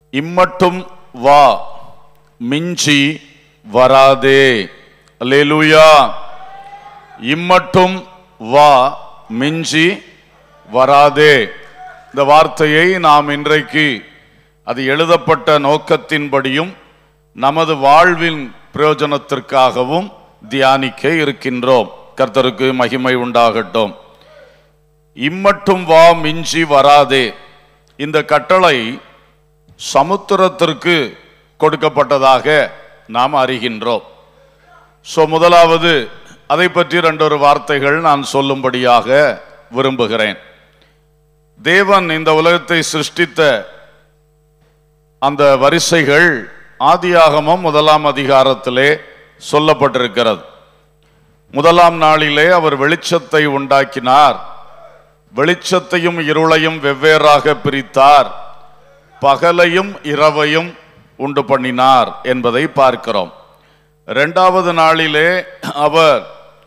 இம்மட்டும் வா மிஞ்சி வராதே அல்லேலூயா இம்மட்டும் வா மிஞ்சி வராதே இந்த வார்த்தையை நாம் இன்றைக்கு அது எழுதப்பட்ட நோக்கத்தின்படியும் நமது வாழ்வின் பிரயோஜனத்திற்காகவும் தியானிக்க இருக்கின்றோம் கர்த்தருக்கு மகிமை உண்டாகட்டும் இம்மட்டும் வா மிஞ்சி வராதே இந்த கட்டளை சமுத்திரத்திற்கு கொடுக்கப்பட்டதாக நாம் அறிகின்றோம் ஸோ முதலாவது அதை பற்றி ரெண்டொரு வார்த்தைகள் நான் சொல்லும்படியாக விரும்புகிறேன் தேவன் இந்த உலகத்தை சிருஷ்டித்த அந்த வரிசைகள் ஆதியாகமம் முதலாம் அதிகாரத்திலே சொல்லப்பட்டிருக்கிறது முதலாம் நாளிலே அவர் வெளிச்சத்தை உண்டாக்கினார் வெளிச்சத்தையும் இருளையும் வெவ்வேறாக பிரித்தார் பகலையும் இரவையும் உண்டு பண்ணினார் என்பதை பார்க்கிறோம் இரண்டாவது நாளிலே அவர்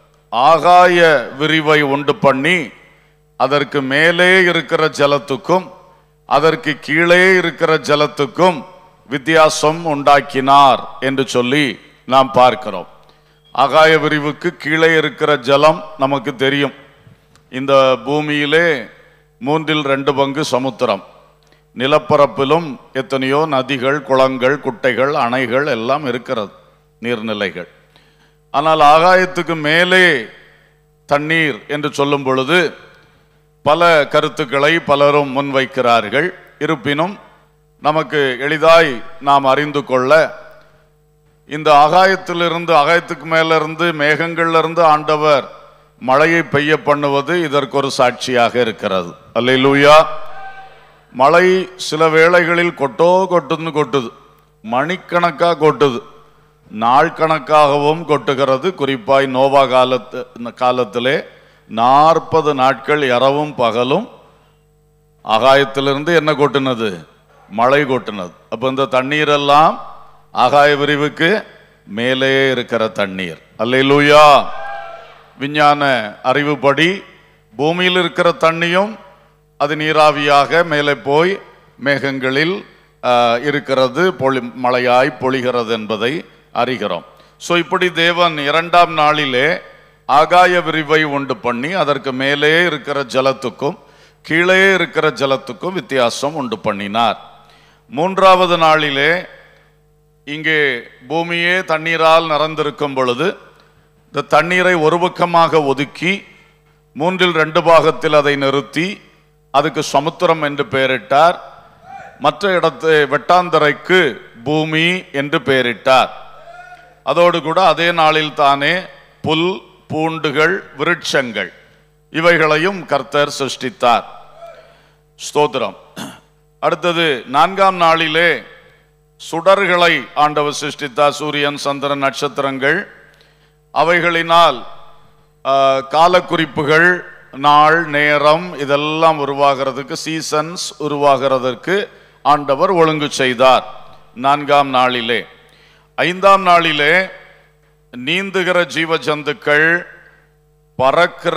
ஆகாய விரிவை உண்டு பண்ணி அதற்கு மேலே இருக்கிற ஜலத்துக்கும் அதற்கு கீழே இருக்கிற ஜலத்துக்கும் வித்தியாசம் உண்டாக்கினார் என்று சொல்லி நாம் பார்க்கிறோம் ஆகாய விரிவுக்கு கீழே இருக்கிற ஜலம் நமக்கு தெரியும் இந்த பூமியிலே மூன்றில் ரெண்டு பங்கு சமுத்திரம் நிலப்பரப்பிலும் எத்தனையோ நதிகள் குளங்கள் குட்டைகள் அணைகள் எல்லாம் இருக்கிறது நீர்நிலைகள் ஆனால் ஆகாயத்துக்கு மேலே தண்ணீர் என்று சொல்லும் பொழுது பல கருத்துக்களை பலரும் முன்வைக்கிறார்கள் இருப்பினும் நமக்கு எளிதாய் நாம் அறிந்து கொள்ள இந்த ஆகாயத்திலிருந்து ஆகாயத்துக்கு மேலிருந்து மேகங்கள்ல ஆண்டவர் மழையை பெய்ய பண்ணுவது இதற்கு ஒரு சாட்சியாக இருக்கிறது அல்லேலூயா மழை சில வேளைகளில் கொட்டோ கொட்டுன்னு கொட்டுது மணிக்கணக்கா கொட்டுது நாள் கணக்காகவும் கொட்டுகிறது குறிப்பாய் நோவா காலத்து இந்த காலத்திலே நாற்பது நாட்கள் இரவும் பகலும் ஆகாயத்திலிருந்து என்ன கொட்டுனது மழை கொட்டுனது அப்போ இந்த தண்ணீர் எல்லாம் ஆகாய விரிவுக்கு மேலே இருக்கிற தண்ணீர் அல்லேலூயா விஞ்ஞான அறிவுப்படி பூமியில் இருக்கிற தண்ணியும் அது நீராவியாக மேலே போய் மேகங்களில் ஆஹ், இருக்கிறது பொழி மழையாய் பொழிகிறது என்பதை அறிகிறோம் ஸோ இப்படி தேவன் இரண்டாம் நாளிலே ஆகாய விரிவை உண்டு பண்ணி அதற்கு மேலே இருக்கிற ஜலத்துக்கும் கீழே இருக்கிற ஜலத்துக்கும் வித்தியாசம் உண்டு பண்ணினார் மூன்றாவது நாளிலே இங்கே பூமியே தண்ணீரால் நிறந்திருக்கும் பொழுது இந்த தண்ணீரை ஒரு பக்கமாக ஒதுக்கி மூன்றில் ரெண்டு பாகத்தில் அதை நிறுத்தி அதுக்கு சமுத்திரம் என்று பெயரிட்டார் மற்ற இடத்து வெட்டாந்தரைக்கு பூமி என்று பெயரிட்டார் அதோடு கூட அதே நாளில் தானே புல் பூண்டுகள் விருட்சங்கள் இவைகளையும் கர்த்தர் சிருஷ்டித்தார் ஸ்தோத்திரம் அடுத்தது நான்காம் நாளிலே சுடர்களை ஆண்டவர் சிருஷ்டித்தார் சூரியன் சந்திரன் நட்சத்திரங்கள் அவைகளினால் ஆ, காலக்குறிப்புகள் நாள் நேரம் இதெல்லாம் உருவாகிறதுக்கு சீசன்ஸ் உருவாகிறதற்கு ஆண்டவர் ஒழுங்கு செய்தார் நான்காம் நாளிலே ஐந்தாம் நாளிலே நீந்துகிற ஜீவ ஜந்துக்கள் பறக்கிற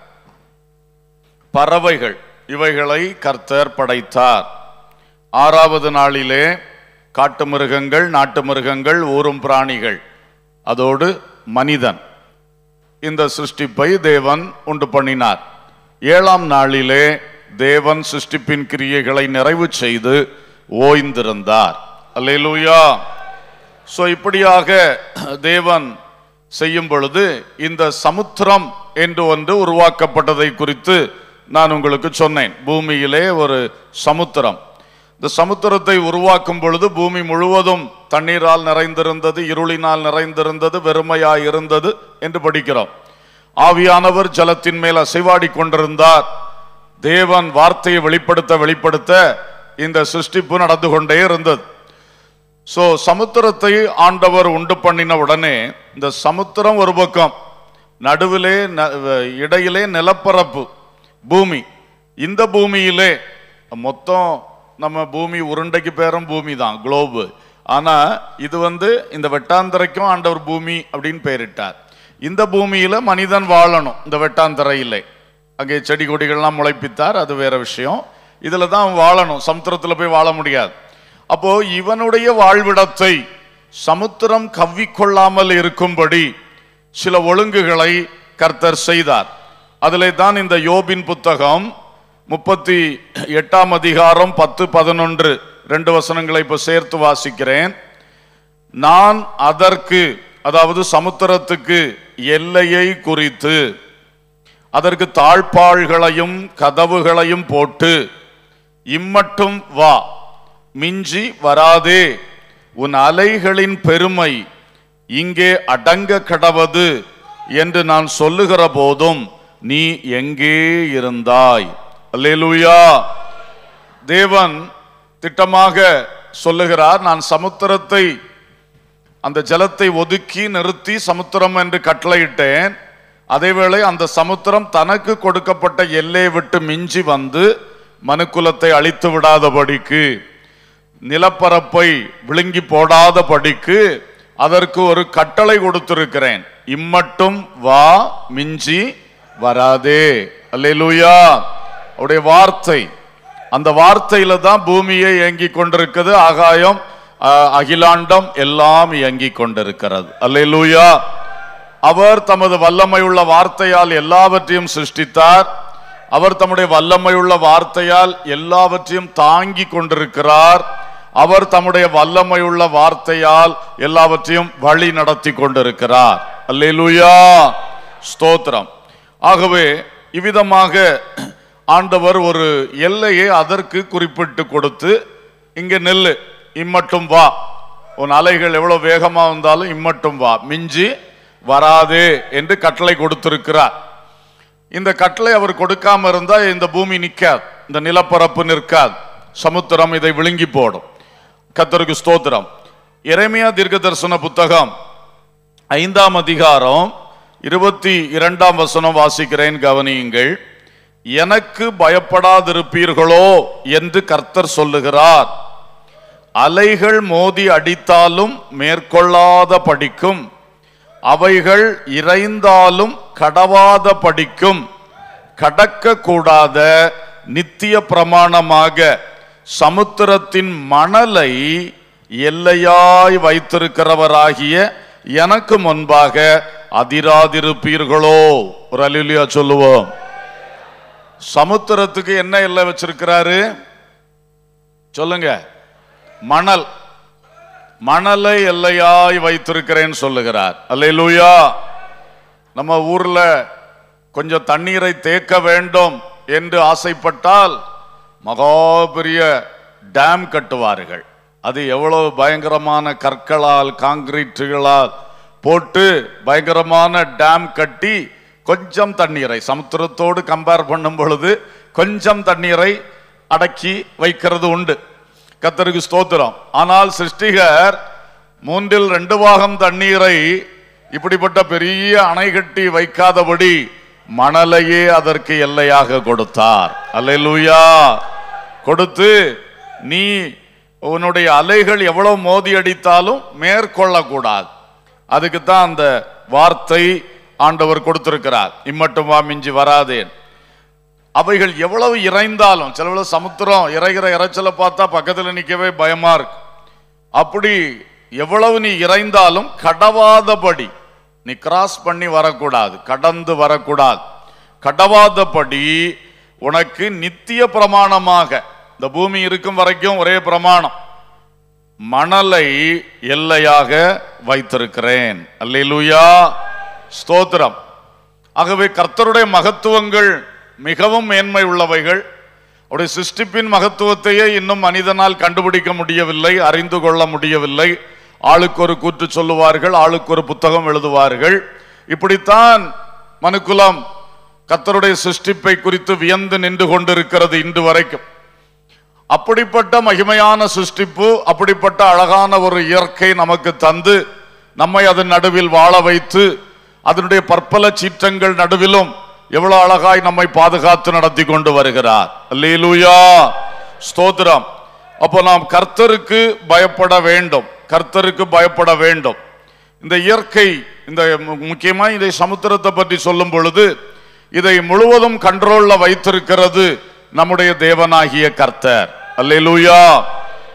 பறவைகள் இவைகளை கர்த்தர் படைத்தார் ஆறாவது நாளிலே காட்டு மிருகங்கள் நாட்டு மிருகங்கள் ஊரும் பிராணிகள் அதோடு மனிதன் இந்த சிருஷ்டிப்பை தேவன் உண்டு பண்ணினார் ஏழாம் நாளிலே தேவன் சிருஷ்டிப்பின் கிரியைகளை நிறைவு செய்து ஓய்ந்திருந்தார் அல்லேலூயா ஸோ இப்படியாக தேவன் செய்யும் பொழுது இந்த சமுத்திரம் என்று ஒன்று உருவாக்கப்பட்டதை குறித்து நான் உங்களுக்கு சொன்னேன் பூமியிலே ஒரு சமுத்திரம் இந்த சமுத்திரத்தை உருவாக்கும் பொழுது பூமி முழுவதும் தண்ணீரால் நிறைந்திருந்தது இருளினால் நிறைந்திருந்தது வெறுமையாய் இருந்தது என்று படிக்கிறோம் ஆவியானவர் ஜலத்தின் மேல் அசைவாடி கொண்டிருந்தார் தேவன் வார்த்தையை வெளிப்படுத்த வெளிப்படுத்த இந்த சிருஷ்டிப்பு நடந்து கொண்டே இருந்தது சோ சமுத்திரத்தை ஆண்டவர் உண்டு பண்ணின உடனே இந்த சமுத்திரம் ஒரு பக்கம் நடுவிலே ந- இடையிலே நிலப்பரப்பு பூமி இந்த பூமியிலே மொத்தம் நம்ம பூமி உருண்டைக்கு பேரும் பூமி தான் குளோபு ஆனா இது வந்து இந்த வெட்டாந்தரைக்கும் ஆண்டவர் பூமி அப்படின்னு பெயரிட்டார் இந்த பூமியில மனிதன் வாழணும் இந்த வெட்டாந்தரையிலே அங்கே செடி கொடிகள்லாம் முளைப்பித்தார் அது வேற விஷயம் இதுல தான் அவன் வாழணும் சமுத்திரத்துல போய் வாழ முடியாது அப்போ இவனுடைய வாழ்விடத்தை சமுத்திரம் கவ்விக்கொள்ளாமல் இருக்கும்படி சில ஒழுங்குகளை கர்த்தர் செய்தார் அதிலே தான் இந்த யோபின் புத்தகம் முப்பத்தி எட்டாம் அதிகாரம் பத்து பதினொன்று ரெண்டு வசனங்களை இப்போ சேர்த்து வாசிக்கிறேன் நான் அதற்கு அதாவது சமுத்திரத்துக்கு எல்லையை குறித்து அதற்கு தாழ்பாள்களையும் கதவுகளையும் போட்டு இம்மட்டும் வா மிஞ்சி வராதே உன் அலைகளின் பெருமை இங்கே அடங்க கடவது என்று நான் சொல்லுகிற போதும் நீ எங்கே இருந்தாய் அல்லேலூயா தேவன் திட்டமாக சொல்லுகிறார் நான் சமுத்திரத்தை அந்த ஜலத்தை ஒதுக்கி நிறுத்தி சமுத்திரம் என்று கட்டளையிட்டேன் அதேவேளை அந்த சமுத்திரம் தனக்கு கொடுக்கப்பட்ட எல்லையை விட்டு மிஞ்சி வந்து மனுக்குலத்தை அழித்து விடாதபடிக்கு நிலப்பரப்பை விழுங்கி போடாதபடிக்கு அதற்கு ஒரு கட்டளை கொடுத்திருக்கிறேன் இம்மட்டும் வா மிஞ்சி வராதே அல்லேலூயா அவருடைய வார்த்தை அந்த வார்த்தையில தான் பூமியை இயங்கிக் கொண்டிருக்கிறது ஆகாயம் அஹ், அகிலாண்டம் எல்லாம் இயங்கிக் கொண்டிருக்கிறது அல்லேலூயா அவர் தமது வல்லமையுள்ள வார்த்தையால் எல்லாவற்றையும் சிருஷ்டித்தார் அவர் தம்முடைய வல்லமையுள்ள வார்த்தையால் எல்லாவற்றையும் தாங்கி கொண்டிருக்கிறார் அவர் தம்முடைய வல்லமையுள்ள வார்த்தையால் எல்லாவற்றையும் வழி நடத்தி கொண்டிருக்கிறார் அல்லேலூயா ஸ்தோத்திரம் ஆகவே இவ்விதமாக ஆண்டவர் ஒரு எல்லையை அதற்கு குறிப்பிட்டு கொடுத்து இங்க நெல்லு இம்மட்டும் வா உன் அலைகள் எவ்வளவு வேகமா வந்தாலும் இம்மட்டும் வா மிஞ்சி வராதே என்று கட்டளை கொடுத்திருக்கிறார் இந்த கட்டளை அவர் கொடுக்காம இருந்தா இந்த பூமி நிற்காது இந்த நிலப்பரப்பு நிற்காது சமுத்திரம் இதை விழுங்கி போடும் கத்தருக்கு ஸ்தோத்திரம் எரேமியா தீர்க்க தரிசன புத்தகம் ஐந்தாம் அதிகாரம் இருபத்தி இரண்டாம் வசனம் வாசிக்கிறேன் கவனியுங்கள் எனக்கு பயப்படாதிருப்பீர்களோ என்று கர்த்தர் சொல்லுகிறார் அலைகள் மோதி அடித்தாலும் மேற்கொள்ளாத படிக்கும் அவைகள் இறைந்தாலும் கடவாத படிக்கும் கடக்க கூடாத நித்திய பிரமாணமாக சமுத்திரத்தின் மணலை எல்லையாய் வைத்திருக்கிறவராகிய எனக்கு முன்பாக அதிராதிருப்பீர்களோ ஒரு அலிலியா சொல்லுவோம் சமுத்திரத்துக்கு என்ன எல்லை வச்சிருக்கிறாரு சொல்லுங்க மணல் மணலை எல்லையாய் வைத்திருக்கிறேன் சொல்லுகிறார் அல்லேலூயா நம்ம ஊர்ல கொஞ்சம் தண்ணீரை தேக்க வேண்டும் என்று ஆசைப்பட்டால் மகா பெரிய டேம் கட்டுவார்கள் அது எவ்வளவு பயங்கரமான கற்களால் காங்கிரீட்டுகளால் போட்டு பயங்கரமான டேம் கட்டி கொஞ்சம் தண்ணீரை சமுத்திரத்தோடு கம்பேர் பண்ணும் பொழுது கொஞ்சம் தண்ணீரை அடக்கி வைக்கிறது உண்டு கத்தருக்கு ஸ்தோத்திரம் ஆனால் சிருஷ்டிகர் மூன்றில் ரெண்டு பாகம் தண்ணீரை இப்படிப்பட்ட பெரிய அணை கட்டி வைக்காதபடி மணலையே அதற்கு எல்லையாக கொடுத்தார் அல்லேலூயா கொடுத்து நீ உன்னுடைய அலைகள் எவ்வளவு மோதி அடித்தாலும் மேற்கொள்ளக்கூடாது அதுக்கு தான் அந்த வார்த்தை ஆண்டவர் கொடுத்திருக்கிறார் இம்மட்டும் வா மிஞ்சி வராதேன் அவைகள் எவ்வளவு இறைந்தாலும் சில சமுத்திரம் இறைகிற இறைச்சலை பார்த்தா பக்கத்துல நிக்கவே பயமா இருக்கு அப்படி எவ்வளவு நீ இறைந்தாலும் கடவாதபடி நீ கிராஸ் பண்ணி வரக்கூடாது கடந்து வரக்கூடாது கடவாதபடி உனக்கு நித்திய பிரமாணமாக இந்த பூமி இருக்கும் வரைக்கும் ஒரே பிரமாணம் மணலை எல்லையாக வைத்திருக்கிறேன் அல்லேலூயா ஸ்தோத்திரம் ஆகவே கர்த்தருடைய மகத்துவங்கள் மிகவும் மேன்மை உள்ளவைகள் அவருடைய சிருஷ்டிப்பின் மகத்துவத்தையே இன்னும் மனிதனால் கண்டுபிடிக்க முடியவில்லை அறிந்து கொள்ள முடியவில்லை ஆளுக்கு ஒரு கூற்று சொல்லுவார்கள் ஆளுக்கு ஒரு புத்தகம் எழுதுவார்கள் இப்படித்தான் மனுக்குலம் கர்த்தருடைய சிருஷ்டிப்பை குறித்து வியந்து நின்று கொண்டிருக்கிறது இன்று வரைக்கும் அப்படிப்பட்ட மகிமையான சிருஷ்டிப்பு அப்படிப்பட்ட அழகான ஒரு இயற்கை நமக்கு தந்து நம்மை அதன் நடுவில் வாழ வைத்து அதனுடைய பற்பல சீற்றங்கள் நடுவிலும் எவ்வளவு அழகாய் நம்மை பாதுகாத்து நடத்தி கொண்டு வருகிறார் அல்லேலூயா ஸ்தோத்திரம் அப்போ நாம் கர்த்தருக்கு பயப்பட வேண்டும் கர்த்தருக்கு பயப்பட வேண்டும் இந்த இயற்கை இந்த மு- முக்கியமா இதை சமுத்திரத்தை பற்றி சொல்லும் பொழுது இதை முழுவதும் கண்ட்ரோல்ல வைத்திருக்கிறது நம்முடைய தேவனாகிய கர்த்தர் அல்லேலூயா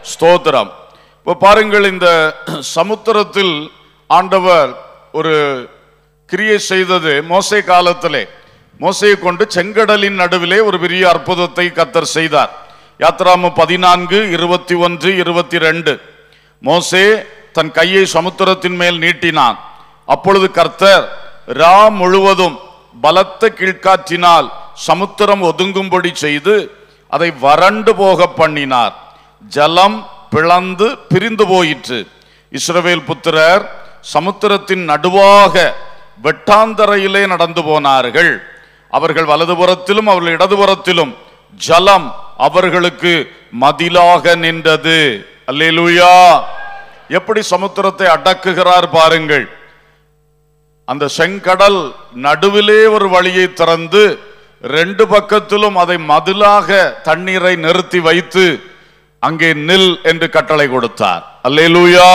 ஸ்தோத்திரம் இப்போ பாருங்கள் இந்த சமுத்திரத்தில் ஆண்டவர் ஒரு கிரியை செய்தது மோசே காலத்திலே மோசையை கொண்டு செங்கடலின் நடுவிலே ஒரு பெரிய அற்புதத்தை கத்தர் செய்தார் யாத்ராம பதினான்கு இருபத்தி ஒன்று இருபத்தி ரெண்டு மோசே தன் கையை சமுத்திரத்தின் மேல் நீட்டினான் அப்பொழுது கர்த்தர் ரா முழுவதும் பலத்த கீழ்காற்றினால் சமுத்திரம் ஒதுங்கும்படி செய்து அதை வறண்டு போக பண்ணினார் ஜலம் பிளந்து பிரிந்து போயிற்று இஸ்ரவேல் புத்திரர் சமுத்திரத்தின் நடுவாக வெட்டாந்தரையிலே நடந்து போனார்கள் அவர்கள் வலதுபுறத்திலும் அவர்கள் இடதுபுறத்திலும் ஜலம் அவர்களுக்கு மதிலாக நின்றது அல்லேலூயா எப்படி சமுத்திரத்தை அடக்குகிறார் பாருங்கள் அந்த செங்கடல் நடுவிலே ஒரு வழியை திறந்து ரெண்டு பக்கத்திலும் அதை மதிலாக தண்ணீரை நிறுத்தி வைத்து அங்கே நில் என்று கட்டளை கொடுத்தார் அல்லேலூயா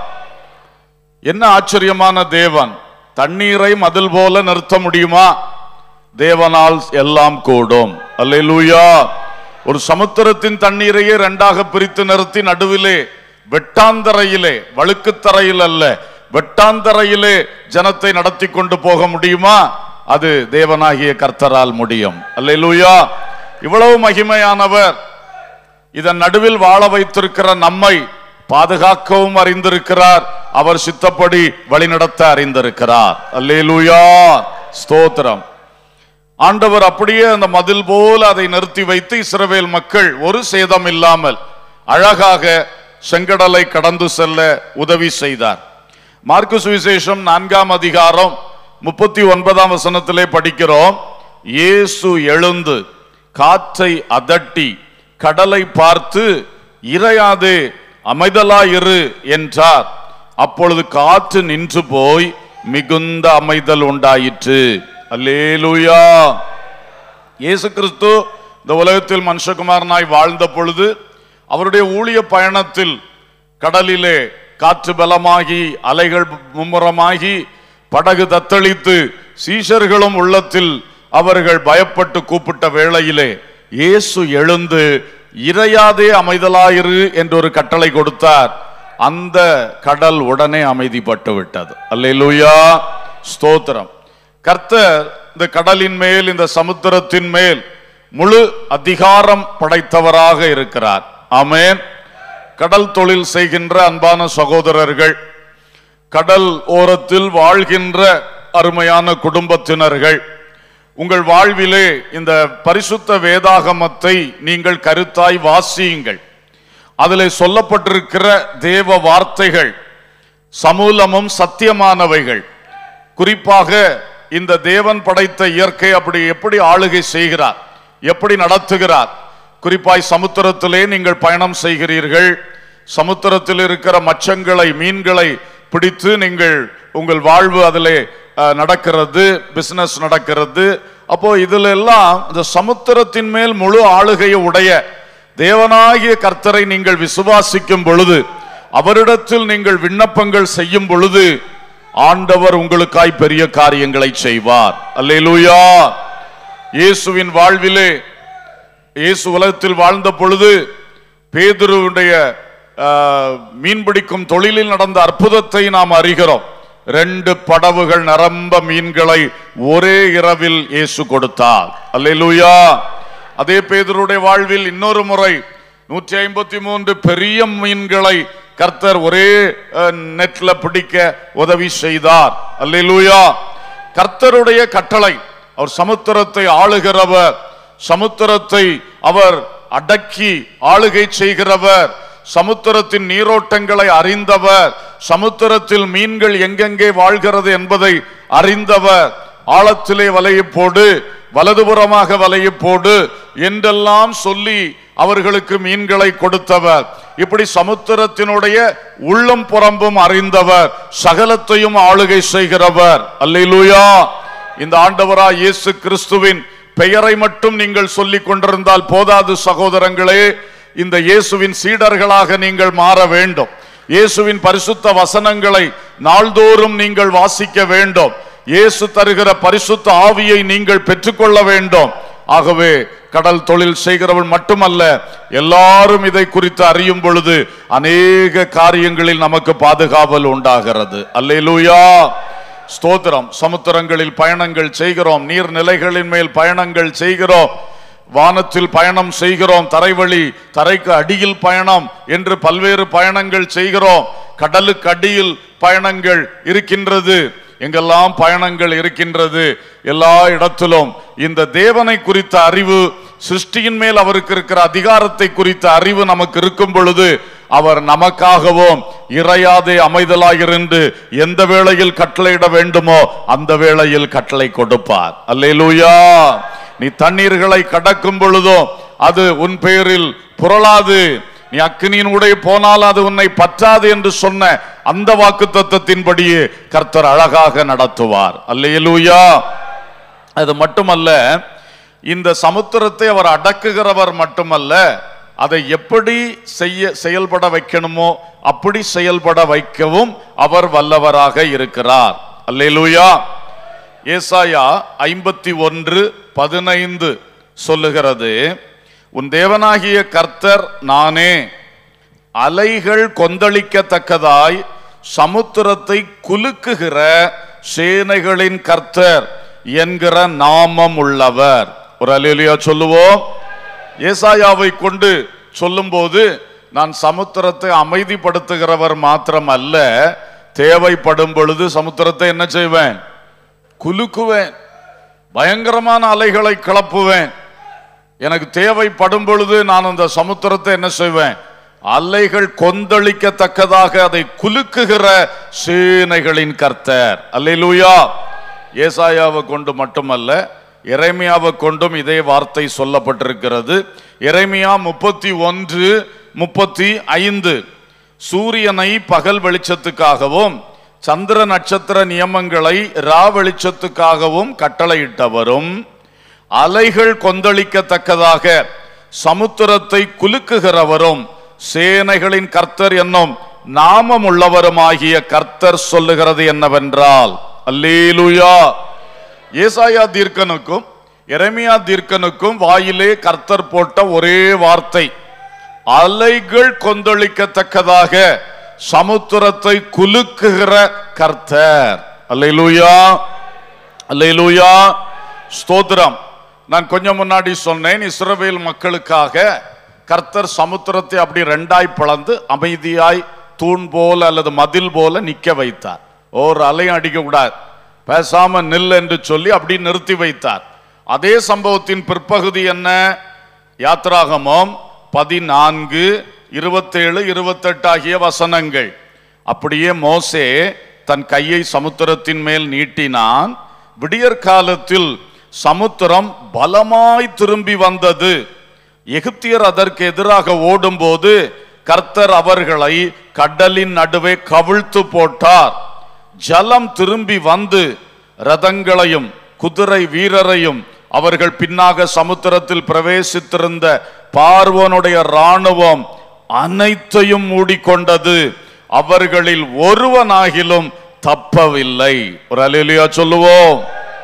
என்ன ஆச்சரியமான தேவன் தண்ணீரை மதில் போல நிறுத்த முடியுமா தேவனால் எல்லாம் கூடும் அல்லேலூயா ஒரு சமுத்திரத்தின் தண்ணீரையே ரெண்டாக பிரித்து நிறுத்தி நடுவிலே வெட்டாந்தரையிலே வழுக்குத்தரையில் அல்ல வெட்டாந்தரையிலே ஜனத்தை நடத்தி கொண்டு போக முடியுமா அது தேவனாகிய கர்த்தரால் முடியும் அல்லேலூயா இவ்வளவு மகிமையானவர் இதன் நடுவில் வாழ வைத்திருக்கிற நம்மை பாதுகாக்கவும் அறிந்திருக்கிறார் அவர் சித்தப்படி வழிநடத்த அறிந்திருக்கிறார் அல்லேலூயா ஸ்தோத்திரம் ஆண்டவர் அப்படியே அந்த மதில் போல அதை நிறுத்தி வைத்து இஸ்ரவேல் மக்கள் ஒரு சேதம் இல்லாமல் அழகாக செங்கடலை கடந்து செல்ல உதவி செய்தார் மார்க்கு சுவிசேஷம் நான்காம் அதிகாரம் முப்பத்தி ஒன்பதாம் வசனத்திலே படிக்கிறோம் இயேசு எழுந்து காற்றை அதட்டி கடலை பார்த்து இறையாதே அமைதலாயிரு என்றார் அப்பொழுது காற்று நின்று போய் மிகுந்த அமைதல் உண்டாயிற்று அல்லேலூயா இயேசு கிறிஸ்து இந்த உலகத்தில் மனுஷகுமாரனாய் வாழ்ந்த பொழுது அவருடைய ஊழிய பயணத்தில் கடலிலே காற்று பலமாகி அலைகள் மும்முரமாகி படகு தத்தளித்து சீஷர்களும் உள்ளத்தில் அவர்கள் பயப்பட்டு கூப்பிட்ட வேளையிலே இயேசு எழுந்து இறையாதே அமைதலாயிரு என்று ஒரு கட்டளை கொடுத்தார் அந்த கடல் உடனே அமைதிப்பட்டு விட்டது அல்லேலூயா ஸ்தோத்திரம் கர்த்தர் இந்த கடலின் மேல் இந்த சமுத்திரத்தின் மேல் முழு அதிகாரம் படைத்தவராக இருக்கிறார் ஆமென் கடல் தொழில் செய்கின்ற அன்பான சகோதரர்கள் கடல் ஓரத்தில் வாழ்கின்ற அருமையான குடும்பத்தினர்கள் உங்கள் வாழ்விலே இந்த பரிசுத்த வேதாகமத்தை நீங்கள் கருத்தாய் வாசியுங்கள் அதிலே சொல்லப்பட்டிருக்கிற தேவ வார்த்தைகள் சமூலமும் சத்தியமானவைகள் குறிப்பாக இந்த தேவன் படைத்த இயற்கை அப்படி எப்படி ஆளுகை செய்கிறார் எப்படி நடத்துகிறார் குறிப்பாய் சமுத்திரத்திலே நீங்கள் பயணம் செய்கிறீர்கள் சமுத்திரத்தில் இருக்கிற மச்சங்களை மீன்களை பிடித்து நீங்கள் உங்கள் வாழ்வு அதிலே அஹ், நடக்கிறது பிசினஸ் நடக்கிறது அப்போ இதுல எல்லாம் இந்த சமுத்திரத்தின் மேல் முழு ஆளுகையை உடைய தேவனாகிய கர்த்தரை நீங்கள் விசுவாசிக்கும் பொழுது அவரிடத்தில் நீங்கள் விண்ணப்பங்கள் செய்யும் பொழுது ஆண்டவர் உங்களுக்காய் பெரிய காரியங்களை செய்வார் அல்லேலூயா இயேசுவின் வாழ்விலே இயேசு உலகத்தில் வாழ்ந்த பொழுது பேதுருவுடைய ஆஹ், மீன்பிடிக்கும் தொழிலில் நடந்த அற்புதத்தை நாம் அறிகிறோம் ரெண்டு படவுகள் நிரம்ப மீன்களை ஒரே இரவில் இயேசு கொடுத்தார் அல்லேலூயா அதே பேதுருடைய வாழ்வில் இன்னொரு முறை நூற்றி ஐம்பத்தி மூன்று பெரிய மீன்களை கர்த்தர் ஒரே அஹ், நெட்ல பிடிக்க உதவி செய்தார் அல்லேலூயா கர்த்தருடைய கட்டளை அவர் சமுத்திரத்தை ஆளுகிறவர் சமுத்திரத்தை அவர் அடக்கி ஆளுகை செய்கிறவர் சமுத்திரத்தின் நீரோட்டங்களை அறிந்தவர் சமுத்திரத்தில் மீன்கள் எங்கெங்கே வாழ்கிறது என்பதை அறிந்தவர் ஆழத்திலே வலையை போடு வலதுபுறமாக வலையை போடு என்றெல்லாம் சொல்லி அவர்களுக்கு மீன்களை கொடுத்தவர் இப்படி சமுத்திரத்தினுடைய உள்ளம் புறம்பும் அறிந்தவர் சகலத்தையும் ஆளுகை செய்கிறவர் அல்லேலூயா இந்த ஆண்டவரா இயேசு கிறிஸ்துவின் பெயரை மட்டும் நீங்கள் சொல்லிக் கொண்டிருந்தால் போதாது சகோதரங்களே இந்த இயேசுவின் சீடர்களாக நீங்கள் மாற வேண்டும் இயேசுவின் பரிசுத்த வசனங்களை நாள்தோறும் நீங்கள் வாசிக்க வேண்டும் இயேசு தருகிற பரிசுத்த ஆவியை நீங்கள் பெற்றுக்கொள்ள வேண்டும் ஆகவே கடல் தொழில் செய்கிறவன் மட்டுமல்ல எல்லாரும் இதை குறித்து அறியும் பொழுது அநேக காரியங்களில் நமக்கு பாதுகாவல் உண்டாகிறது அல்லேலூயா ஸ்தோத்திரம் சமுத்திரங்களில் பயணங்கள் செய்கிறோம் நீர்நிலைகளின் மேல் பயணங்கள் செய்கிறோம் வானத்தில் பயணம் செய்கிறோம் தரைவழி தரைக்கு அடியில் பயணம் என்று பல்வேறு பயணங்கள் செய்கிறோம் கடலுக்கு அடியில் பயணங்கள் இருக்கின்றது எங்கெல்லாம் பயணங்கள் இருக்கின்றது எல்லா இடத்திலும் இந்த தேவனை குறித்த அறிவு சிருஷ்டியின் மேல் அவருக்கு இருக்கிற அதிகாரத்தை குறித்த அறிவு நமக்கு இருக்கும் பொழுது அவர் நமக்காகவும் இறையாதே அமைதலாயிருந்து எந்த வேளையில் கட்டளையிட வேண்டுமோ அந்த வேளையில் கட்டளை கொடுப்பார் அல்லேலூயா நீ தண்ணீர்களை கடக்கும் பொழுதோ அது உன் பெயரில் புரளாது நீ அக்கினியின் உடைய போனால் அது உன்னை பற்றாது என்று சொன்ன அந்த வாக்கு தத்துவத்தின்படியே கர்த்தர் அழகாக நடத்துவார் அல்லேலூயா அது மட்டுமல்ல இந்த சமுத்திரத்தை அவர் அடக்குகிறவர் மட்டுமல்ல அதை எப்படி செய்ய செயல்பட வைக்கணுமோ அப்படி செயல்பட வைக்கவும் அவர் வல்லவராக இருக்கிறார் அல்லேலூயா ஏசாயா ஐம்பத்தி ஒன்று பதினைந்து சொல்லுகிறது உன் தேவனாகிய கர்த்தர் நானே அலைகள் கொந்தளிக்கத்தக்கதாய் சமுத்திரத்தை குலுக்குகிற சேனைகளின் கர்த்தர் என்கிற நாமம் உள்ளவர் ஒரு அலையிலியா சொல்லுவோம் ஏசாயாவை கொண்டு சொல்லும்போது நான் சமுத்திரத்தை அமைதிப்படுத்துகிறவர் மாத்திரம் அல்ல தேவைப்படும் பொழுது சமுத்திரத்தை என்ன செய்வேன் குலுக்குவேன் பயங்கரமான அலைகளை கிளப்புவேன் எனக்கு தேவைப்படும் பொழுது நான் அந்த சமுத்திரத்தை என்ன செய்வேன் அலைகள் கொந்தளிக்கத்தக்கதாக அதை குலுக்குகிற சேனைகளின் கர்த்தர் அல்லேலூயா ஏசாயாவை கொண்டு மட்டுமல்ல எரேமியாவை கொண்டும் இதே வார்த்தை சொல்லப்பட்டிருக்கிறது எரேமியா முப்பத்தி ஒன்று முப்பத்தி ஐந்து சூரியனை பகல் வெளிச்சத்துக்காகவும் சந்திர நட்சத்திர நியமங்களை ரா வெளிச்சத்துக்காகவும் கட்டளையிட்டவரும் அலைகள் கொந்தளிக்கத்தக்கதாக சமுத்திரத்தை குலுக்குகிறவரும் சேனைகளின் கர்த்தர் என்னும் நாமம் உள்ளவருமாகிய கர்த்தர் சொல்லுகிறது என்னவென்றால் அல்லேலூயா ஏசாயா தீர்க்கனுக்கும் எரேமியா தீர்க்கனுக்கும் வாயிலே கர்த்தர் போட்ட ஒரே வார்த்தை அலைகள் கொந்தளிக்கத்தக்கதாக சமுத்திரத்தை குலுக்குகிற கர்த்தர் அல்லேலூயா அல்லேலூயா ஸ்தோத்திரம் நான் கொஞ்சம் முன்னாடி சொன்னேன் இஸ்ரவேல் மக்களுக்காக கர்த்தர் சமுத்திரத்தை அப்படி ரெண்டாய் பிளந்து அமைதியாய் தூண் போல அல்லது மதில் போல நிக்க வைத்தார் ஒரு அலையும் அடிக்க கூடாது பேசாம நில் என்று சொல்லி அப்படி நிறுத்தி வைத்தார் அதே சம்பவத்தின் பிற்பகுதி என்ன யாத்ராகமம் பதினான்கு இருபத்தேழு இருபத்தெட்டு ஆகிய வசனங்கள் அப்படியே மோசே தன் கையை சமுத்திரத்தின் மேல் நீட்டினான் விடியற் காலத்தில் சமுத்திரம் பலமாய் திரும்பி வந்தது எகிப்தியர் அதற்கு எதிராக ஓடும்போது கர்த்தர் அவர்களை கடலின் நடுவே கவிழ்த்து போட்டார் ஜலம் திரும்பி வந்து ரதங்களையும் குதிரை வீரரையும் அவர்கள் பின்னாக சமுத்திரத்தில் பிரவேசித்திருந்த பார்வோனுடைய ராணுவம் அனைத்தையும் மூடிக்கொண்டது அவர்களில் ஒருவனாகிலும் தப்பவில்லை ஒரு அலையிலையா சொல்லுவோம்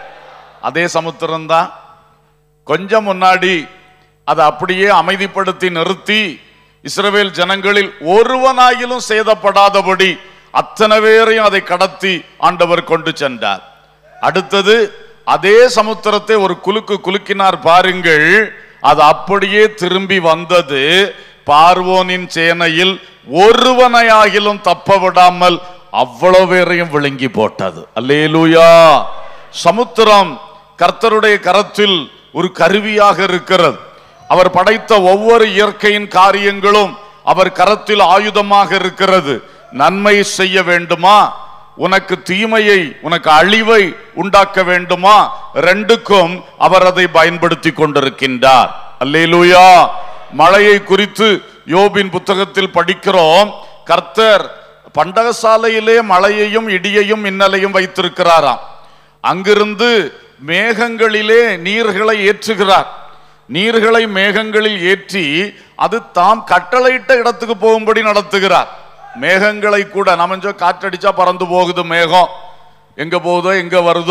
அதே சமுத்திரம் தான் கொஞ்சம் முன்னாடி அதை அப்படியே அமைதிப்படுத்தி நிறுத்தி இஸ்ரவேல் ஜனங்களில் ஒருவனாகிலும் சேதப்படாதபடி அத்தனை பேரையும் அதை கடத்தி ஆண்டவர் கொண்டு சென்றார் அடுத்தது அதே சமுத்திரத்தை ஒரு குலுக்கு குலுக்கினார் பாருங்கள் அது அப்படியே திரும்பி வந்தது பார்வோனின் சேனையில் ஒருவனையாகிலும் தப்ப விடாமல் அவ்வளவு பேரையும் விழுங்கி போட்டது அல்லேலூயா சமுத்திரம் கர்த்தருடைய கரத்தில் ஒரு கருவியாக இருக்கிறது அவர் படைத்த ஒவ்வொரு இயற்கையின் காரியங்களும் அவர் கரத்தில் ஆயுதமாக இருக்கிறது நன்மை செய்ய வேண்டுமா உனக்கு தீமையை உனக்கு அழிவை உண்டாக்க வேண்டுமா ரெண்டுக்கும் அவர் அதை பயன்படுத்தி கொண்டிருக்கின்றார் அல்லேலூயா மழையை குறித்து யோபின் புத்தகத்தில் படிக்கிறோம் கர்த்தர் பண்டகசாலையிலே மழையையும் இடியையும் மின்னலையும் வைத்திருக்கிறாராம் அங்கிருந்து மேகங்களிலே நீர்களை ஏற்றுகிறார் நீர்களை மேகங்களில் ஏற்றி அது தாம் கட்டளையிட்ட இடத்துக்கு போகும்படி நடத்துகிறார் மேகங்களை கூட நம்ம காற்றடிச்சா பறந்து போகுது மேகம் எங்க போகுதோ எங்க வருதோ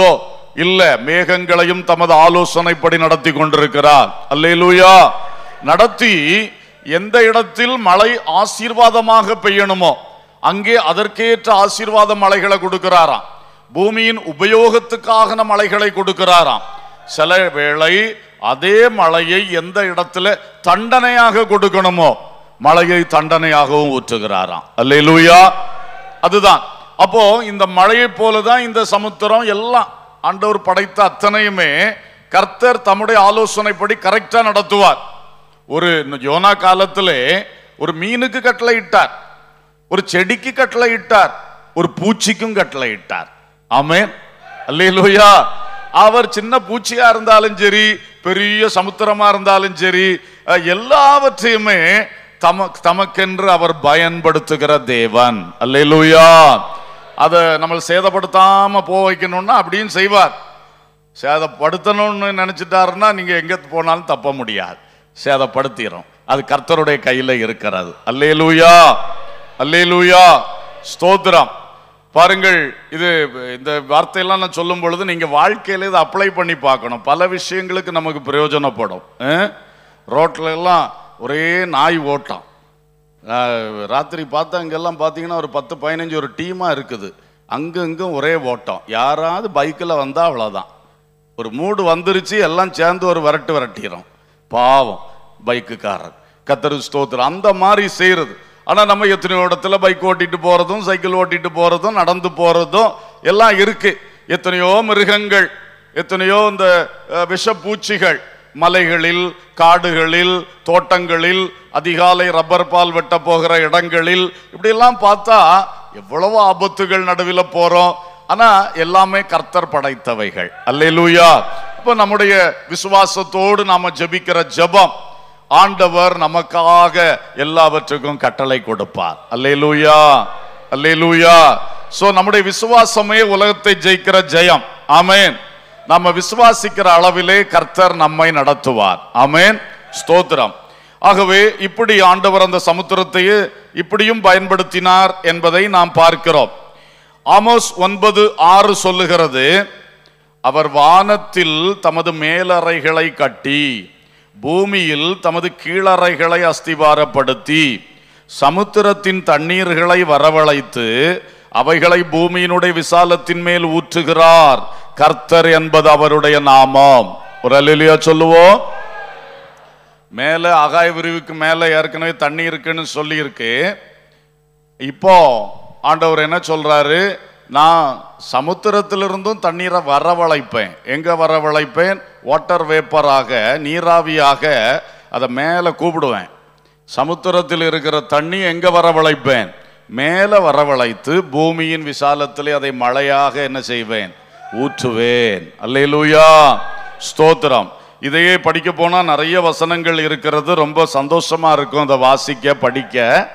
இல்ல மேகங்களையும் தமது ஆலோசனைப்படி நடத்தி கொண்டிருக்கிறார் அல்லேலூயா நடத்தி எந்த இடத்தில் மழை ஆசீர்வாதமாக பெய்யணுமோ அங்கே அதற்கேற்ற ஆசீர்வாத மழைகளை கொடுக்கிறாராம் பூமியின் உபயோகத்துக்காக மழைகளை கொடுக்கிறாராம் சில வேளை அதே மழையை எந்த இடத்துல தண்டனையாக கொடுக்கணுமோ மழையை தண்டனையாகவும் ஊற்றுகிறாராம் அல்லேலூயா அதுதான் அப்போ இந்த மழையை போலதான் இந்த சமுத்திரம் எல்லாம் ஆண்டவர் படைத்த அத்தனையுமே கர்த்தர் தம்முடைய ஆலோசனைப்படி கரெக்டா நடத்துவார் ஒரு யோனா காலத்திலே ஒரு மீனுக்கு கட்டளை இட்டார் ஒரு செடிக்கு கட்டளை இட்டார் ஒரு பூச்சிக்கும் கட்டளை இட்டார் ஆமென் அல்லேலூயா அவர் சின்ன பூச்சியா இருந்தாலும் சரி பெரிய சமுத்திரமா இருந்தாலும் சரி அஹ், எல்லாவற்றையுமே தம தமக்கென்று அவர் பயன்படுத்துகிற தேவன் அல்லேலூயா அதை நம்ம சேதப்படுத்தாம போக வைக்கணும்னா அப்படியும் செய்வார் சேதப்படுத்தணும்னு நினைச்சிட்டாருன்னா நீங்க எங்க போனாலும் தப்ப முடியாது சேதப்படுத்திடும் அது கர்த்தருடைய கையில இருக்கிறது அல்லேலூயா அல்லேலூயா ஸ்தோத்திரம் பாருங்கள் இது இந்த வார்த்தையெல்லாம் நான் சொல்லும் பொழுது நீங்க வாழ்க்கையில இதை அப்ளை பண்ணி பார்க்கணும் பல விஷயங்களுக்கு நமக்கு பிரயோஜனப்படும் அஹ்? ரோட்ல எல்லாம் ஒரே நாய் ஓட்டம் ஆஹ், ராத்திரி பார்த்தா அங்கெல்லாம் பார்த்தீங்கன்னா ஒரு பத்து பதினஞ்சு ஒரு டீமாக இருக்குது அங்க இங்கும் ஒரே ஓட்டம் யாராவது பைக்கில் வந்தால் அவ்வளோதான் ஒரு மூடு வந்துருச்சு எல்லாம் சேர்ந்து ஒரு விரட்டு விரட்டிடும் பாவம் பைக்குக்காரர் கத்தரு ஸ்தோத்திரம் அந்த மாதிரி செய்யறது ஆனா நம்ம எத்தனையோ இடத்துல பைக் ஓட்டிட்டு போறதும் சைக்கிள் ஓட்டிட்டு போறதும் நடந்து போறதும் எல்லாம் இருக்கு எத்தனையோ மிருகங்கள் எத்தனையோ இந்த அஹ், விஷப்பூச்சிகள் மலைகளில் காடுகளில் தோட்டங்களில் அதிகாலை ரப்பர் பால் வெட்ட போகிற இடங்களில் இப்படியெல்லாம் பார்த்தா எவ்வளவு ஆபத்துகள் நடுவில் போறோம் ஆனா எல்லாமே கர்த்தர் படைத்தவைகள் அல்லேலூயா இப்போ நம்முடைய விசுவாசத்தோடு நாம ஜெபிக்கிற ஜெபம் ஆண்டவர் நமக்காக எல்லாவற்றுக்கும் கட்டளை கொடுப்பார் அல்லேலூயா அல்லேலூயா சோ நம்முடைய விசுவாசமே உலகத்தை ஜெயிக்கிற ஜெயம் ஆமென் நம்ம விசுவாசிக்கிற அளவிலே கர்த்தர் நம்மை நடத்துவார் ஆமென் ஸ்தோத்திரம் ஆகவே இப்படி ஆண்டவர் அந்த சமுத்திரத்தையே இப்படியும் பயன்படுத்தினார் என்பதை நாம் பார்க்கிறோம் ஆமோஸ் ஒன்பது ஆறு சொல்லுகிறது அவர் வானத்தில் தமது மேலறைகளை கட்டி பூமியில் தமது கீழறைகளை அஸ்திவாரப்படுத்தி சமுத்திரத்தின் தண்ணீர்களை வரவழைத்து அவைகளை பூமியினுடைய விசாலத்தின் மேல் ஊற்றுகிறார் கர்த்தர் என்பது அவருடைய நாமம் ஒரு அல்லா சொல்லுவோம் மேல ஆகாய விரிவுக்கு மேல ஏற்கனவே தண்ணி இருக்குன்னு சொல்லி இருக்கு இப்போ ஆண்டவர் என்ன சொல்றாரு நான் சமுத்திரத்திலிருந்தும் தண்ணீரை வரவழைப்பேன் எங்க வரவழைப்பேன் வாட்டர் வேப்பராக நீராவியாக அதை மேலே கூப்பிடுவேன் சமுத்திரத்தில் இருக்கிற தண்ணி எங்க வரவழைப்பேன் மேலே வரவழைத்து பூமியின் விசாலத்திலே அதை மழையாக என்ன செய்வேன் ஊற்றுவேன் அல்லேலூயா ஸ்தோத்திரம் இதையே படிக்க போனா நிறைய வசனங்கள் இருக்கிறது ரொம்ப சந்தோஷமா இருக்கும் அதை வாசிக்க படிக்க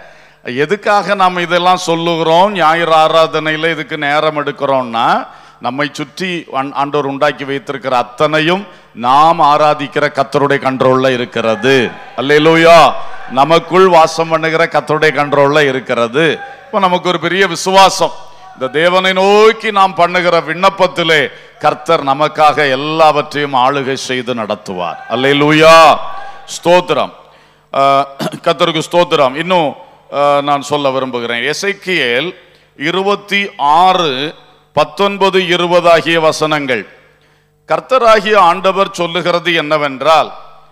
எதுக்காக நாம் இதெல்லாம் சொல்லுகிறோம் ஞாயிறு ஆராதனையில் இதுக்கு நேரம் எடுக்கிறோம்னா நம்மை சுற்றி ஆண்- ஆண்டவர் உண்டாக்கி வைத்திருக்கிற அத்தனையும் நாம் ஆராதிக்கிற கத்தருடைய கண்ட்ரோல்ல இருக்கிறது அல்லேலூயா நமக்குள் வாசம் பண்ணுகிற கத்தருடைய கண்ட்ரோல்ல இருக்கிறது இப்போ நமக்கு ஒரு பெரிய விசுவாசம் இந்த தேவனை நோக்கி நாம் பண்ணுகிற விண்ணப்பத்திலே கர்த்தர் நமக்காக எல்லாவற்றையும் ஆளுகை செய்து நடத்துவார் அல்லேலூயா ஸ்தோத்திரம் ஆஹ், கர்த்தருக்கு ஸ்தோத்திரம் இன்னும் ஆஹ், நான் சொல்ல விரும்புகிறேன் எசைக்கியேல் இருபத்தி ஆறு பத்தொன்பது இருபது ஆகிய வசனங்கள் கர்த்தராகிய ஆண்டவர் சொல்லுகிறது என்னவென்றால்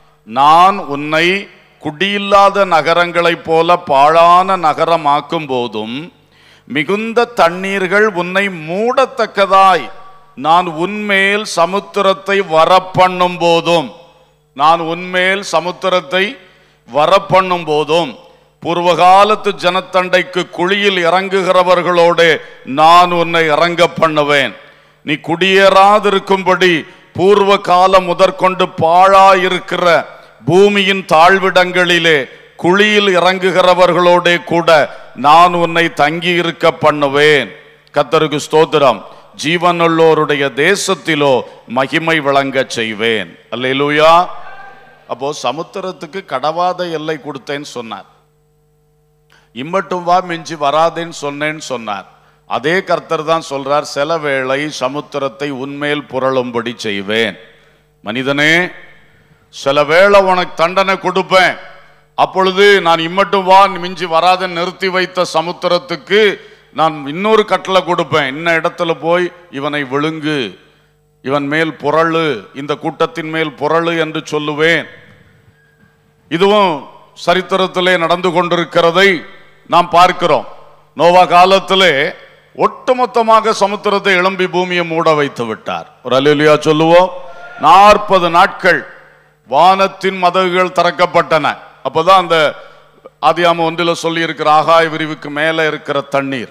நான் உன்னை குடியில்லாத நகரங்களைப் போல பாழான நகரமாக்கும் போதும் மிகுந்த தண்ணீர்கள் உன்னை மூடத்தக்கதாய் நான் உன்மேல் சமுத்திரத்தை வரப்பண்ணும் போதும் நான் உன்மேல் சமுத்திரத்தை வரப்பண்ணும் போதும் பூர்வகாலத்து ஜனத்தண்டைக்கு குழியில் இறங்குகிறவர்களோடு நான் உன்னை இறங்க பண்ணுவேன் நீ குடியேறாதிருக்கும்படி பூர்வ காலம் முதற்கொண்டு பாழாயிருக்கிற பூமியின் தாழ்விடங்களிலே குழியில் இறங்குகிறவர்களோடே கூட நான் உன்னை தங்கி இருக்க பண்ணுவேன் கத்தருக்கு ஸ்தோத்திரம் ஜீவனுள்ளோருடைய தேசத்திலோ மகிமை விளங்கச் செய்வேன் அல்லேலூயா அப்போ சமுத்திரத்துக்கு கடவாத எல்லை கொடுத்தேன்னு சொன்னார் இம்மட்டும் வா மிஞ்சி வராதேன்னு சொன்னேன்னு சொன்னார் அதே கர்த்தர் தான் சொல்றார் சில வேளை சமுத்திரத்தை உன்மேல் புரளும்படி செய்வேன் மனிதனே சில வேளை உனக்கு தண்டனை கொடுப்பேன் அப்பொழுது நான் இம்மட்டும் வா மிஞ்சி வராத நிறுத்தி வைத்த சமுத்திரத்துக்கு நான் இன்னொரு கட்டளை கொடுப்பேன் இன்ன இடத்துல போய் இவனை விழுங்கு இவன் மேல் புரளு இந்த கூட்டத்தின் மேல் புரளு என்று சொல்லுவேன் இதுவும் சரித்திரத்திலே நடந்து கொண்டிருக்கிறதை நாம் பார்க்கிறோம் நோவா காலத்திலே ஒட்டுமொத்தமாக சமுத்திரத்தை எழும்பி பூமியை மூட வைத்து விட்டார் ஒரு அலுவலியா சொல்லுவோம் நாற்பது நாட்கள் வானத்தின் மதகுகள் திறக்கப்பட்டன அப்பதான் அந்த ஆதியாம ஒன்றில் சொல்லி இருக்கிற ஆகாய விரிவுக்கு மேலே இருக்கிற தண்ணீர்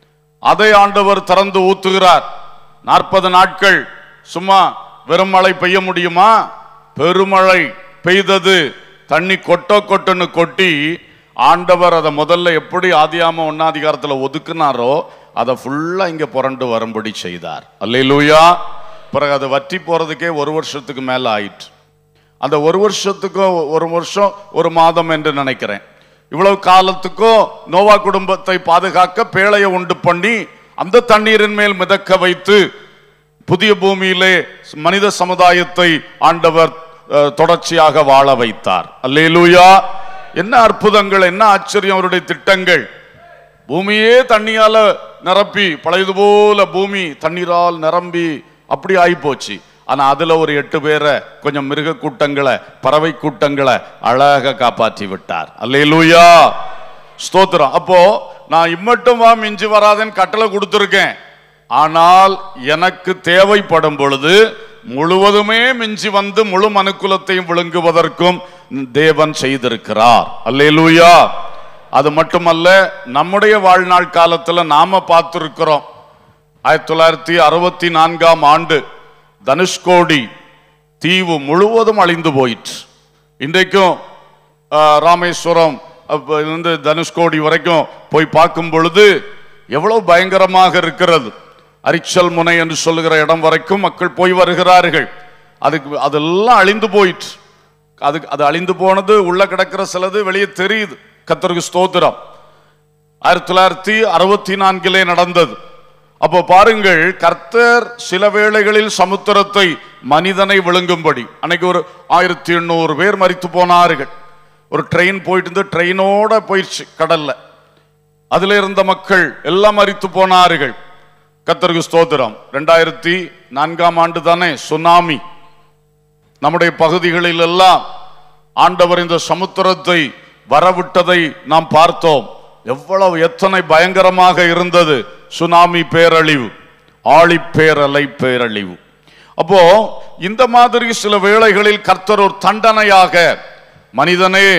அதை ஆண்டவர் திறந்து ஊத்துகிறார் நாற்பது நாட்கள் சும்மா வெறும் மழை பெய்ய முடியுமா பெருமழை பெய்தது தண்ணி கொட்ட கொட்டுன்னு கொட்டி ஆண்டவர் அதை முதல்ல எப்படி ஆதியாம ஒன்னாதிகாரத்தில் ஒதுக்குனாரோ அதை ஃபுல்லா இங்க புரண்டு வரும்படி செய்தார் அல்லேலூயா பிறகு அது வற்றி போறதுக்கே ஒரு வருஷத்துக்கு மேல ஆயிற்று அந்த ஒரு வருஷத்துக்கும் ஒரு வருஷம் ஒரு மாதம் என்று நினைக்கிறேன் இவ்வளவு காலத்துக்கும் நோவா குடும்பத்தை பாதுகாக்க பேழையை உண்டு பண்ணி அந்த தண்ணீரின் மேல் மிதக்க வைத்து புதிய பூமியிலே மனித சமுதாயத்தை ஆண்டவர் அஹ், தொடர்ச்சியாக வாழ வைத்தார் அல்லேலூயா என்ன அற்புதங்கள் என்ன ஆச்சரியம் அவருடைய திட்டங்கள் பூமியே தண்ணியால நிரப்பி பழையது போல பூமி தண்ணீரால் நிரம்பி அப்படி ஆயிப்போச்சு ஆனா அதுல ஒரு எட்டு பேரை கொஞ்சம் மிருக கூட்டங்களை பறவை கூட்டங்களை அழகாக காப்பாற்றி விட்டார் அல்லேலூயா ஸ்தோத்திரம் அப்போ நான் இம்மட்டும் வா மிஞ்சி வராதேன்னு கட்டளை கொடுத்துருக்கேன் ஆனால் எனக்கு தேவைப்படும் பொழுது முழுவதுமே மிஞ்சி வந்து முழு மனுக்குலத்தையும் விழுங்குவதற்கும் தேவன் செய்திருக்கிறார் அல்லேலூயா அது மட்டுமல்ல நம்முடைய வாழ்நாள் காலத்துல நாம பார்த்திருக்கிறோம் ஆயிரத்தி தொள்ளாயிரத்தி அறுபத்தி நான்காம் ஆண்டு தனுஷ்கோடி தீவு முழுவதும் அழிந்து போயிற்று இன்றைக்கும் ஆஹ், ராமேஸ்வரம் அப்ப இருந்து தனுஷ்கோடி வரைக்கும் போய் பார்க்கும் பொழுது எவ்வளவு பயங்கரமாக இருக்கிறது அரிச்சல் முனை என்று சொல்லுகிற இடம் வரைக்கும் மக்கள் போய் வருகிறார்கள் அதுக்கு அதெல்லாம் அழிந்து போயிற்று அது அது அழிந்து போனது உள்ள கிடக்கிற சிலது வெளியே தெரியுது கத்தருக்கு ஸ்தோத்திரம் ஆயிரத்தி தொள்ளாயிரத்தி அறுபத்தி நான்கிலே நடந்தது அப்போ பாருங்கள் கர்த்தர் சில வேளைகளில் சமுத்திரத்தை மனிதனை விழுங்கும்படி அன்னைக்கு ஒரு ஆயிரத்தி எண்ணூறு பேர் மரித்து போனார்கள் ஒரு ட்ரெயின் போயிட்டு இருந்து ட்ரெயினோட போயிடுச்சு கடல்ல அதுல இருந்த மக்கள் எல்லாம் மரித்து போனார்கள் கர்த்தருக்கு ஸ்தோத்திரம் ரெண்டாயிரத்தி நான்காம் ஆண்டு தானே சுனாமி நம்முடைய பகுதிகளில் எல்லாம் ஆண்டவர் இந்த சமுத்திரத்தை வரவிட்டதை நாம் பார்த்தோம் எவ்வளவு எத்தனை பயங்கரமாக இருந்தது சுனாமி பேரழிவு ஆழி பேரலை பேரழிவு அப்போ இந்த மாதிரி சில வேளைகளில் கர்த்தர் ஒரு தண்டனையாக மனிதனே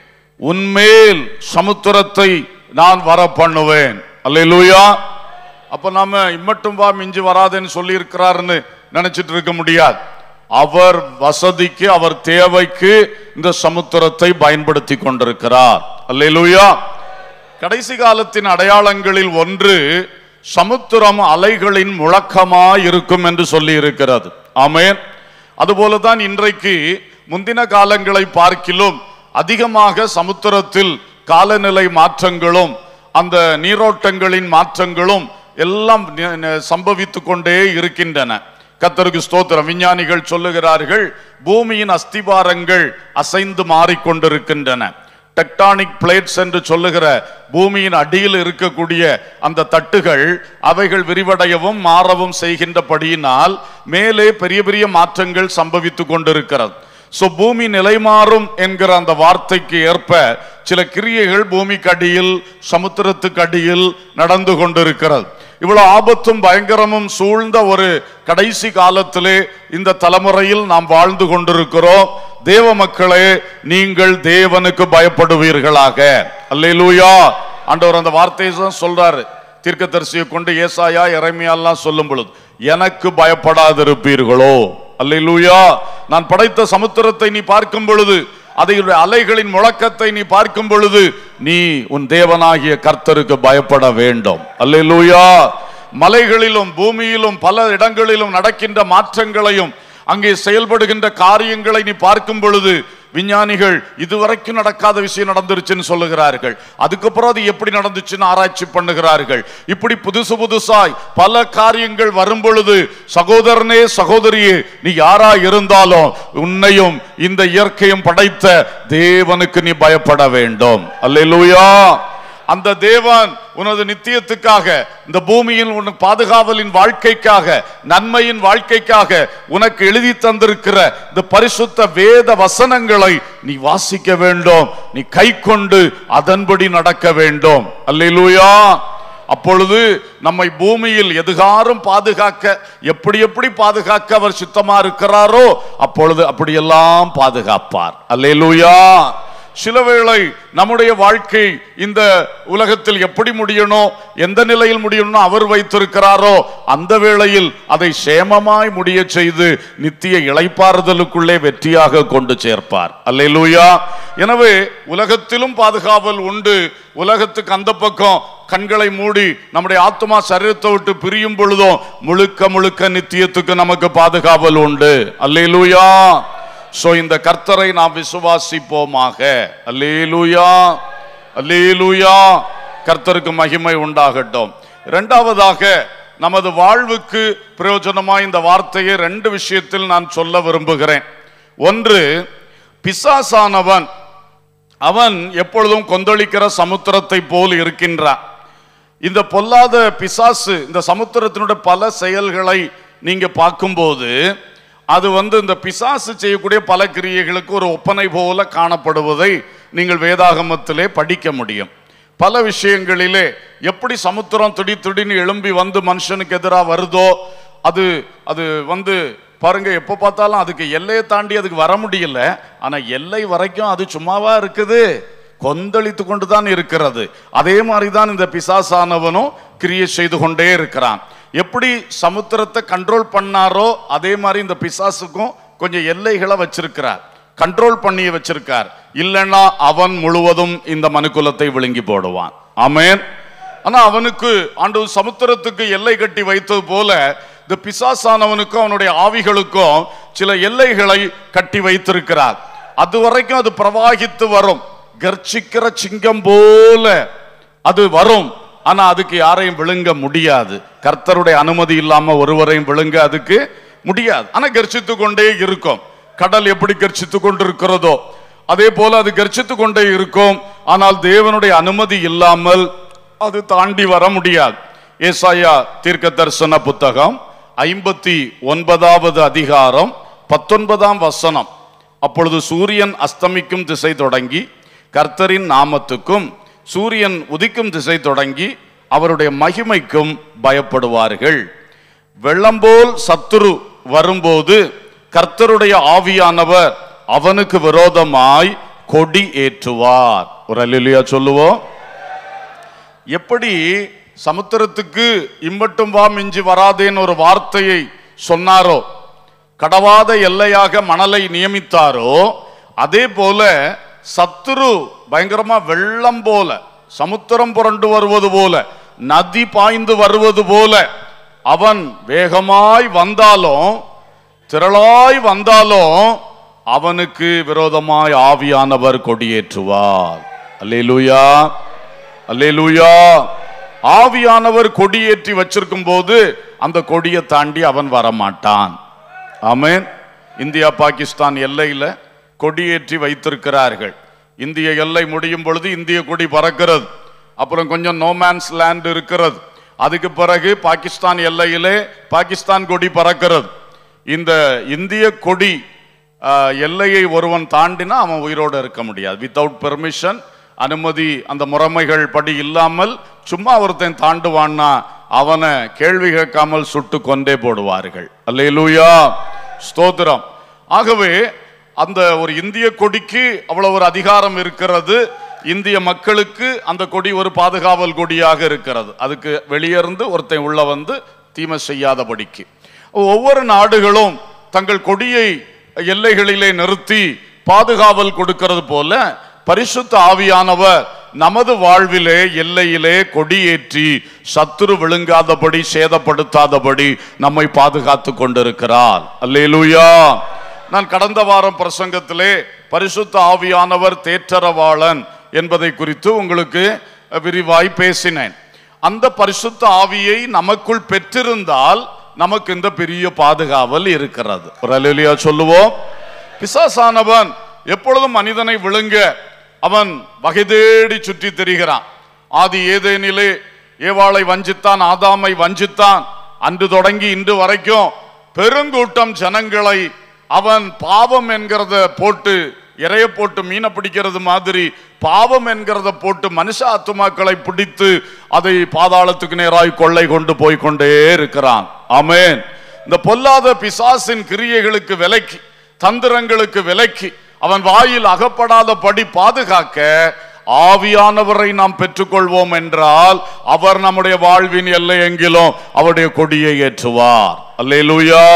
உன்மேல் சமுத்திரத்தை நான் வர பண்ணுவேன் அல்லேலூயா அப்ப நாம இம்மட்டும் வா மிஞ்சி வராதேன்னு சொல்லி இருக்கிறாருன்னு நினைச்சிட்டு இருக்க முடியாது அவர் வசதிக்கு அவர் தேவைக்கு இந்த சமுத்திரத்தை பயன்படுத்தி கொண்டிருக்கிறார் அல்லேலூயா கடைசி காலத்தின் அடையாளங்களில் ஒன்று சமுத்திரம் அலைகளின் முழக்கமாய் இருக்கும் என்று சொல்லி இருக்கிறது ஆமென் அதுபோலதான் இன்றைக்கு முந்தின காலங்களை பார்க்கிலும் அதிகமாக சமுத்திரத்தில் காலநிலை மாற்றங்களும் அந்த நீரோட்டங்களின் மாற்றங்களும் எல்லாம் நி- நி- சம்பவித்துக் கொண்டே இருக்கின்றன கத்தருக்கு ஸ்தோத்திரம் விஞ்ஞானிகள் சொல்லுகிறார்கள் பூமியின் அஸ்திபாரங்கள் அசைந்து மாறிக்கொண்டிருக்கின்றன டெக்டானிக் பிளேட்ஸ் என்று சொல்லுகிற பூமியின் அடியில் இருக்கக்கூடிய அந்த தட்டுகள் அவைகள் விரிவடையவும் மாறவும் செய்கின்றபடியினால் மேலே பெரிய பெரிய மாற்றங்கள் சம்பவித்துக் கொண்டிருக்கிறது சோ பூமி நிலைமாறும் என்கிற அந்த வார்த்தைக்கு ஏற்ப சில கிரியைகள் பூமிக்கு அடியில் சமுத்திரத்துக்கு அடியில் நடந்து கொண்டிருக்கிறது இவ்வளவு ஆபத்தும் பயங்கரமும் சூழ்ந்த ஒரு கடைசி காலத்திலே இந்த தலைமுறையில் நாம் வாழ்ந்து கொண்டிருக்கிறோம் தேவ மக்களே நீங்கள் தேவனுக்கு பயப்படுவீர்களாக அல்லேலூயா ஆண்டவர் அந்த வார்த்தையை தான் சொல்றாரு தீர்க்கதரிசியை கொண்டு ஏசாயா இறைமையாலாம் சொல்லும் பொழுது எனக்கு பயப்படாதிருப்பீர்களோ அல்லேலூயா நான் படைத்த சமுத்திரத்தை நீ பார்க்கும் பொழுது அதனுடைய அலைகளின் முழக்கத்தை நீ பார்க்கும் பொழுது நீ உன் தேவனாகிய கர்த்தருக்கு பயப்பட வேண்டும் அல்லேலூயா மலைகளிலும் பூமியிலும் பல இடங்களிலும் நடக்கின்ற மாற்றங்களையும் அங்கே செயல்படுகின்ற காரியங்களை நீ பார்க்கும் பொழுது விஞ்ஞானிகள் இதுவரைக்கும் நடக்காத விஷயம் நடந்துருச்சுன்னு சொல்லுகிறார்கள் அதுக்கப்புறம் அது எப்படி நடந்துச்சுன்னு ஆராய்ச்சி பண்ணுகிறார்கள் இப்படி புதுசு புதுசாய் பல காரியங்கள் வரும் பொழுது சகோதரனே சகோதரியே நீ யாரா இருந்தாலும் உன்னையும் இந்த இயற்கையும் படைத்த தேவனுக்கு நீ பயப்பட வேண்டும் அல்லேலூயா அந்த தேவன் உனது நித்தியத்துக்காக இந்த பூமியில் உனக்கு பாதுகாவலின் வாழ்க்கைக்காக நன்மையின் வாழ்க்கைக்காக உனக்கு எழுதி தந்திருக்கிற இந்த பரிசுத்த வேத வசனங்களை நீ வாசிக்க வேண்டும் நீ கை கொண்டு அதன்படி நடக்க வேண்டும் அல்லேலூயா அப்பொழுது நம்மை பூமியில் எதுகாரும் பாதுகாக்க எப்படி எப்படி பாதுகாக்க அவர் சித்தமா இருக்கிறாரோ அப்பொழுது அப்படியெல்லாம் பாதுகாப்பார் அல்லேலூயா சில வேளை நம்முடைய வாழ்க்கை இந்த உலகத்தில் எப்படி முடியணும் எந்த நிலையில் முடியணும் அவர் வைத்திருக்கிறாரோ அந்த வேளையில் அதை சேமமாய் முடிய செய்து நித்திய இளைப்பாறுதலுக்குள்ளே வெற்றியாக கொண்டு சேர்ப்பார் அல்லேலூயா எனவே உலகத்திலும் பாதுகாவல் உண்டு உலகத்துக்கு அந்த பக்கம் கண்களை மூடி நம்முடைய ஆத்மா சரீரத்தை விட்டு பிரியும் பொழுதும் முழுக்க முழுக்க நித்தியத்துக்கு நமக்கு பாதுகாவல் உண்டு அல்லேலூயா சோ இந்த கர்த்தரை நாம் விசுவாசிப்போமாக அல்லேலூயா அல்லேலூயா கர்த்தருக்கு மகிமை உண்டாகட்டும் இரண்டாவதாக நமது வாழ்வுக்கு பிரயோஜனமாய் இந்த வார்த்தையை ரெண்டு விஷயத்தில் நான் சொல்ல விரும்புகிறேன் ஒன்று பிசாசானவன் அவன் எப்பொழுதும் கொந்தளிக்கிற சமுத்திரத்தை போல் இருக்கின்றான் இந்த பொல்லாத பிசாசு இந்த சமுத்திரத்தினுடைய பல செயல்களை நீங்க பார்க்கும்போது அது வந்து இந்த பிசாசு செய்யக்கூடிய பல கிரியைகளுக்கு ஒரு ஒப்பனை போல காணப்படுவதை நீங்கள் வேதாகமத்திலே படிக்க முடியும் பல விஷயங்களிலே எப்படி சமுத்திரம் திடீர் திடீர்னு எழும்பி வந்து மனுஷனுக்கு எதிராக வருதோ அது அது வந்து பாருங்க எப்போ பார்த்தாலும் அதுக்கு எல்லையை தாண்டி அதுக்கு வர முடியல ஆனா எல்லை வரைக்கும் அது சும்மாவா இருக்குது கொந்தளித்து கொண்டு தான் இருக்கிறது அதே மாதிரி தான் இந்த பிசாசானவனும் கிரியை செய்து கொண்டே இருக்கிறான் எப்படி சமுத்திரத்தை கண்ட்ரோல் பண்ணாரோ அதே மாதிரி இந்த பிசாசுக்கும் கொஞ்சம் எல்லைகளை வச்சிருக்கிறார் கண்ட்ரோல் பண்ணி வச்சிருக்கார் இல்லைன்னா அவன் முழுவதும் இந்த மனுக்குலத்தை விழுங்கி போடுவான் ஆமென் ஆனா அவனுக்கு ஆண்டு சமுத்திரத்துக்கு எல்லை கட்டி வைத்தது போல இந்த பிசாசானவனுக்கும் அவனுடைய ஆவிகளுக்கும் சில எல்லைகளை கட்டி வைத்திருக்கிறார் அது வரைக்கும் அது பிரவாகித்து வரும் கர்ச்சிக்கிற சிங்கம் போல அது வரும் ஆனா அதுக்கு யாரையும் விழுங்க முடியாது கர்த்தருடைய அனுமதி இல்லாம ஒருவரையும் விழுங்க அதுக்கு முடியாது ஆனா கர்ச்சித்து கொண்டே இருக்கும் கடல் எப்படி கர்ச்சித்து கொண்டிருக்கிறதோ அதே போல அது கர்ச்சித்து கொண்டே இருக்கும் ஆனால் தேவனுடைய அனுமதி இல்லாமல் அது தாண்டி வர முடியாது ஏசாயா தீர்க்க தரிசன புத்தகம் ஐம்பத்தி ஒன்பதாவது அதிகாரம் பத்தொன்பதாம் வசனம் அப்பொழுது சூரியன் அஸ்தமிக்கும் திசை தொடங்கி கர்த்தரின் நாமத்துக்கும் சூரியன் உதிக்கும் திசை தொடங்கி அவருடைய மகிமைக்கும் பயப்படுவார்கள் வெள்ளம்போல் சத்துரு வரும்போது கர்த்தருடைய ஆவியானவர் அவனுக்கு விரோதமாய் கொடி ஏற்றுவார் ஒரு அல்லா சொல்லுவோம் எப்படி சமுத்திரத்துக்கு இம்பட்டும் வா மிஞ்சி வராதேன்னு ஒரு வார்த்தையை சொன்னாரோ கடவாத எல்லையாக மணலை நியமித்தாரோ அதே போல சத்துரு பயங்கரமா வெள்ளம் போல சமுத்திரம் புரண்டு வருவது போல நதி பாய்ந்து வருவது போல அவன் வேகமாய் வந்தாலும் திரளாய் வந்தாலும் அவனுக்கு விரோதமாய் ஆவியானவர் கொடியேற்றுவார் அல்லேலூயா அல்லேலூயா ஆவியானவர் கொடியேற்றி வச்சிருக்கும் போது அந்த கொடியை தாண்டி அவன் வரமாட்டான் ஆமென் இந்தியா பாகிஸ்தான் எல்லையில கொடியேற்றி வைத்திருக்கிறார்கள் இந்திய எல்லை முடியும் பொழுது இந்திய கொடி பறக்கிறது அப்புறம் கொஞ்சம் நோமேன்ஸ் லேண்ட் இருக்கிறது அதுக்கு பிறகு பாகிஸ்தான் எல்லையிலே பாகிஸ்தான் கொடி பறக்கிறது இந்த இந்திய கொடி ஆஹ், எல்லையை ஒருவன் தாண்டினா அவன் உயிரோடு இருக்க முடியாது வித்தவுட் பெர்மிஷன் அனுமதி அந்த முறைமைகள் படி இல்லாமல் சும்மா ஒருத்தன் தாண்டுவான்னா அவனை கேள்வி கேட்காமல் சுட்டு கொண்டே போடுவார்கள் அல்லேலூயா ஸ்தோத்திரம் ஆகவே அந்த ஒரு இந்திய கொடிக்கு அவ்வளவு ஒரு அதிகாரம் இருக்கிறது இந்திய மக்களுக்கு அந்த கொடி ஒரு பாதுகாவல் கொடியாக இருக்கிறது அதுக்கு வெளியே இருந்து ஒருத்தன் உள்ள வந்து தீமை செய்யாதபடிக்கு ஒவ்வொரு நாடுகளும் தங்கள் கொடியை எல்லைகளிலே நிறுத்தி பாதுகாவல் கொடுக்கிறது போல பரிசுத்த ஆவியானவர் நமது வாழ்விலே எல்லையிலே கொடியேற்றி சத்துரு விழுங்காதபடி சேதப்படுத்தாதபடி நம்மை பாதுகாத்து கொண்டிருக்கிறார் அல்லேலூயா நான் கடந்த வாரம் பிரசங்கத்திலே பரிசுத்த ஆவியானவர் தேற்றரவாளன் என்பதை குறித்து உங்களுக்கு விரிவாய் பேசினேன் அந்த பரிசுத்த ஆவியை நமக்குள் பெற்றிருந்தால் நமக்கு இந்த பெரிய பாதுகாவல் இருக்கிறது ஒரு அல்லேலூயா சொல்லுவோம் பிசாசானவன் எப்பொழுதும் மனிதனை விழுங்க அவன் வகை தேடி சுற்றி திரிகிறான் ஆதி ஏதேனிலே ஏவாளை வஞ்சித்தான் ஆதாமை வஞ்சித்தான் அன்று தொடங்கி இன்று வரைக்கும் பெருங்கூட்டம் ஜனங்களை அவன் பாவம் என்கிறத போட்டு இறைய போட்டு மீனை பிடிக்கிறது மாதிரி பாவம் என்கிறத போட்டு மனுஷ ஆத்துமாக்களை பிடித்து அதை பாதாளத்துக்கு நேராய் கொள்ளை கொண்டு போய் கொண்டே இருக்கிறான் ஆமென் இந்த பொல்லாத பிசாசின் கிரியைகளுக்கு விலக்கி தந்திரங்களுக்கு விலக்கி அவன் வாயில் அகப்படாதபடி பாதுகாக்க ஆவியானவரை நாம் பெற்றுக்கொள்வோம் என்றால் அவர் நம்முடைய வாழ்வின் எல்லை எங்கிலும் அவருடைய கொடியை ஏற்றுவார் அல்லேலூயா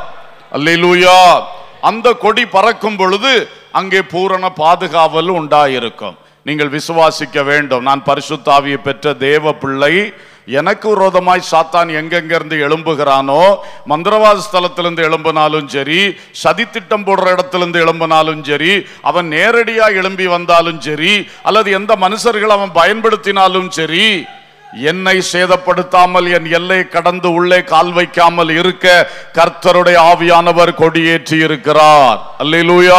அல்லேலூயா அந்த கொடி பறக்கும் பொழுது அங்கே பூரண பாதுகாவல் உண்டாயிருக்கும் நீங்கள் விசுவாசிக்க வேண்டும் நான் பரிசுத்தாவியை பெற்ற தேவ பிள்ளை எனக்கு விரோதமாய் சாத்தான் எங்கெங்கிருந்து எழும்புகிறானோ மந்திரவாத ஸ்தலத்திலிருந்து எழும்பினாலும் சரி சதித்திட்டம் போடுற இடத்திலிருந்து எழும்பினாலும் சரி அவன் நேரடியா எழும்பி வந்தாலும் சரி அல்லது எந்த மனுஷர்கள் அவன் பயன்படுத்தினாலும் சரி என்னை சேதப்படுத்தாமல் என் எல்லை கடந்து உள்ளே கால் வைக்காமல் இருக்க கர்த்தருடைய ஆவியானவர் கொடியேற்றி இருக்கிறார் அல்லேலூயா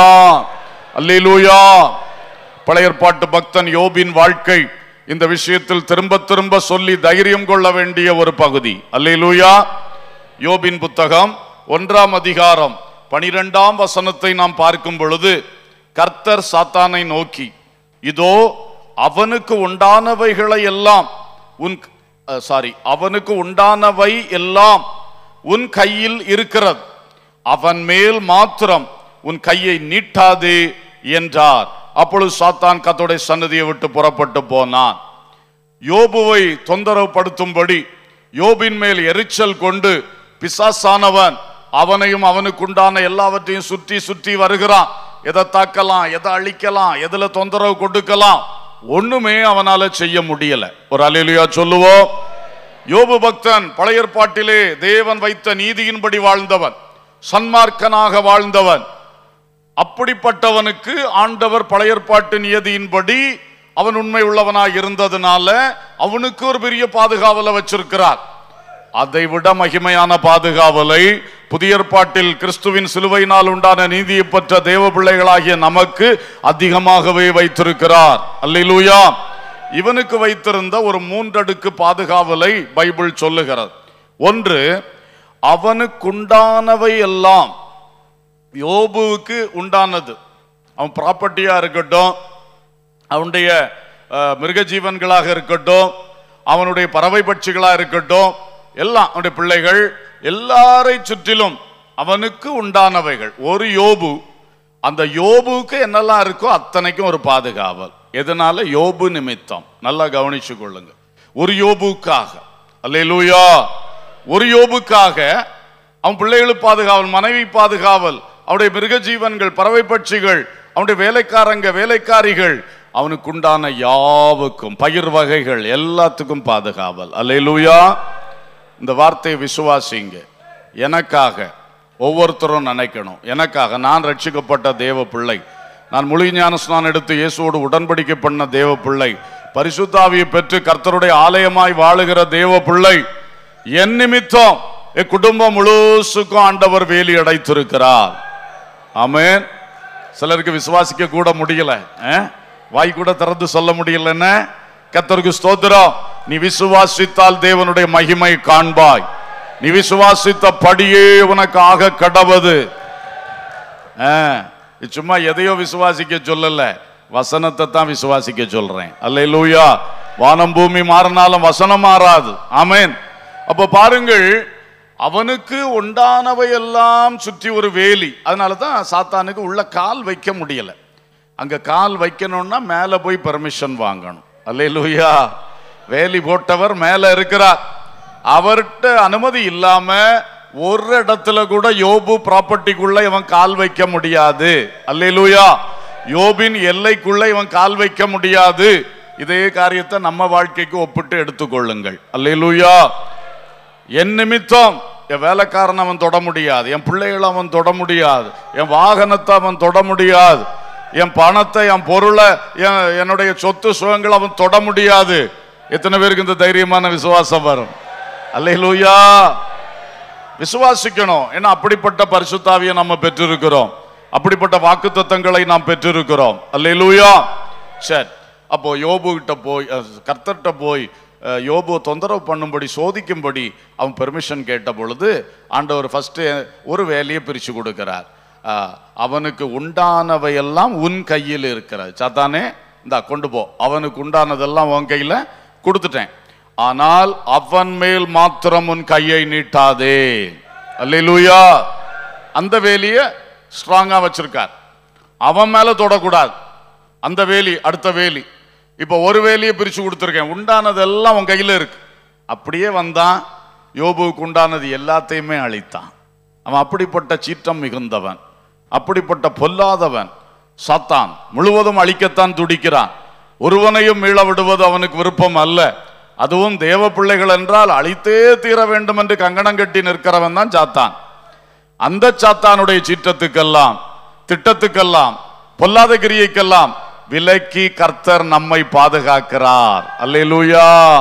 அல்லேலூயா பழைய ஏற்பாட்டு பக்தன் யோபின் வாழ்க்கை இந்த விஷயத்தில் திரும்ப திரும்ப சொல்லி தைரியம் கொள்ள வேண்டிய ஒரு பகுதி அல்லேலூயா யோபின் புத்தகம் ஒன்றாம் அதிகாரம் பனிரெண்டாம் வசனத்தை நாம் பார்க்கும் பொழுது கர்த்தர் சாத்தானை நோக்கி இதோ அவனுக்கு உண்டானவைகளை எல்லாம் உன் சாரி அவனுக்கு உண்டானவை எல்லாம் உன் கையில் இருக்கிறது அவன் மேல் மாத்திரம் உன் கையை நீட்டாதே என்றார் அப்பொழுது சாத்தான் கத்தோடைய சன்னதியை விட்டு புறப்பட்டு போனான் யோபுவை தொந்தரவு படுத்தும்படி யோபின் மேல் எரிச்சல் கொண்டு பிசாசானவன் அவனையும் அவனுக்குண்டான எல்லாவற்றையும் சுற்றி சுற்றி வருகிறான் எதை தாக்கலாம் எதை அழிக்கலாம் எதுல தொந்தரவு கொடுக்கலாம் ஒண்ணுமே அவனால செய்ய முடியல ஒரு அலையிலையா சொல்லுவோம் யோபு பக்தன் பழைய ஏற்பாட்டிலே தேவன் வைத்த நீதியின்படி வாழ்ந்தவன் சன்மார்க்கனாக வாழ்ந்தவன் அப்படிப்பட்டவனுக்கு ஆண்டவர் பழைய ஏற்பாட்டு நியதியின்படி அவன் உண்மை உள்ளவனாய் இருந்ததுனால அவனுக்கு ஒரு பெரிய பாதுகாவலை வச்சிருக்கிறார் அதை விட மகிமையான பாதுகாவலை புதிய ஏற்பாட்டில் கிறிஸ்துவின் சிலுவையினால் உண்டான நீதியை பெற்ற தேவ பிள்ளைகளாகிய நமக்கு அதிகமாகவே வைத்திருக்கிறார் அல்லேலூயா இவனுக்கு வைத்திருந்த ஒரு மூன்றடுக்கு பாதுகாவலை பைபிள் சொல்லுகிறது ஒன்று அவனுக்குண்டானவை எல்லாம் யோபுவுக்கு உண்டானது அவன் ப்ராப்பர்ட்டியா இருக்கட்டும் அவனுடைய அஹ், மிருக ஜீவன்களாக இருக்கட்டும் அவனுடைய பறவை பட்சிகளா இருக்கட்டும் எல்லாம் அவனுடைய பிள்ளைகள் எல்லாரை சுற்றிலும் அவனுக்கு உண்டானவைகள் ஒரு யோபு அந்த யோபுவுக்கு என்னெல்லாம் இருக்கோ அத்தனைக்கும் ஒரு பாதுகாவல் எதனால யோபு நிமித்தம் நல்லா கவனிச்சு கொள்ளுங்க ஒரு யோபுக்காக அல்லேலூயா ஒரு யோபுக்காக அவன் பிள்ளைகளுக்கு பாதுகாவல் மனைவி பாதுகாவல் அவனுடைய மிருக ஜீவன்கள் பறவை பட்சிகள் அவனுடைய வேலைக்காரங்க வேலைக்காரிகள் அவனுக்கு உண்டான யாவுக்கும் பயிர் வகைகள் எல்லாத்துக்கும் பாதுகாவல் அல்லேலூயா இந்த வார்த்தையை விசுவாசிங்க எனக்காக ஒவ்வொருத்தரும் நினைக்கணும் எனக்காக நான் ரட்சிக்கப்பட்ட தேவ பிள்ளை நான் முழு ஞான ஸ்நானம் எடுத்து இயேசுவோடு உடன்படிக்கை பண்ண தேவ பிள்ளை பரிசுத்தாவியை பெற்று கர்த்தருடைய ஆலயமாய் வாழுகிற தேவ பிள்ளை என் நிமித்தம் என் குடும்பம் முழுசுக்கும் ஆண்டவர் வேலி அடைத்திருக்கிறார் ஆமென் சிலருக்கு விசுவாசிக்க கூட முடியல அஹ்? வாய் கூட திறந்து சொல்ல முடியலன்னு கத்தருக்கு ஸ்தோத்திரம் நீ விசுவாசித்தால் தேவனுடைய மகிமை காண்பாய் நீ விசுவாசித்த படியே உனக்கு ஆக கடவது அஹ், இது சும்மா எதையோ விசுவாசிக்க சொல்லல வசனத்தை தான் விசுவாசிக்க சொல்றேன் அல்லேலூயா வானம் பூமி மாறினாலும் வசனம் மாறாது ஆமென் அப்ப பாருங்கள் அவனுக்கு உண்டானவை எல்லாம் சுற்றி ஒரு வேலி அதனால தான் சாத்தானுக்கு உள்ள கால் வைக்க முடியல அங்க கால் வைக்கணும்னா மேல போய் பெர்மிஷன் வாங்கணும் அல்லேலூயா வேலி போட்டவர் மேல இருக்கிறார் அவர்கிட்ட அனுமதி இல்லாம ஒரு இடத்துல கூட யோபு ப்ராப்பர்ட்டிக்குள்ள இவன் கால் வைக்க முடியாது அல்லேலூயா யோபின் எல்லைக்குள்ள இவன் கால் வைக்க முடியாது இதே காரியத்தை நம்ம வாழ்க்கைக்கு ஒப்பிட்டு எடுத்துக்கொள்ளுங்கள் அல்லேலூயா என் நிமித்தம் என் வேலைக்காரன் அவன் தொட முடியாது என் பிள்ளைகளை அவன் தொட முடியாது என் வாகனத்தை அவன் தொட முடியாது என் பணத்தை என் பொருளை என் என்னுடைய சொத்து சுகங்கள் அவன் தொட முடியாது எத்தனை பேருக்கு இந்த தைரியமான விசுவாசம் வரும் அல்லேலூயா விசுவாசிக்கணும் ஏன்னா அப்படிப்பட்ட பரிசுத்தாவியை நம்ம பெற்றிருக்கிறோம் அப்படிப்பட்ட வாக்குத்தத்தங்களை நாம் பெற்றிருக்கிறோம் அல்லேலூயா சரி அப்போ யோபு கிட்ட போய் அஹ், கர்த்தர்கிட்ட போய் அஹ், யோபு தொந்தரவு பண்ணும்படி சோதிக்கும்படி அவன் பெர்மிஷன் கேட்ட பொழுது ஆண்டவர் ஃபர்ஸ்ட் ஒரு வேலையை பிரிச்சு கொடுக்கிறார் அஹ், அவனுக்கு உண்டானவையெல்லாம் உன் கையில் இருக்கிறது சாத்தானே இந்தா கொண்டு போ அவனுக்கு உண்டானதெல்லாம் உன் கையில கொடுத்துட்டேன் ஆனால் அவன் மேல் மாத்திரம் உன் கையை நீட்டாதே அல்லேலூயா அந்த வேலிய ஸ்ட்ராங்கா வச்சிருக்கார் அவன் மேல தொடக்கூடாது அந்த வேலி அடுத்த வேலி இப்போ ஒரு வேலியை பிரிச்சு கொடுத்துருக்கேன் உண்டானதெல்லாம் உன் கையில இருக்கு அப்படியே வந்தான் யோபுவுக்கு உண்டானது எல்லாத்தையுமே அழித்தான் அவன் அப்படிப்பட்ட சீற்றம் மிகுந்தவன் அப்படிப்பட்ட பொல்லாதவன் சாத்தான் முழுவதும் அழிக்கத்தான் துடிக்கிறான் ஒருவனையும் மீள விடுவது அவனுக்கு விருப்பம் அல்ல அதுவும் தேவ பிள்ளைகள் என்றால் அழித்தே தீர வேண்டும் என்று கங்கணம் கட்டி நிற்கிறவன் தான் சாத்தான் அந்த சாத்தானுடைய சீற்றத்துக்கெல்லாம் திட்டத்துக்கெல்லாம் பொல்லாத கிரியைக்கெல்லாம் விலக்கி கர்த்தர் நம்மை பாதுகாக்கிறார் அல்லேலூயா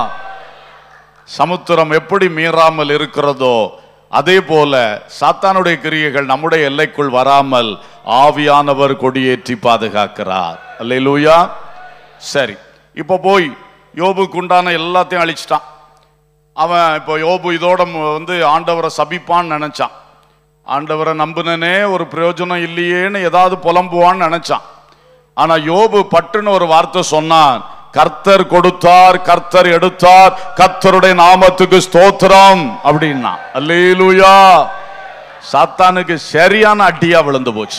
சமுத்திரம் எப்படி மீறாமல் இருக்கிறதோ அதே போல சாத்தானுடைய கிரியைகள் நம்முடைய எல்லைக்குள் வராமல் ஆவியானவர் கொடியேற்றி பாதுகாக்கிறார் அல்லேலூயா சரி இப்போ போய் யோபுக்கு உண்டான எல்லாத்தையும் அழிச்சிட்டான் அவன் இப்போ யோபு இதோட மு- வந்து ஆண்டவரை சபிப்பான்னு நினைச்சான் ஆண்டவரை நம்புனனே ஒரு பிரயோஜனம் இல்லையேன்னு ஏதாவது புலம்புவான்னு நினைச்சான் ஆனா யோபு பட்டுன்னு ஒரு வார்த்தை சொன்னான் கர்த்தர் கொடுத்தார் கர்த்தர் எடுத்தார் கர்த்தருடைய நாமத்துக்கு ஸ்தோத்திரம் அப்படின்னா அல்லேலூயா சாத்தானுக்கு சரியான அடியா விழுந்து போச்சு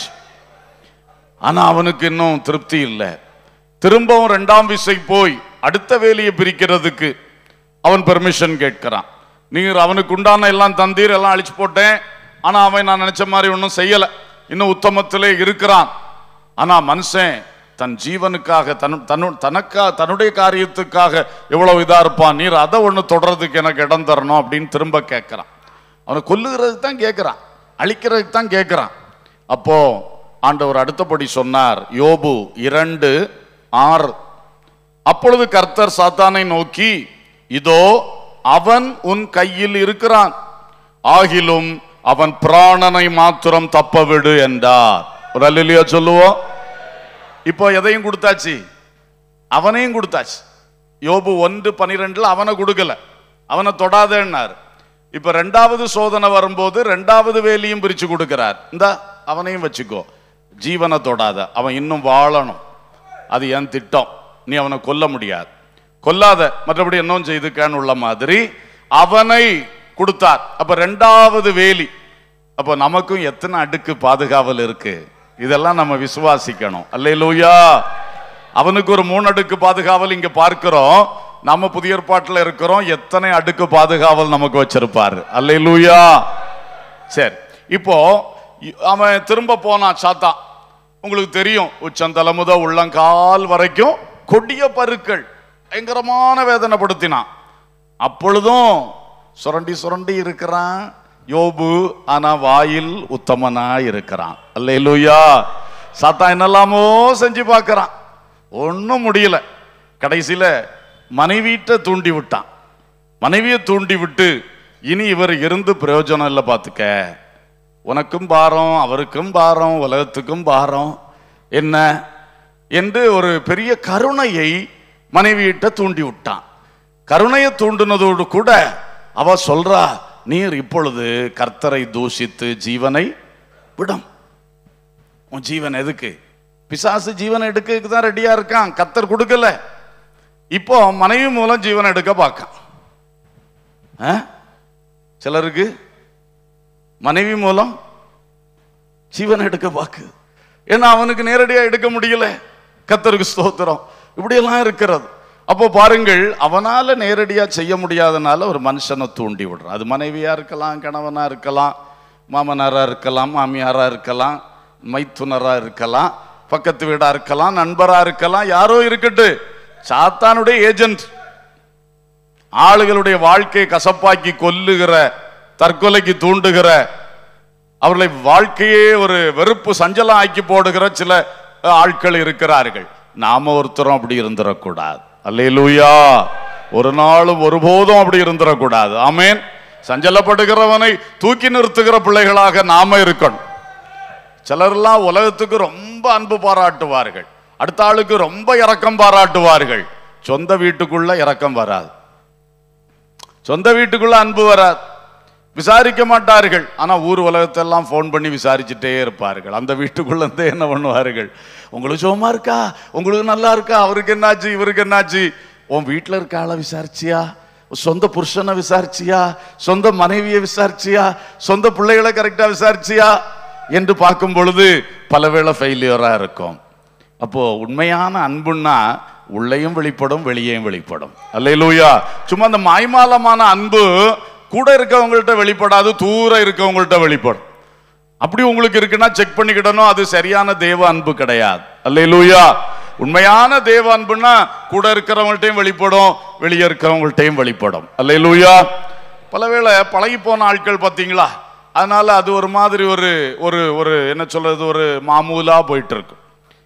ஆனா அவனுக்கு இன்னும் திருப்தி இல்லை திரும்பவும் ரெண்டாம் விசை போய் அடுத்த வேலையை பிரிக்கிறதுக்கு அவன் பெர்மிஷன் கேட்கிறான் நீர் அவனுக்கு உண்டான எல்லாம் தந்தீர் எல்லாம் அழிச்சு போட்டேன் ஆனா அவன் நான் நினைச்ச மாதிரி ஒன்றும் செய்யல இன்னும் உத்தமத்திலே இருக்கிறான் ஆனா மனுஷன் தன் ஜீவனுக்காக தன் தன்னு தனக்கா தன்னுடைய காரியத்துக்காக எவ்வளவு இதா இருப்பான் நீர் அதை ஒன்று தொடர்றதுக்கு எனக்கு இடம் தரணும் அப்படின்னு திரும்ப கேட்கிறான் அவனை கொல்லுகிறதுக்கு தான் கேட்கிறான் அழிக்கிறதுக்கு தான் கேட்கிறான் அப்போ ஆண்டவர் அடுத்தபடி சொன்னார் யோபு இரண்டு ஆறு அப்பொழுது கர்த்தர் சாத்தானை நோக்கி இதோ அவன் உன் கையில் இருக்கிறான் ஆகிலும் அவன் பிராணனை மாத்திரம் தப்ப விடு என்றார் ஒரு அல்லையா சொல்லுவோம் இப்போ எதையும் கொடுத்தாச்சு அவனையும் கொடுத்தாச்சு யோபு ஒன்று பனிரெண்டுல அவனை கொடுக்கல அவனை தொடாதேன்னார் இப்ப ரெண்டாவது சோதனை வரும்போது ரெண்டாவது வேலியும் பிரிச்சு கொடுக்கிறார் இந்த அவனையும் வச்சுக்கோ ஜீவனை தொடாத அவன் இன்னும் வாழணும் அது என் திட்டம் நீ அவனை கொல்ல முடியாது கொல்லாத மற்றபடி இன்னும் செய்துக்கான்னு உள்ள மாதிரி அவனை கொடுத்தார் அப்ப ரெண்டாவது வேலி அப்போ நமக்கும் எத்தனை அடுக்கு பாதுகாவல் இருக்கு இதெல்லாம் நம்ம விசுவாசிக்கணும் அல்லேலூயா அவனுக்கு ஒரு மூணு அடுக்கு பாதுகாவல் இங்க பார்க்கிறோம் நம்ம புதிய ஏற்பாட்டில் இருக்கிறோம் எத்தனை அடுக்கு பாதுகாவல் நமக்கு வச்சிருப்பாரு அல்லேலூயா சரி இப்போ இ- அவன் திரும்ப போனான் சாத்தா உங்களுக்கு தெரியும் உச்சந்தலை முத உள்ளங்கால் வரைக்கும் கொடிய பருக்கள் பயங்கரமான வேதனைப்படுத்தினான் அப்பொழுதும் சுரண்டி சுரண்டி இருக்கிறான் யோபு ஆனா வாயில் உத்தமனா இருக்கிறான் அல்லேலூயா சாத்தா என்னெல்லாமோ செஞ்சு பார்க்கறான் ஒன்றும் முடியல கடைசியில மனைவீட்டை தூண்டி விட்டான் மனைவியை தூண்டி விட்டு இனி இவர் இருந்து பிரயோஜனம் இல்லை பார்த்துக்க உனக்கும் பாரம் அவருக்கும் பாரம் உலகத்துக்கும் பாரம் என்ன என்று ஒரு பெரிய கருணையை மனைவியிட்ட தூண்டி விட்டான் கருணையை தூண்டினதோடு கூட அவ சொல்றா நீர் இப்பொழுது கர்த்தரை தூஷித்து ஜீவனை விடும் உன் ஜீவன் எதுக்கு பிசாசு ஜீவனை எடுக்கிறதுக்கு தான் ரெடியா இருக்கான் கர்த்தர் கொடுக்கல இப்போ மனைவி மூலம் ஜீவனை எடுக்க பார்க்கான் ஆ? சிலருக்கு மனைவி மூலம் ஜீவனை எடுக்க பாக்கு ஏன்னா அவனுக்கு நேரடியா எடுக்க முடியல கத்தருக்கு ஸ்தோத்திரம் இப்படியெல்லாம் இருக்கிறது அப்போ பாருங்கள் அவனால நேரடியா செய்ய முடியாதனால ஒரு மனுஷனை தூண்டி விடுறான் அது மனைவியா இருக்கலாம் கணவனா இருக்கலாம் மாமனாரா இருக்கலாம் மாமியாரா இருக்கலாம் மைத்துனரா இருக்கலாம் பக்கத்து வீடா இருக்கலாம் நண்பரா இருக்கலாம் யாரோ இருக்கட்டு சாத்தானுடைய ஏஜென்ட் ஆளுகளுடைய வாழ்க்கையை கசப்பாக்கி கொல்லுகிற தற்கொலைக்கு தூண்டுகிற அவர்களை வாழ்க்கையே ஒரு வெறுப்பு சஞ்சலம் ஆக்கி போடுகிற சில அஹ், ஆட்கள் இருக்கிறார்கள் நாம ஒருத்தரும் அப்படி இருந்துடக்கூடாது அல்லேலூயா ஒரு நாளும் ஒருபோதும் அப்படி இருந்துடக்கூடாது ஆமென் சஞ்சலப்படுகிறவனை தூக்கி நிறுத்துகிற பிள்ளைகளாக நாம இருக்கணும் சிலர்லாம் உலகத்துக்கு ரொம்ப அன்பு பாராட்டுவார்கள் அடுத்த ஆளுக்கு ரொம்ப இரக்கம் பாராட்டுவார்கள் சொந்த வீட்டுக்குள்ள இரக்கம் வராது சொந்த வீட்டுக்குள்ள அன்பு வராது விசாரிக்க மாட்டார்கள் ஆனா ஊர் உலகத்தெல்லாம் ஃபோன் பண்ணி விசாரிச்சுட்டே இருப்பார்கள் அந்த வீட்டுக்குள்ள இருந்து என்ன பண்ணுவார்கள் உங்களுக்கு சுகமா இருக்கா உங்களுக்கு நல்லா இருக்கா அவருக்கு என்னாச்சு இவருக்கு என்னாச்சு உன் வீட்டுல இருக்க ஆளை விசாரிச்சியா சொந்த புருஷனை விசாரிச்சியா சொந்த மனைவியை விசாரிச்சியா சொந்த பிள்ளைகளை கரெக்டா விசாரிச்சியா என்று பார்க்கும் பொழுது பலவேளை ஃபெயிலியரா இருக்கும் அப்போ உண்மையான அன்புன்னா உள்ளேயும் வெளிப்படும் வெளியேயும் வெளிப்படும் அல்லேலூயா சும்மா அந்த மாய்மாலமான அன்பு கூட இருக்கவங்கள்ட்ட வெளிப்படாது தூரம் இருக்கவங்கள்ட்ட வெளிப்படும் அப்படி உங்களுக்கு இருக்குன்னா செக் பண்ணிக்கிடணும் அது சரியான தேவ அன்பு கிடையாது அல்லேலூயா உண்மையான தேவ அன்புன்னா கூட இருக்கிறவங்கள்ட்டையும் வெளிப்படும் வெளியே இருக்கிறவங்கள்ட்டையும் வெளிப்படும் அல்லேலூயா பலவேளை பழகி போன ஆட்கள் பார்த்தீங்களா அதனால அது ஒரு மாதிரி ஒரு ஒரு ஒரு என்ன சொல்றது ஒரு மாமூலா போயிட்டு இருக்கும்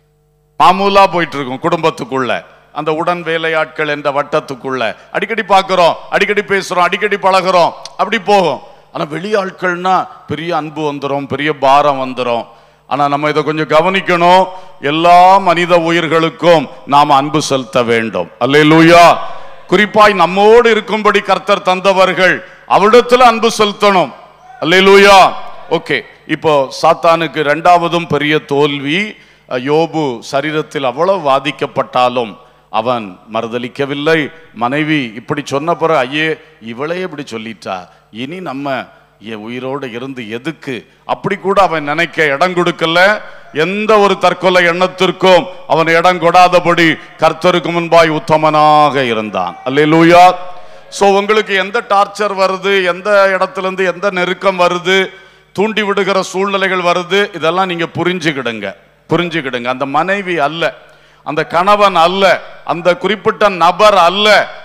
மாமூலா போயிட்டு இருக்கும் குடும்பத்துக்குள்ள அந்த உடன் வேலையாட்கள் என்ற வட்டத்துக்குள்ள அடிக்கடி பார்க்கிறோம் அடிக்கடி பேசுறோம் அடிக்கடி பழகுறோம் அப்படி போகும் ஆனா வெளியாட்கள்னா பெரிய அன்பு வந்துடும் பெரிய பாரம் வந்துடும் ஆனா நம்ம இதை கொஞ்சம் கவனிக்கணும் எல்லா மனித உயிர்களுக்கும் நாம் அன்பு செலுத்த வேண்டும் அல்லேலூயா குறிப்பாய் நம்மோடு இருக்கும்படி கர்த்தர் தந்தவர்கள் அவரிடத்துல அன்பு செலுத்தணும் அல்லேலூயா ஓகே இப்போ சாத்தானுக்கு இரண்டாவதும் பெரிய தோல்வி அஹ், யோபு சரீரத்தில் அவ்வளவு வாதிக்கப்பட்டாலும் அவன் மறுதலிக்கவில்லை மனைவி இப்படி சொன்ன பிறகு ஐயே இவளே இப்படி சொல்லிட்டா இனி நம்ம என் உயிரோடு இருந்து எதுக்கு அப்படி கூட அவன் நினைக்க இடம் கொடுக்கல எந்த ஒரு தற்கொலை எண்ணத்திற்கும் அவன் இடம் கொடாதபடி கர்த்தருக்கு முன்பாய் உத்தமனாக இருந்தான் அல்லேலூயா சோ உங்களுக்கு எந்த டார்ச்சர் வருது எந்த இடத்துல இருந்து எந்த நெருக்கம் வருது தூண்டி விடுகிற சூழ்நிலைகள் வருது இதெல்லாம் நீங்க புரிஞ்சுக்கிடுங்க புரிஞ்சுக்கிடுங்க அந்த மனைவி அல்ல அந்த கணவன் அல்ல அந்த குறிப்பிட்ட நபர் அல்ல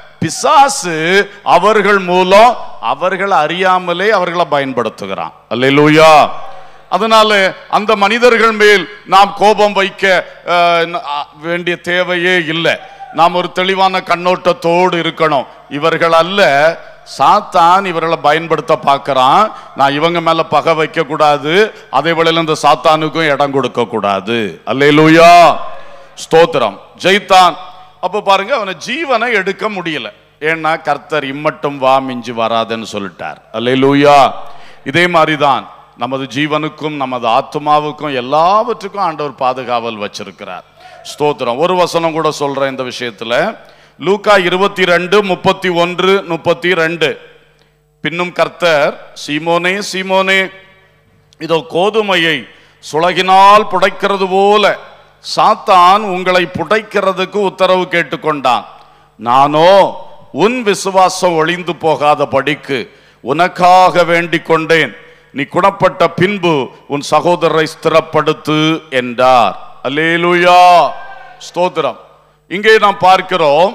பிசாசு அவர்கள் மூலம் அவர்கள் அறியாமலே அவர்களை பயன்படுத்துகிறான் அல்லேலூயா அதனால அந்த மனிதர்கள் மேல் நாம் கோபம் வைக்க அஹ், ந- அ- வேண்டிய தேவையே இல்லை நாம் ஒரு தெளிவான கண்ணோட்டத்தோடு இருக்கணும் இவர்கள் அல்ல சாத்தான் இவர்களை பயன்படுத்த பார்க்கறான் நான் இவங்க மேல பகை வைக்க கூடாது அதே வேளையில இந்த சாத்தானுக்கும் இடம் கொடுக்க கூடாது அல்லேலூயா ஸ்தோத்திரம் ஜெயித்தான் அப்ப பாருங்க அவனை ஜீவனை எடுக்க முடியல ஏன்னா கர்த்தர் இம்மட்டும் வா மிஞ்சி வராதுன்னு சொல்லிட்டார் அல்லேலூயா இதே மாதிரிதான் நமது ஜீவனுக்கும் நமது ஆத்மாவுக்கும் எல்லாவற்றுக்கும் ஆண்டவர் பாதுகாவல் வச்சிருக்கிறார் ஸ்தோத்திரம் ஒரு வசனம் கூட சொல்றேன் இந்த விஷயத்துல லூக்கா இருபத்தி ரெண்டு முப்பத்தி ஒன்று முப்பத்தி ரெண்டு பின்னும் கர்த்தர் சீமோனே சீமோனே இதோ கோதுமையை சுளகினால் புடைக்கிறது போல சாத்தான் உங்களை புடைக்கிறதுக்கு உத்தரவு கேட்டுக்கொண்டான் நானோ உன் விசுவாசம் ஒளிந்து போகாத படிக்கு உனக்காக வேண்டிக் கொண்டேன் நீ குணப்பட்ட பின்பு உன் சகோதரரை ஸ்திரப்படுத்து என்றார் அல்லேலூயா ஸ்தோத்திரம் இங்கே நாம் பார்க்கிறோம்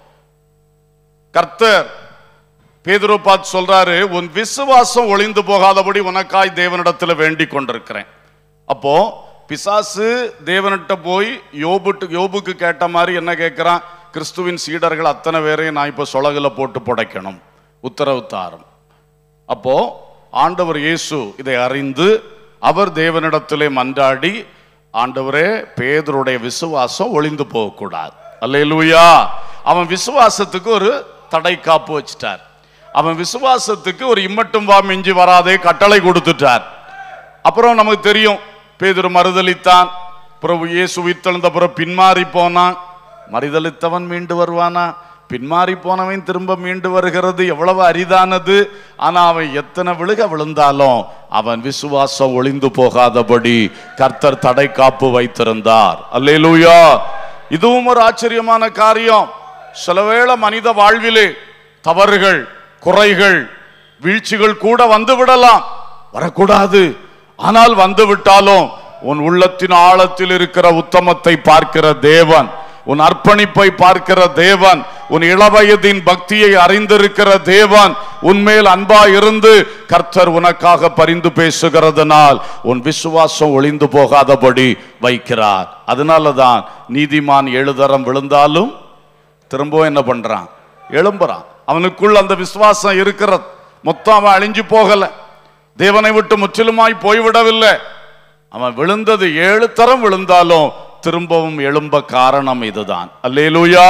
கர்த்தர் பேதுரு பார்த்து சொல்றாரு உன் விசுவாசம் ஒளிந்து போகாதபடி உனக்காய் தேவனிடத்துல வேண்டிக் கொண்டிருக்கிறேன் அப்போ பிசாசு தேவனிட்ட போய் யோபுட்டு யோபுக்கு கேட்ட மாதிரி என்ன கேட்கிறான் கிறிஸ்துவின் சீடர்கள் அத்தனை பேரையும் நான் இப்ப சொலகுல போட்டு புடைக்கணும் உத்தரவு தாரும் அப்போ ஆண்டவர் இயேசு இதை அறிந்து அவர் தேவனிடத்திலே மன்றாடி ஆண்டவரே பேதருடைய விசுவாசம் ஒளிந்து போகக்கூடாது அல்லேலூயா அவன் விசுவாசத்துக்கு ஒரு தடை காப்பு வச்சிட்டார் அவன் விசுவாசத்துக்கு ஒரு இம்மட்டும் வா மிஞ்சி வராதே கட்டளை கொடுத்துட்டார் அப்புறம் நமக்கு தெரியும் பேதுரு மறுதலித்தான் பிரபு இயேசு உயிர்த்தெழுந்த பிறகு பின்மாறி போனான் மறுதலித்தவன் மீண்டு வருவானா பின்மாறி போனவன் திரும்ப மீண்டு வருகிறது எவ்வளவு அரிதானது ஆனா அவன் எத்தனை விழுக விழுந்தாலும் அவன் விசுவாசம் ஒளிந்து போகாதபடி கர்த்தர் தடை காப்பு வைத்திருந்தார் அல்லேலூயா இதுவும் ஒரு ஆச்சரியமான காரியம் சிலவேளை மனித வாழ்விலே தவறுகள் குறைகள் வீழ்ச்சிகள் கூட வந்து விடலாம் வரக்கூடாது ஆனால் வந்து விட்டாலும் உன் உள்ளத்தின் ஆழத்தில் இருக்கிற உத்தமத்தை பார்க்கிற தேவன் உன் அர்ப்பணிப்பை பார்க்கிற தேவன் உன் இளவயதின் பக்தியை அறிந்திருக்கிற தேவன் உன்மேல் அன்பா இருந்து கர்த்தர் உனக்காக பரிந்து பேசுகிறதுனால் உன் விசுவாசம் ஒளிந்து போகாதபடி வைக்கிறார் அதனாலதான் நீதிமான் எழுதரம் விழுந்தாலும் திரும்பவும் என்ன பண்றான் எழும்புறான் அவனுக்குள் அந்த விசுவாசம் இருக்கிறது மொத்தம் அவன் அழிஞ்சு போகல தேவனை விட்டு முற்றிலுமாய் போய்விடவில்லை அவன் விழுந்தது ஏழு தரம் விழுந்தாலும் திரும்பவும் எழும்ப காரணம் இதுதான் அல்லேலூயா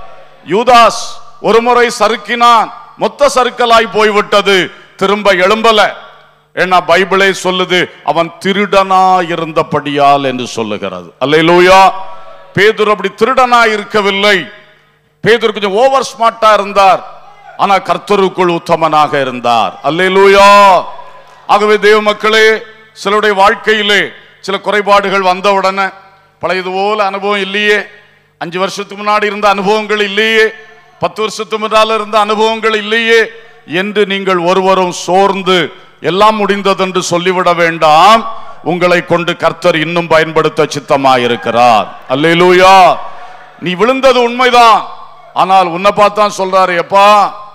யூதாஸ் ஒரு முறை சறுக்கினான் மொத்த சறுக்கலாய் போய்விட்டது திரும்ப எழும்பல ஏன்னா பைபிளே சொல்லுது அவன் திருடனா இருந்தபடியால் என்று சொல்லுகிறது அல்லேலூயா பேதுரு அப்படி திருடனா இருக்கவில்லை பேதுரு கொஞ்சம் ஓவர் ஸ்மார்ட்டா இருந்தார் ஆனா கர்த்தருக்குள் உத்தமனாக இருந்தார் அல்லேலூயா ஆகவே தேவ மக்களே சிலருடைய வாழ்க்கையிலே சில குறைபாடுகள் வந்தவுடனே பழையது போல அனுபவம் இல்லையே அஞ்சு வருஷத்துக்கு முன்னாடி இருந்த அனுபவங்கள் இல்லையே பத்து வருஷத்துக்கு முன்னால இருந்த அனுபவங்கள் இல்லையே என்று நீங்கள் ஒருவரும் சோர்ந்து எல்லாம் முடிந்தது என்று சொல்லிவிட வேண்டாம் உங்களை கொண்டு கர்த்தர் இன்னும் பயன்படுத்த சித்தமாயிருக்கிறார் அல்லேலூயா நீ விழுந்தது உண்மைதான் ஆனால் உன்னை பார்த்தான் சொல்றாரு எப்பா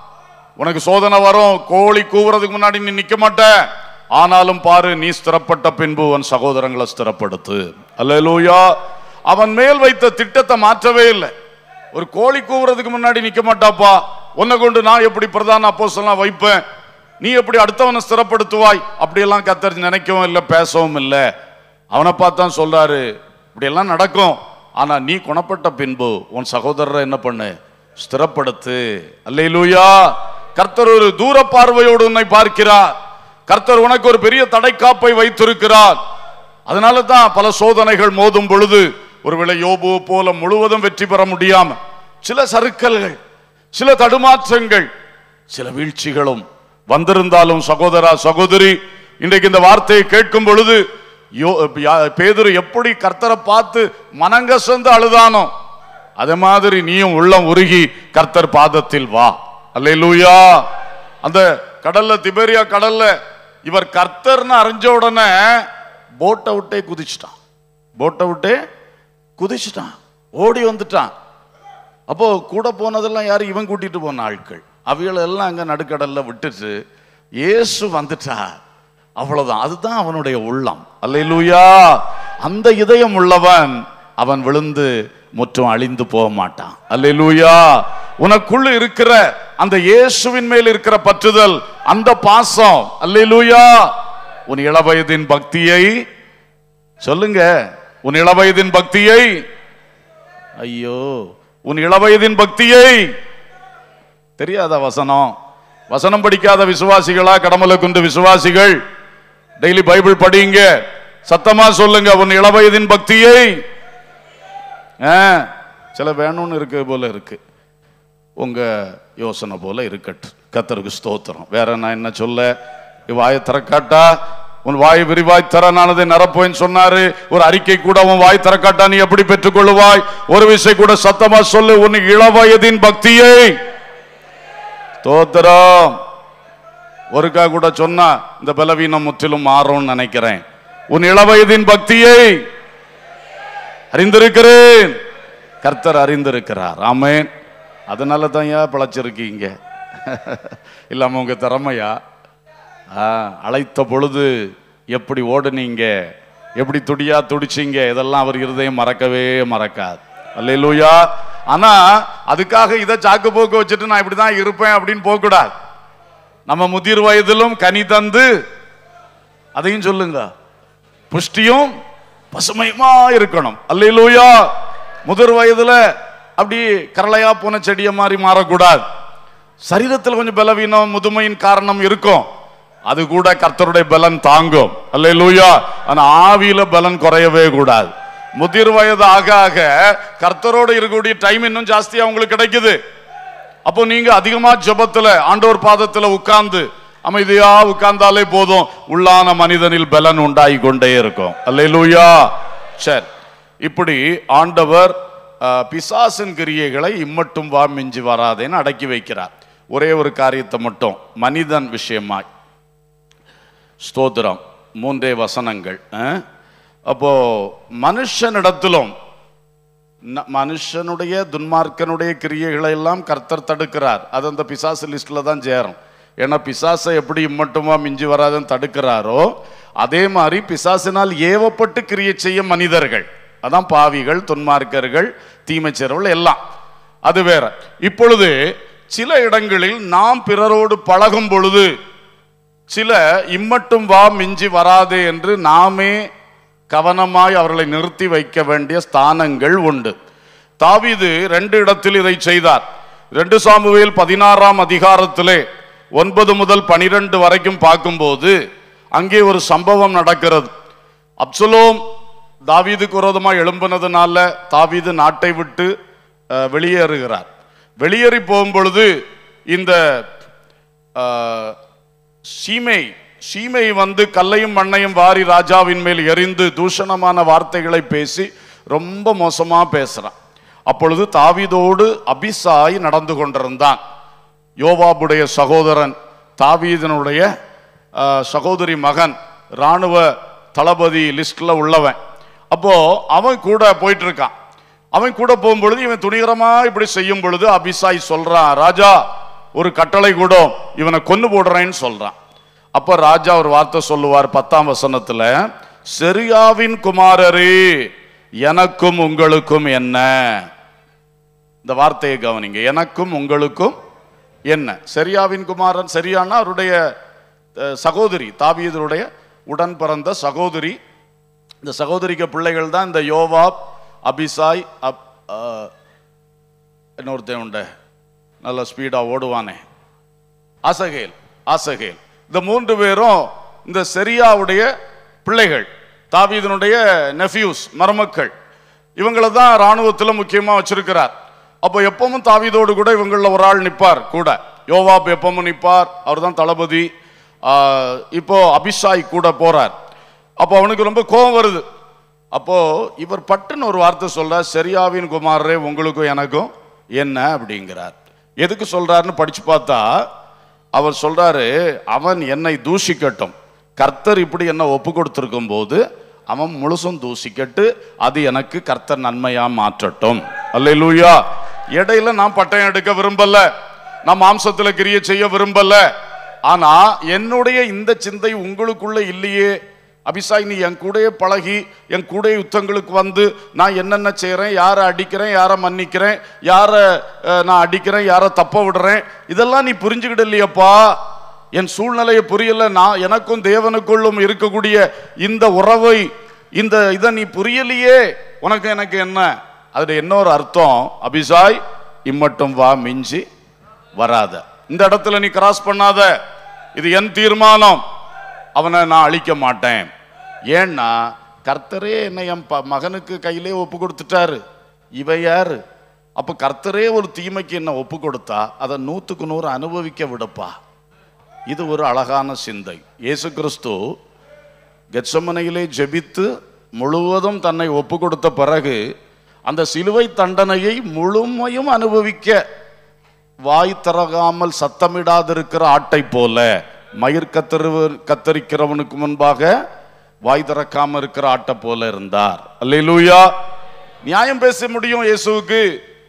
உனக்கு சோதனை வரும் கோழி கூவுறதுக்கு முன்னாடி நீ நிக்க மாட்ட ஆனாலும் பாரு நீ ஸ்திரப்பட்ட பின்பு உன் சகோதரங்களை ஸ்திரப்படுத்து அல்லேலூயா அவன் மேல் வைத்த திட்டத்தை மாற்றவே இல்லை ஒரு கோழி கூவுறதுக்கு முன்னாடி நிக்க மாட்டாப்பா உன்னை கொண்டு நான் எப்படி பிரதான அப்போஸ்தலனா வைப்பேன் நீ எப்படி அடுத்தவனை ஸ்திரப்படுத்துவாய் அப்படியெல்லாம் கத்தர் நினைக்கவும் இல்லை பேசவும் இல்லை அவனை பார்த்தான் சொல்றாரு இப்படியெல்லாம் நடக்கும் ஆனா நீ குணப்பட்ட பின்பு உன் சகோதரரை என்ன பண்ணு ஸ்திரப்படுத்து அல்லேலூயா கர்த்தர் ஒரு தூர பார்வையோடு உன்னை பார்க்கிறார் கர்த்தர் உனக்கு ஒரு பெரிய தடைக்காப்பை வைத்திருக்கிறார் அதனால தான் பல சோதனைகள் மோதும் பொழுது ஒருவேளை யோபு போல முழுவதும் வெற்றி பெற முடியாம சில சறுக்கல்கள் சில தடுமாற்றங்கள் சில வீழ்ச்சிகளும் வந்திருந்தாலும் சகோதரா சகோதரி இன்றைக்கு இந்த வார்த்தையை கேட்கும் பொழுது யோ- யா- பேதுரு எப்படி கர்த்தரை பார்த்து மனங்கசந்து அழுதானோ அதே மாதிரி நீயும் உள்ளம் உருகி கர்த்தர் பாதத்தில் வா அல்லேலூயா அந்த கடல்ல திபேரியா கடல்ல இவர் கர்த்தர்னு அறிஞ்ச உடனே போட்டை விட்டே குதிச்சிட்டான் போட்டை விட்டே குதிச்சிட்டான் ஓடி வந்துட்டான் அப்போ கூட போனதெல்லாம் யாரு இவன் கூட்டிட்டு போன ஆட்கள் அவைகளை எல்லாம் அங்க நடுக்கடல்ல விட்டுட்டு இயேசு வந்துட்டா அவ்வளவுதான் அதுதான் அவனுடைய உள்ளம் அல்லேலூயா அந்த இதயம் உள்ளவன் அவன் விழுந்து முற்றும் அழிந்து போக மாட்டான் அல்லேலூயா உனக்குள்ள இருக்கிற அந்த இயேசுவின் மேல் இருக்கிற பற்றுதல் அந்த பாசம் அல்லேலூயா உன் இளவயதின் பக்தியை சொல்லுங்க உன் இளவயதின் பக்தியை ஐயோ உன் இளவயதின் பக்தியை தெரியாத வசனம் வசனம் படிக்காத விசுவாசிகளா கடமலை குண்டு விசுவாசிகள் டெய்லி பைபிள் படிங்க சத்தமா சொல்லுங்க உன் இளவயதின் பக்தியை ஆ, சில வேணும்னு இருக்கு போல இருக்கு உங்க யோசனை போல இருக்கட்டும் கத்தருக்கு ஸ்தோத்திரம் வேற நான் என்ன சொல்ல வாயை திறக்காட்டா உன் வாய் விரிவாய் திறனானதை நிரப்புவேன்னு சொன்னாரு ஒரு அறிக்கை கூட உன் வாய் திறக்காட்டா நீ எப்படி பெற்றுக்கொள்ளுவாய் ஒரு விஷயம் கூட சத்தமா சொல்லு உன் இளவயதின் பக்தியை ஸ்தோத்திரம் ஒருக்கா கூட சொன்னா இந்த பலவீனம் முற்றிலும் மாறும்னு நினைக்கிறேன் உன் இளவயதின் பக்தியை அறிந்திருக்கிறேன் கர்த்தர் அறிந்திருக்கிறார் ஆமென் அதனால தான் ஏன் பிழைச்சிருக்கீங்க இல்லாம உங்க திறமையா ஆ, அழைத்த பொழுது எப்படி ஓடுனீங்க எப்படி துடியா துடிச்சீங்க இதெல்லாம் அவர் இருதயம் மறக்கவே மறக்காது அல்லேலூயா ஆனா அதுக்காக இதை சாக்கு போக்கு வச்சுட்டு நான் இப்படிதான் இருப்பேன் அப்படின்னு போக கூடாது நம்ம முதிர் வயதிலும் கனி தந்து அதையும் சொல்லுங்க புஷ்டியும் பசுமையுமா இருக்கணும் அல்லேலூயா முதிர் வயதுல அப்படி கரளையா போன செடிய மாதிரி மாறக்கூடாது சரீரத்தில் கொஞ்சம் பலவீனம் முதுமையின் காரணம் இருக்கும் அது கூட கர்த்தருடைய பலன் தாங்கும் அல்லேலூயா ஆனா ஆவியில பலன் குறையவே கூடாது முதிர் வயது ஆக ஆக கர்த்தரோடு இருக்கக்கூடிய டைம் இன்னும் ஜாஸ்தியா உங்களுக்கு கிடைக்குது அப்போ நீங்க அதிகமா ஜெபத்துல ஆண்டவர் பாதத்துல உட்கார்ந்து அமைதியா உட்கார்ந்தாலே போதும் உள்ளான மனிதனில் பலன் உண்டாகி கொண்டே இருக்கும் அல்லேலூயா சரி இப்படி ஆண்டவர் அஹ், பிசாசின் கிரியைகளை இம்மட்டும் வா மிஞ்சி வராதேன்னு அடக்கி வைக்கிறார் ஒரே ஒரு காரியத்தை மட்டும் மனிதன் விஷயமாய் ஸ்தோத்திரம் மூன்றே வசனங்கள் அஹ்? அப்போ மனுஷனிடத்திலும் ந- மனுஷனுடைய துன்மார்க்கனுடைய கிரியைகளை எல்லாம் கர்த்தர் தடுக்கிறார் அது அந்த பிசாசு லிஸ்ட்ல தான் சேரும் ஏன்னா பிசாசை எப்படி இம்மட்டுமா மிஞ்சி வராதுன்னு தடுக்கிறாரோ அதே மாதிரி பிசாசினால் ஏவப்பட்டு கிரியை செய்ய மனிதர்கள் அதான் பாவிகள் துன்மார்க்கர்கள் தீமைச்செறவர்கள் எல்லாம் அது வேற இப்பொழுது சில இடங்களில் நாம் பிறரோடு பழகும் பொழுது சில இம்மட்டும் வா மிஞ்சி வராதே என்று நாமே கவனமாய் அவர்களை நிறுத்தி வைக்க வேண்டிய ஸ்தானங்கள் உண்டு தாவீது ரெண்டு இடத்தில் இதை செய்தார் ரெண்டு சாமுவேல் பதினாறாம் அதிகாரத்திலே ஒன்பது முதல் பனிரெண்டு வரைக்கும் பார்க்கும்போது அங்கே ஒரு சம்பவம் நடக்கிறது அப்சலோம் தாவீதுக்கு விரோதமாக எழும்பினதுனால தாவீது நாட்டை விட்டு அஹ், வெளியேறுகிறார் வெளியேறி போகும் பொழுது இந்த அஹ், சீமை சீமை வந்து கல்லையும் மண்ணையும் வாரி ராஜாவின் மேல் எரிந்து தூஷணமான வார்த்தைகளை பேசி ரொம்ப மோசமா பேசுறான் அப்பொழுது தாவீதோடு அபிசாய் நடந்து கொண்டிருந்தான் யோவாபுடைய சகோதரன் தாவீதனுடைய அஹ், சகோதரி மகன் இராணுவ தளபதி லிஸ்ட்ல உள்ளவன் அப்போ அவன் கூட போயிட்டு இருக்கான் அவன் கூட போகும்பொழுது இவன் துணிகரமா இப்படி செய்யும் பொழுது அபிசாய் சொல்றான் ராஜா ஒரு கட்டளை கூட இவனை கொன்னு போடுறேன்னு சொல்றான் அப்ப ராஜா ஒரு வார்த்தை சொல்லுவார் பத்தாம் வசனத்துல செரியாவின் குமாரரே எனக்கும் உங்களுக்கும் என்ன இந்த வார்த்தையை கவனிங்க எனக்கும் உங்களுக்கும் என்ன செரியாவின் குமாரன் சரியானா அவருடைய அஹ், சகோதரி தாவீதருடைய உடன் பிறந்த சகோதரி இந்த சகோதரிக்கு பிள்ளைகள் தான் இந்த யோவாப் அபிசாய் அப் அஹ், இன்னொருத்தன் உண்டு நல்ல ஸ்பீடா ஓடுவானே ஆசகேல் ஆசகேல் இந்த மூன்று பேரும் இந்த செரியாவுடைய பிள்ளைகள் தாவீதனுடைய நெஃப்யூஸ் மருமக்கள் இவங்களை தான் இராணுவத்தில் முக்கியமாக வச்சிருக்கிறார் அப்போ எப்பவும் தாவீதோடு கூட இவங்களில் ஒரு ஆள் நிற்பார் கூட யோவாப் எப்பவும் நிற்பார் அவர் தான் தளபதி ஆஹ், இப்போ அபிஷாய் கூட போறார் அப்போ அவனுக்கு ரொம்ப கோபம் வருது அப்போ இவர் பட்டுன்னு ஒரு வார்த்தை சொல்றார் செரியாவின் குமாரரே உங்களுக்கும் எனக்கும் என்ன அப்படிங்கிறார் எதுக்கு சொல்றாருன்னு படிச்சு பார்த்தா அவர் சொல்றாரு அவன் என்னை தூஷிக்கட்டும் கர்த்தர் இப்படி என்ன ஒப்பு கொடுத்திருக்கும் போது அவன் முழுசும் தூசிக்கட்டு அது எனக்கு கர்த்தர் நன்மையா மாற்றட்டும் அல்லேலூயா இடையில நான் பட்டயம் எடுக்க விரும்பல நான் மாம்சத்துல கிரிய செய்ய விரும்பல ஆனா என்னுடைய இந்த சிந்தை உங்களுக்குள்ள இல்லையே அபிசாய் நீ என் கூடயே பழகி என் கூட யுத்தங்களுக்கு வந்து நான் என்னென்ன செய்கிறேன் யாரை அடிக்கிறேன் யாரை மன்னிக்கிறேன் யாரை அஹ், நான் அடிக்கிறேன் யாரை தப்ப விடுறேன் இதெல்லாம் நீ புரிஞ்சுக்கிட இல்லையப்பா என் சூழ்நிலையை புரியல நான் எனக்கும் தேவனுக்குள்ளும் இருக்கக்கூடிய இந்த உறவை இந்த இதை நீ புரியலையே உனக்கு எனக்கு என்ன அதுல இன்னொரு அர்த்தம் அபிசாய் இம்மட்டும் வா மிஞ்சி வராத இந்த இடத்துல நீ கிராஸ் பண்ணாத இது என் தீர்மானம் அவனை நான் அழிக்க மாட்டேன் ஏன்னா கர்த்தரே என்னை என் ப- மகனுக்கு கையிலே ஒப்பு கொடுத்துட்டாரு இவ யாரு அப்ப கர்த்தரே ஒரு தீமைக்கு என்ன ஒப்பு கொடுத்தா அதை நூத்துக்கு நூறு அனுபவிக்க விடப்பா இது ஒரு அழகான சிந்தை இயேசு கிறிஸ்து கெட்சமனையிலே ஜெபித்து முழுவதும் தன்னை ஒப்பு கொடுத்த பிறகு அந்த சிலுவை தண்டனையை முழுமையும் அனுபவிக்க வாய் திறகாமல் சத்தமிடாதிருக்கிற ஆட்டை போல மயிர் கத்தரு கத்தரிக்கிறவனுக்கு முன்பாக வாய் திறக்காம இருக்கிற ஆட்டை போல இருந்தார் அல்லேலூயா நியாயம் பேச முடியும் இயேசுவுக்கு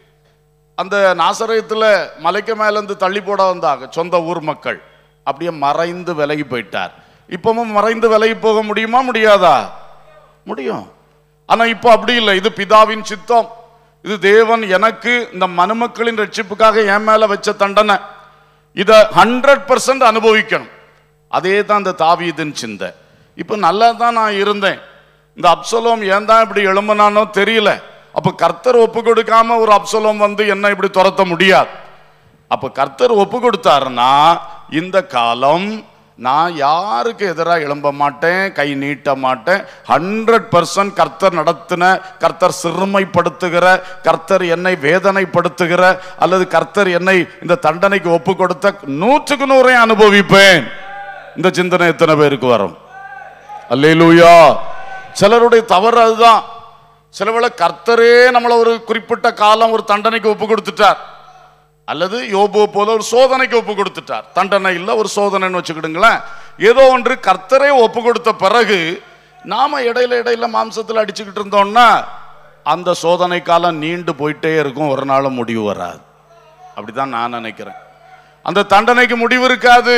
அந்த நாசரயத்துல மலைக்கு மேல இருந்து தள்ளி போட வந்தாங்க சொந்த ஊர் மக்கள் அப்படியே மறைந்து விலகி போயிட்டார் இப்பவும் மறைந்து விலகி போக முடியுமா முடியாதா முடியும் ஆனா இப்போ அப்படி இல்லை இது பிதாவின் சித்தம் இது தேவன் எனக்கு இந்த மனுமக்களின் ரட்சிப்புக்காக என் மேல வச்ச தண்டனை இத ஹண்ட்ரட் பர்சன்ட் அனுபவிக்கணும் அதே தான் இந்த தாவீதின் சிந்தை இப்போ நல்லா தான் நான் இருந்தேன் இந்த அப்சலோம் ஏன் தான் இப்படி எழும்புனானோ தெரியல அப்ப கர்த்தர் ஒப்பு கொடுக்காம ஒரு அப்சலோம் வந்து என்ன இப்படி துரத்த முடியாது அப்ப கர்த்தர் ஒப்பு கொடுத்தாருன்னா இந்த காலம் நான் யாருக்கு எதிராக எழும்ப மாட்டேன் கை நீட்ட மாட்டேன் ஹண்ட்ரட் பர்சன்ட் கர்த்தர் நடத்தின கர்த்தர் சிறுமைப்படுத்துகிற கர்த்தர் என்னை வேதனைப்படுத்துகிற அல்லது கர்த்தர் என்னை இந்த தண்டனைக்கு ஒப்பு கொடுத்த நூற்றுக்கு நூறை அனுபவிப்பேன் இந்த சிந்தனை எத்தனை பேருக்கு வரும் அல்லேலூயா சிலருடைய தவறு அதுதான் சிலவேளை கர்த்தரே நம்மளை ஒரு குறிப்பிட்ட காலம் ஒரு தண்டனைக்கு ஒப்பு கொடுத்துட்டார் அல்லது யோபுவை போல ஒரு சோதனைக்கு ஒப்பு கொடுத்துட்டார் தண்டனை இல்ல ஒரு சோதனைன்னு வச்சுக்கிடுங்களேன் ஏதோ ஒன்று கர்த்தரே ஒப்பு கொடுத்த பிறகு நாம இடையில இடையில மாம்சத்தில் அடிச்சுக்கிட்டு இருந்தோம்னா அந்த சோதனை காலம் நீண்டு போயிட்டே இருக்கும் ஒரு நாளும் முடிவு வராது அப்படிதான் நான் நினைக்கிறேன் அந்த தண்டனைக்கு முடிவு இருக்காது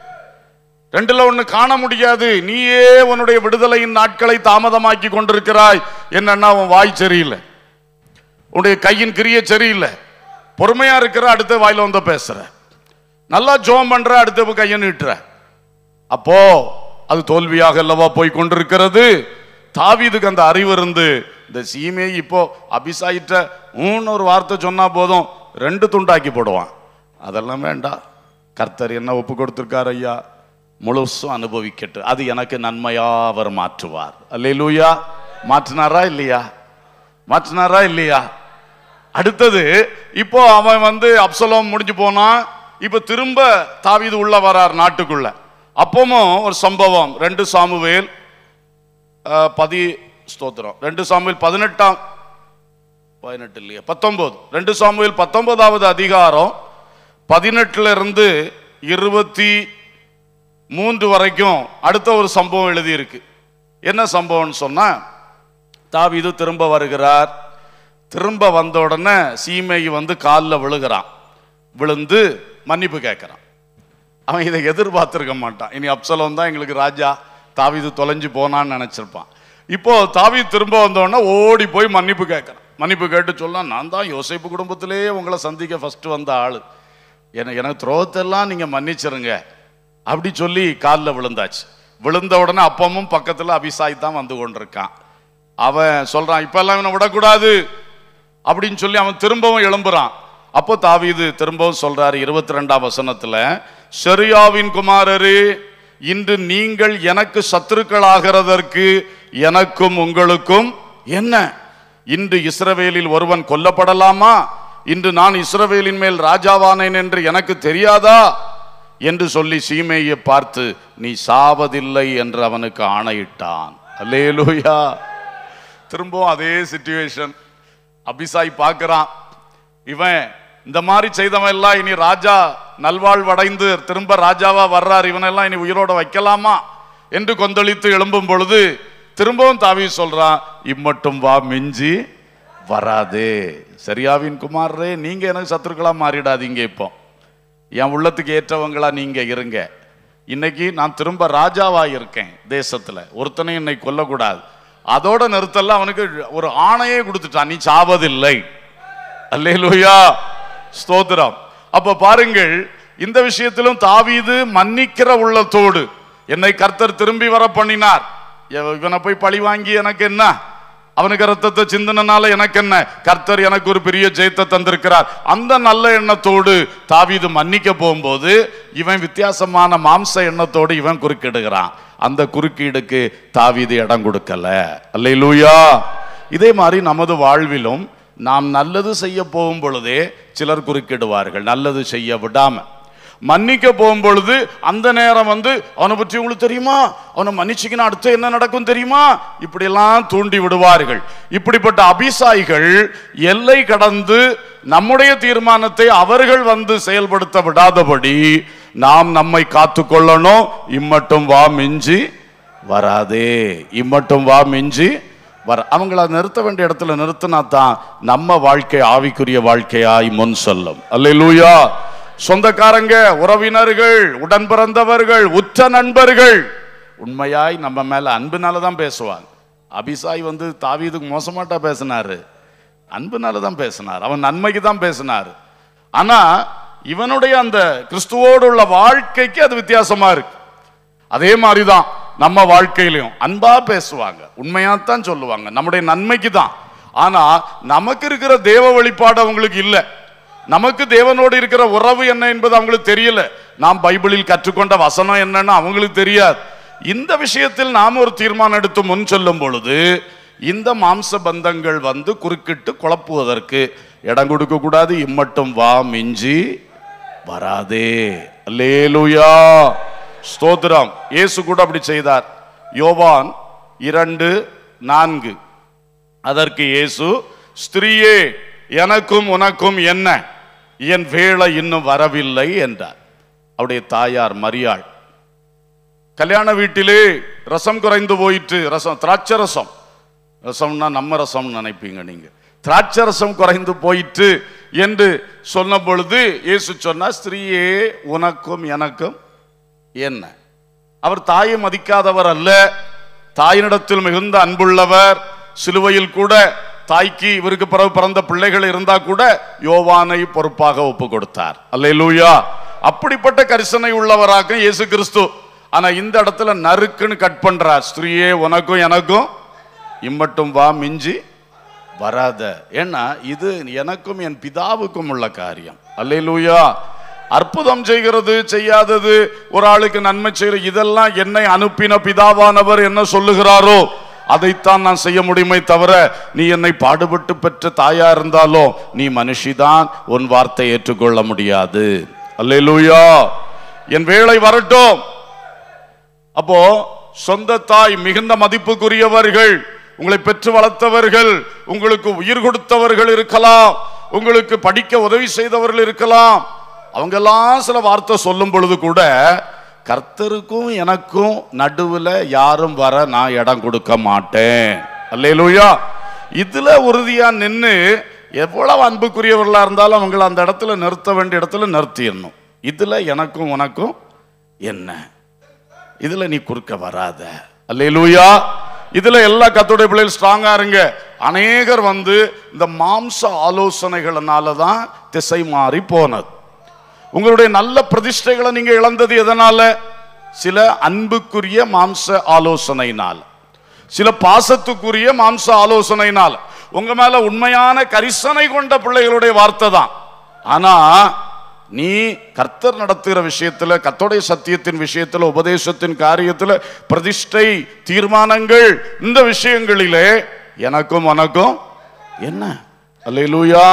ரெண்டுல ஒண்ணு காண முடியாது நீயே உன்னுடைய விடுதலையின் நாட்களை தாமதமாக்கி கொண்டிருக்கிறாய் என்னன்னா உன் வாய் சரியில்லை உன்னுடைய கையின் கிரிய சரியில்லை பொறுமையா இருக்கிற அடுத்த வாயில வந்து பேசுற நல்லா ஜோம் பண்ற அடுத்த கையை நீட்டுற அப்போ அது தோல்வியாக அல்லவா போய் கொண்டிருக்கிறது தாவீதுக்கு அந்த அறிவு இருந்து இந்த சீமே இப்போ அபிசாயிட்ட ஊன்னு ஒரு வார்த்தை சொன்னா போதும் ரெண்டு துண்டாக்கி போடுவான் அதெல்லாம் வேண்டாம் கர்த்தர் என்ன ஒப்பு கொடுத்திருக்கார் ஐயா முழுசும் அனுபவிக்கட்டு அது எனக்கு நன்மையா அவர் மாற்றுவார் அல்லேலூயா மாற்றினாரா இல்லையா மாற்றினாரா இல்லையா அடுத்தது இப்போ அவன் வந்து அப்சலோம் முடிஞ்சு போனான் இப்போ திரும்ப தாவீது உள்ள வரார் நாட்டுக்குள்ள அப்பவும் ஒரு சம்பவம் ரெண்டு சாமுவேல் அஹ், பதி ஸ்தோத்திரம் ரெண்டு சாமுவேல் பதினெட்டாம் பதினெட்டு இல்லையா பத்தொன்பது ரெண்டு சாமுவேல் பத்தொன்பதாவது அதிகாரம் பதினெட்டுல இருந்து இருபத்தி மூன்று வரைக்கும் அடுத்த ஒரு சம்பவம் எழுதியிருக்கு என்ன சம்பவம்னு சொன்னா தாவீது திரும்ப வருகிறார் திரும்ப வந்த உடனே சீமை வந்து காலில் விழுகிறான் விழுந்து மன்னிப்பு கேட்குறான் அவன் இதை எதிர்பார்த்திருக்க மாட்டான் இனி அப்சலோன் தான் எங்களுக்கு ராஜா தாவீது தொலைஞ்சு போனான்னு நினைச்சிருப்பான் இப்போ தாவீது திரும்ப வந்த உடனே ஓடி போய் மன்னிப்பு கேட்குறான் மன்னிப்பு கேட்டு சொல்லலாம் நான் தான் யோசிப்பு குடும்பத்திலேயே உங்களை சந்திக்க ஃபர்ஸ்ட் வந்த ஆளு எனக்கு எனக்கு துரோகத்தெல்லாம் நீங்க மன்னிச்சிருங்க அப்படி சொல்லி காலில் விழுந்தாச்சு விழுந்த உடனே அப்பமும் பக்கத்துல அபிசாய் தான் வந்து கொண்டிருக்கான் அவன் சொல்றான் இப்பெல்லாம் இவனை விடக்கூடாது அப்படின்னு சொல்லி அவன் திரும்பவும் எழும்புறான் அப்போ தாவீது திரும்பவும் சொல்றாரு இருபத்தி ரெண்டாம் வசனத்துல செரியாவின் குமாரரே இன்று நீங்கள் எனக்கு சத்துருக்கள் ஆகிறதற்கு எனக்கும் உங்களுக்கும் என்ன இன்று இஸ்ரவேலில் ஒருவன் கொல்லப்படலாமா இன்று நான் இஸ்ரவேலின் மேல் ராஜாவானேன் என்று எனக்கு தெரியாதா என்று சொல்லி சீமையை பார்த்து நீ சாவதில்லை என்று அவனுக்கு ஆணையிட்டான் அல்லேலூயா திரும்பவும் அதே சிச்சுவேஷன் அபிசாய் பார்க்கறான் இவன் இந்த மாதிரி செய்தவன் எல்லாம் இனி ராஜா நல்வாழ்வடைந்து திரும்ப ராஜாவா வர்றார் இவனெல்லாம் இனி உயிரோட வைக்கலாமா என்று கொந்தளித்து எழும்பும் பொழுது திரும்பவும் தாவி சொல்றான் இம்மட்டும் வா மிஞ்சி வராதே சரியாவின் குமாரரே நீங்க எனக்கு சத்துருக்களா மாறிடாதீங்க இப்போ என் உள்ளத்துக்கு ஏற்றவங்களா நீங்க இருங்க இன்னைக்கு நான் திரும்ப ராஜாவா இருக்கேன் தேசத்துல ஒருத்தனையும் என்னை கொல்லக்கூடாது அதோட நிறுத்தல அவனுக்கு ஒரு ஆணையே கொடுத்துட்டான் நீ சாவதில்லை அல்லேலூயா ஸ்தோத்திரம் அப்ப பாருங்கள் இந்த விஷயத்திலும் தாவீது மன்னிக்கிற உள்ளத்தோடு என்னை கர்த்தர் திரும்பி வர பண்ணினார் இவ- இவனை போய் பழி வாங்கி எனக்கு என்ன அவனுக்கு ரத்தத்தை சிந்தனனால எனக்கு என்ன கர்த்தர் எனக்கு ஒரு பெரிய ஜெயத்தை தந்திருக்கிறார் அந்த நல்ல எண்ணத்தோடு தாவீது மன்னிக்க போகும்போது இவன் வித்தியாசமான மாம்ச எண்ணத்தோடு இவன் குறுக்கிடுகிறான் அந்த குறுக்கீடுக்கு தாவீது இடம் கொடுக்கல அல்லேலூயா இதே மாதிரி நமது வாழ்விலும் நாம் நல்லது செய்ய போகும் பொழுதே சிலர் குறுக்கிடுவார்கள் நல்லது செய்ய விடாம மன்னிக்க போகும் பொழுது அந்த நேரம் வந்து அவனை பற்றி உங்களுக்கு தெரியுமா அவனை மன்னிச்சிக்கினா அடுத்து என்ன நடக்கும் தெரியுமா இப்படியெல்லாம் தூண்டி விடுவார்கள் இப்படிப்பட்ட அபிசாயிகள் எல்லை கடந்து நம்முடைய தீர்மானத்தை அவர்கள் வந்து செயல்படுத்த விடாதபடி நாம் நம்மை காத்துக்கொள்ளணும் இம்மட்டும் வா மிஞ்சி வராதே இம்மட்டும் வா மிஞ்சி வர அவங்கள நிறுத்த வேண்டிய இடத்துல நிறுத்தினா தான் நம்ம வாழ்க்கை ஆவிக்குரிய வாழ்க்கையாய் முன் சொல்லும் அல்லேலூயா சொந்தக்காரங்க உறவினர்கள் உடன் பிறந்தவர்கள் உற்ற நண்பர்கள் உண்மையாய் நம்ம மேல அன்புனால தான் பேசுவாங்க அபிசாய் வந்து தாவீதுக்கு மோசமாட்டா பேசினாரு அன்புனால தான் பேசினார் அவன் நன்மைக்கு தான் பேசினார் ஆனா இவனுடைய அந்த கிறிஸ்துவோடு உள்ள வாழ்க்கைக்கு அது வித்தியாசமா இருக்கு அதே மாதிரி தான் நம்ம வாழ்க்கையிலையும் அன்பா பேசுவாங்க உண்மையாத்தான் சொல்லுவாங்க நம்முடைய நன்மைக்கு தான் ஆனா நமக்கு இருக்கிற தேவ வெளிப்பாடு அவங்களுக்கு இல்ல நமக்கு தேவனோடு இருக்கிற உறவு என்ன என்பது அவங்களுக்கு தெரியல நாம் பைபிளில் கற்றுக்கொண்ட வசனம் என்னன்னு அவங்களுக்கு தெரியாது இந்த விஷயத்தில் நாம் ஒரு தீர்மானம் எடுத்து முன் சொல்லும் பொழுது இந்த மாம்ச பந்தங்கள் வந்து குறுக்கிட்டு குழப்புவதற்கு இடம் கொடுக்க கூடாது இம்மட்டும் வா மிஞ்சி வராதே அல்லேலூயா ஸ்தோத்திரம் இயேசு கூட அப்படி செய்தார் யோவான் இரண்டு நான்கு அதற்கு இயேசு ஸ்திரீயே எனக்கும் உனக்கும் என்ன என் வேளை இன்னும் வரவில்லை என்றார் அவருடைய தாயார் மரியாள் கல்யாண வீட்டிலே ரசம் குறைந்து போயிற்று ரசம் திராட்சை ரசம் ரசம்னா நம்ம ரசம்னு நினைப்பீங்க நீங்க திராட்சை ரசம் குறைந்து போயிற்று என்று சொன்ன பொழுது இயேசு சொன்னா ஸ்திரீயே உனக்கும் எனக்கும் என்ன அவர் தாயை மதிக்காதவர் அல்ல தாயினிடத்தில் மிகுந்த அன்புள்ளவர் சிலுவையில் கூட தாய்க்கு இவருக்கு பிறகு பிறந்த பிள்ளைகள் இருந்தா கூட யோவானை பொறுப்பாக ஒப்பு கொடுத்தார் அல்லேலூயா அப்படிப்பட்ட கரிசனை உள்ளவராக இயேசு கிறிஸ்து ஆனா இந்த இடத்துல நறுக்குன்னு கட் பண்றார் ஸ்திரீயே உனக்கும் எனக்கும் இம்மட்டும் வா மிஞ்சி வராத ஏன்னா இது எனக்கும் என் பிதாவுக்கும் உள்ள காரியம் அல்லேலூயா அற்புதம் செய்கிறது செய்யாதது ஒரு ஆளுக்கு நன்மை செய்கிற இதெல்லாம் என்னை அனுப்பின பிதாவானவர் என்ன சொல்லுகிறாரோ அதைத்தான் நான் செய்ய முடியுமே தவிர நீ என்னை பாடுபட்டு பெற்ற தாயா இருந்தாலும் நீ மனுஷிதான் உன் வார்த்தை ஏற்றுக்கொள்ள முடியாது அல்லேலூயா என் வேலை வரட்டும் அப்போ சொந்த தாய் மிகுந்த மதிப்புக்குரியவர்கள் உங்களை பெற்று வளர்த்தவர்கள் உங்களுக்கு உயிர் கொடுத்தவர்கள் இருக்கலாம் உங்களுக்கு படிக்க உதவி செய்தவர்கள் இருக்கலாம் அவங்கெல்லாம் சில வார்த்தை சொல்லும் பொழுது கூட கர்த்தருக்கும் எனக்கும் நடுவுல யாரும் வர நான் இடம் கொடுக்க மாட்டேன் அல்லேலூயா இதுல உறுதியா நின்னு எவ்வளவு அன்புக்குரியவர்களா இருந்தாலும் அவங்கள அந்த இடத்துல நிறுத்த வேண்டிய இடத்துல நிறுத்திடணும் இதுல எனக்கும் உனக்கும் என்ன இதுல நீ குறுக்க வராத அல்லேலூயா இதுல எல்லா கத்தோடைய பிள்ளைகள் ஸ்ட்ராங்கா இருங்க அநேகர் வந்து இந்த மாம்ச ஆலோசனைகளினால தான் திசை மாறி போனது உங்களுடைய நல்ல பிரதிஷ்டைகளை நீங்க இழந்தது எதனால சில அன்புக்குரிய மாம்ச ஆலோசனையினால் சில பாசத்துக்குரிய மாம்ச ஆலோசனையினால் உங்க மேல உண்மையான கரிசனை கொண்ட பிள்ளைகளுடைய வார்த்தை தான் ஆனா நீ கர்த்தர் நடத்துகிற விஷயத்துல கர்த்தருடைய சத்தியத்தின் விஷயத்துல உபதேசத்தின் காரியத்துல பிரதிஷ்டை தீர்மானங்கள் இந்த விஷயங்களிலே எனக்கும் உனக்கும் என்ன அல்லேலூயா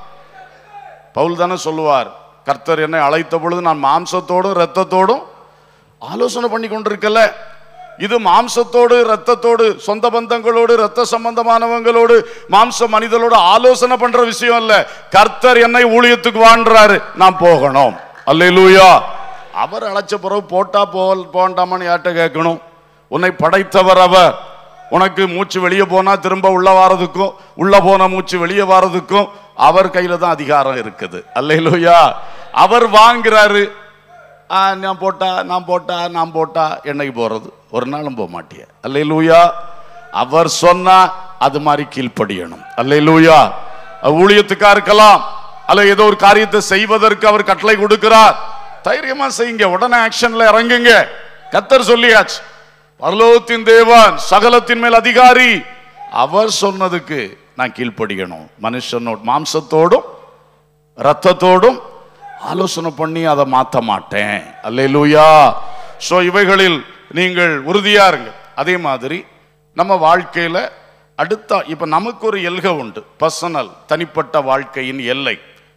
பவுல் தானே சொல்லுவார் கர்த்தர் என்னை அழைத்த பொழுது நான் மாம்சத்தோடும் இரத்தத்தோடும் ஆலோசனை பண்ணி கொண்டிருக்கல இது மாம்சத்தோடு இரத்தத்தோடு சொந்த பந்தங்களோடு இரத்த சம்பந்தமானவங்களோடு மாம்ச மனிதனோடு ஆலோசனை பண்ற விஷயம் அல்ல கர்த்தர் என்னை ஊழியத்துக்கு வாண்டுறாரு நான் போகணும் அல்லேலூயா அவர் அழைச்ச பிறகு போட்டா போல் போண்டாமான்னு யார்கிட்ட கேட்கணும் உன்னை படைத்தவர் அவர் உனக்கு மூச்சு வெளியே போனா திரும்ப உள்ள வாரதுக்கும் உள்ள போன மூச்சு வெளியே வாரதுக்கும் அவர் கையில தான் அதிகாரம் இருக்குது அல்லேலூயா அவர் வாங்குறாரு ஆ, நான் போட்டா நான் போட்டா நான் போட்டா என்னைக்கு போறது ஒரு நாளும் போக மாட்டிய அல்லேலூயா அவர் சொன்னா அது மாதிரி கீழ்ப்படியணும் அல்லேலூயா ஊழியத்துக்கா இருக்கலாம் அல்ல ஏதோ ஒரு காரியத்தை செய்வதற்கு அவர் கட்டளை கொடுக்கிறார் தைரியமா செய்யுங்க உடனே ஆக்ஷன்ல இறங்குங்க கத்தர் சொல்லியாச்சு பரலோகத்தின் தேவன் சகலத்தின் மேல் அதிகாரி அவர் சொன்னதுக்கு நான் கீழ்ப்படியணும் மனுஷனோட மாம்சத்தோடும் ரத்தத்தோடும் ஆலோசனை பண்ணி அதை மாத்த மாட்டேன் அல்லேலூயா ஸோ இவைகளில் நீங்கள் உறுதியா இருங்க அதே மாதிரி நம்ம வாழ்க்கையில அடுத்த இப்ப நமக்கு ஒரு எல்கை உண்டு பர்சனல் தனிப்பட்ட வாழ்க்கையின் எல்லை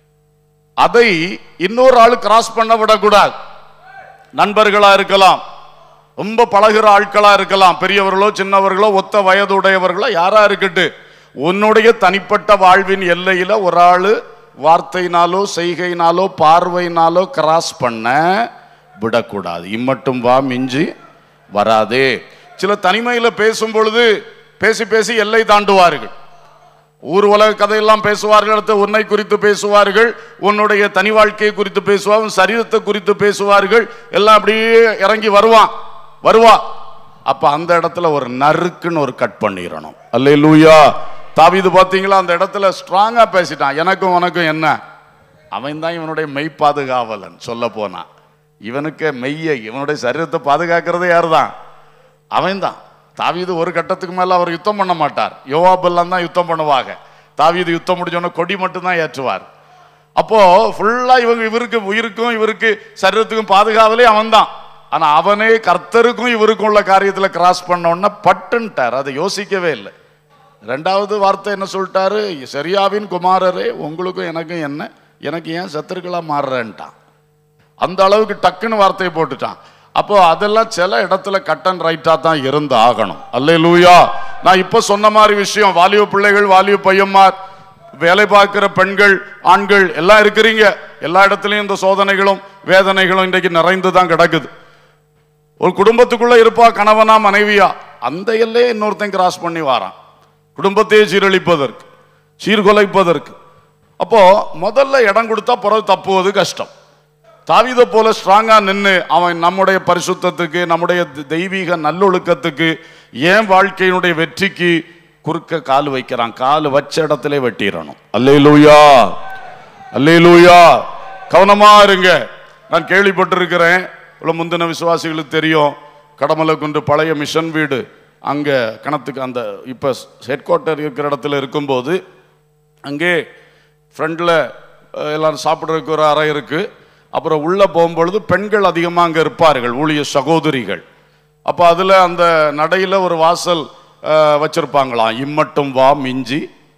அதை இன்னொரு ஆளு கிராஸ் பண்ண விடக்கூடாது நண்பர்களா இருக்கலாம் ரொம்ப பழகுற ஆட்களா இருக்கலாம் பெரியவர்களோ சின்னவர்களோ ஒத்த வயதுடையவர்களோ யாரா இருக்கட்டு உன்னுடைய தனிப்பட்ட வாழ்வின் எல்லையில ஒரு ஆளு வார்த்தையினாலோ செய்கையினாலோ பார்வையினாலோ கிராஸ் பண்ண விடக்கூடாது இம்மட்டும் வா மிஞ்சி வராதே சில தனிமையில பேசும் பொழுது பேசி பேசி எல்லை தாண்டுவார்கள் ஊர் உலக கதையெல்லாம் பேசுவார்கள் அடுத்து உன்னை குறித்து பேசுவார்கள் உன்னுடைய தனி வாழ்க்கையை குறித்து பேசுவார்கள் உன் சரீரத்தை குறித்து பேசுவார்கள் எல்லாம் அப்படியே இறங்கி வருவான் வருவா அப்ப அந்த இடத்துல ஒரு நறுக்குன்னு ஒரு கட் பண்ணிடணும் அல்லே லூயா தாவிது பாத்தீங்களா அந்த இடத்துல ஸ்ட்ராங்கா பேசிட்டான் எனக்கும் உனக்கும் என்ன அவன் தான் இவனுடைய மெய் பாதுகாவலன் சொல்ல போனான் இவனுக்கு மெய்யை இவனுடைய சரீரத்தை பாதுகாக்கிறதே யார் தான் அவன் தான் தாவீது ஒரு கட்டத்துக்கு மேல அவர் யுத்தம் பண்ண மாட்டார் யோவாபெல்லாம் தான் யுத்தம் பண்ணுவாங்க தாவீது யுத்தம் முடிஞ்சோடனே கொடி மட்டும் தான் ஏற்றுவார் அப்போ ஃபுல்லா இவங்க இவருக்கு உயிருக்கும் இவருக்கு சரீரத்துக்கும் பாதுகாவலே அவன் தான் ஆனா அவனே கர்த்தருக்கும் இவருக்கும் உள்ள காரியத்துல கிராஸ் பண்ண உடனே பட்டுன்ட்டார் அதை யோசிக்கவே இல்லை ரெண்டாவது வார்த்தை என்ன சொல்லிட்டாரு சரியாவின் குமாரரே உங்களுக்கும் எனக்கும் என்ன எனக்கு ஏன் சத்துருக்களா மாறுறேன்ட்டான் அந்த அளவுக்கு டக்குன்னு வார்த்தையை போட்டுட்டான் அப்போ அதெல்லாம் சில இடத்துல கட் அண்ட் ரைட்டா தான் இருந்து ஆகணும் அல்லே லூயா நான் இப்ப சொன்ன மாதிரி விஷயம் வாலிப பிள்ளைகள் வாலிப பையன்மார் வேலை பார்க்கிற பெண்கள் ஆண்கள் எல்லாம் இருக்கிறீங்க எல்லா இடத்துலயும் இந்த சோதனைகளும் வேதனைகளும் இன்றைக்கு நிறைந்து தான் கிடக்குது ஒரு குடும்பத்துக்குள்ள இருப்பா கணவனா மனைவியா அந்த எல்லையே இன்னொருத்தன் கிராஸ் பண்ணி வாரான் குடும்பத்தையே சீரழிப்பதற்கு சீர்குலைப்பதற்கு அப்போ முதல்ல இடம் கொடுத்தா பிறகு தப்புவது கஷ்டம் தாவீதை போல ஸ்ட்ராங்கா நின்று அவன் நம்முடைய பரிசுத்தத்துக்கு நம்முடைய தெ- தெய்வீக நல்லொழுக்கத்துக்கு ஏன் வாழ்க்கையினுடைய வெற்றிக்கு குறுக்க கால் வைக்கிறான் கால் வச்ச இடத்திலே வெட்டிடணும் அல்லேலூயா அல்லேலூயா கவனமா இருங்க நான் கேள்விப்பட்டிருக்கிறேன் இவ்வளவு முந்தின விசுவாசிகளுக்கு தெரியும் கடமலை குன்று பழைய மிஷன் வீடு அங்க கணத்துக்கு அந்த இப்ப ஹெட் குவார்ட்டர் இருக்கிற இடத்துல இருக்கும்போது அங்கே ஃப்ரண்டில் எல்லாரும் சாப்பிட்றதுக்கு ஒரு அறை இருக்கு அப்புறம் உள்ளே போகும்பொழுது பெண்கள் அதிகமாக அங்கே இருப்பார்கள் ஊழிய சகோதரிகள் அப்போ அதில் அந்த நடையில் ஒரு வாசல் அஹ், வச்சிருப்பாங்களாம் இம்மட்டும் வா மிஞ்சி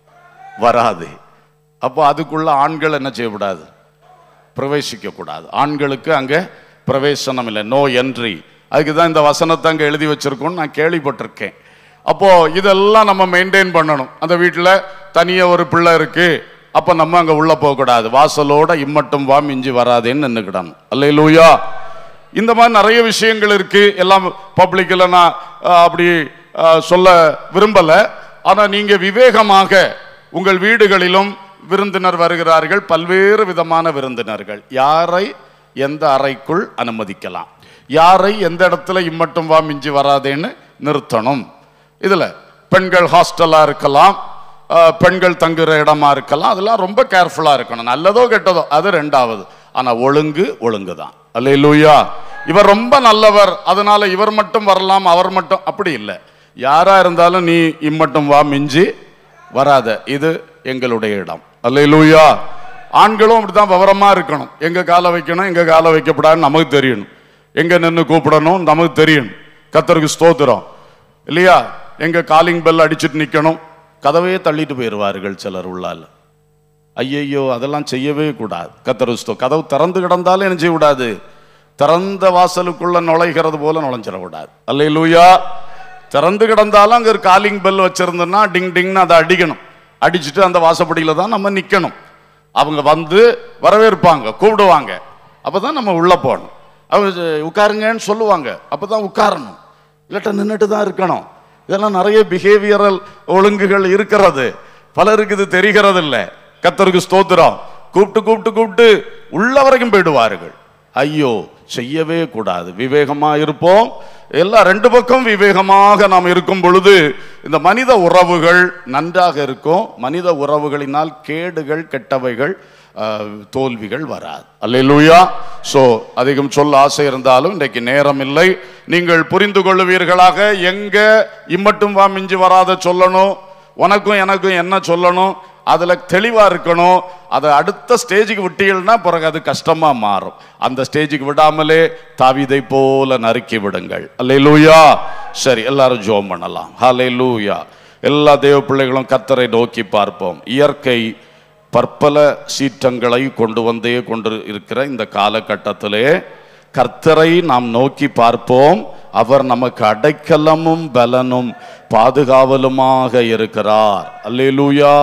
வராது அப்போ அதுக்குள்ள ஆண்கள் என்ன செய்யக்கூடாது பிரவேசிக்க கூடாது ஆண்களுக்கு அங்கே பிரவேசனம் இல்லை நோ என்ட்ரி அதுக்கு தான் இந்த வசனத்தை அங்கே எழுதி வச்சிருக்கோம்னு நான் கேள்விப்பட்டிருக்கேன் அப்போ இதெல்லாம் நம்ம மெயின்டைன் பண்ணணும் அந்த வீட்டில் தனியாக ஒரு பிள்ளை இருக்கு அப்போ நம்ம அங்கே உள்ள போகக்கூடாது வாசலோட இம்மட்டும் வா மிஞ்சி வராதேன்னு நின்றுக்கிடணும் அல்லையிலூயா இந்த மாதிரி நிறைய விஷயங்கள் இருக்கு எல்லாம் பப்ளிக்கில் நான் அஹ், அப்படி அஹ், சொல்ல விரும்பலை ஆனால் நீங்கள் விவேகமாக உங்கள் வீடுகளிலும் விருந்தினர் வருகிறார்கள் பல்வேறு விதமான விருந்தினர்கள் யாரை எந்த அறைக்குள் அனுமதிக்கலாம் யாரை எந்த இடத்துல இம்மட்டும் வா மிஞ்சி வராதேன்னு நிறுத்தணும் இதுல பெண்கள் ஹாஸ்டலா இருக்கலாம் அஹ், பெண்கள் தங்குற இடமா இருக்கலாம் அதெல்லாம் ரொம்ப கேர்ஃபுல்லா இருக்கணும் நல்லதோ கெட்டதோ அது ரெண்டாவது ஆனா ஒழுங்கு ஒழுங்கு தான் அல்லேலூயா இவர் ரொம்ப நல்லவர் அதனால இவர் மட்டும் வரலாம் அவர் மட்டும் அப்படி இல்லை யாரா இருந்தாலும் நீ இம்மட்டும் வா மிஞ்சி வராத இது எங்களுடைய இடம் அல்லேலூயா ஆண்களும் அப்படிதான் விவரமா இருக்கணும் எங்க காலை வைக்கணும் எங்க காலை வைக்கப்படாதுன்னு நமக்கு தெரியணும் எங்க நின்று கூப்பிடணும் நமக்கு தெரியணும் கத்தருக்கு ஸ்தோத்திரம் இல்லையா எங்க காலிங் பெல் அடிச்சிட்டு நிக்கணும் கதவையே தள்ளிட்டு போயிடுவார்கள் சிலர் உள்ளால ஐயையோ அதெல்லாம் செய்யவே கூடாது கத்தருக்கு ஸ்தோ கதவு திறந்து கிடந்தாலும் என்ன செய்யக்கூடாது திறந்த வாசலுக்குள்ள நுழைகிறது போல நுழைஞ்சிடக்கூடாது அல்லேலூயா திறந்து கிடந்தாலும் அங்க ஒரு காலிங் பெல் வச்சிருந்தோம்னா டிங் டிங்னு அதை அடிக்கணும் அடிச்சுட்டு அந்த வாசப்படியில தான் நம்ம நிக்கணும் அவங்க வந்து வரவேற்பாங்க கூப்பிடுவாங்க அப்பதான் நம்ம உள்ள போகணும் அவங்க ச- உட்காருங்கன்னு சொல்லுவாங்க அப்பதான் உட்காரணும் இல்லாட்டா நின்றுட்டு தான் இருக்கணும் இதெல்லாம் நிறைய பிஹேவியரல் ஒழுங்குகள் இருக்கிறது பலருக்கு இது தெரிகிறது இல்ல கத்தருக்கு ஸ்தோத்திரம் கூப்பிட்டு கூப்பிட்டு கூப்பிட்டு உள்ள வரைக்கும் போயிடுவார்கள் ஐயோ செய்யவே கூடாது விவேகமா இருப்போம் எல்லாம் ரெண்டு பக்கம் விவேகமாக நாம் இருக்கும் பொழுது இந்த மனித உறவுகள் நன்றாக இருக்கும் மனித உறவுகளினால் கேடுகள் கெட்டவைகள் அஹ், தோல்விகள் வராது அல்லேலூயா சோ அதிகம் சொல்ல ஆசை இருந்தாலும் இன்றைக்கு நேரம் இல்லை நீங்கள் புரிந்து கொள்ளுவீர்களாக எங்க இம்மட்டும் வா மிஞ்சி வராத சொல்லணும் உனக்கும் எனக்கும் என்ன சொல்லணும் அதுல தெளிவா இருக்கணும் அதை அடுத்த ஸ்டேஜுக்கு விட்டீங்கன்னா பிறகு அது கஷ்டமா மாறும் அந்த ஸ்டேஜுக்கு விடாமலே தாவீதை போல நறுக்கி விடுங்கள் அல்லேலூயா சரி எல்லாரும் ஜோம் பண்ணலாம் ஹalleluya எல்லா தேவ பிள்ளைகளும் கத்தரை நோக்கி பார்ப்போம் இயற்கை பற்பல சீற்றங்களை கொண்டு வந்தே கொண்டு இருக்கிற இந்த காலகட்டத்திலே கர்த்தரை நாம் நோக்கி பார்ப்போம் அவர் நமக்கு அடைக்கலமும் பலனும் பாதுகாவலுமாக இருக்கிறார் அல்லேலூயா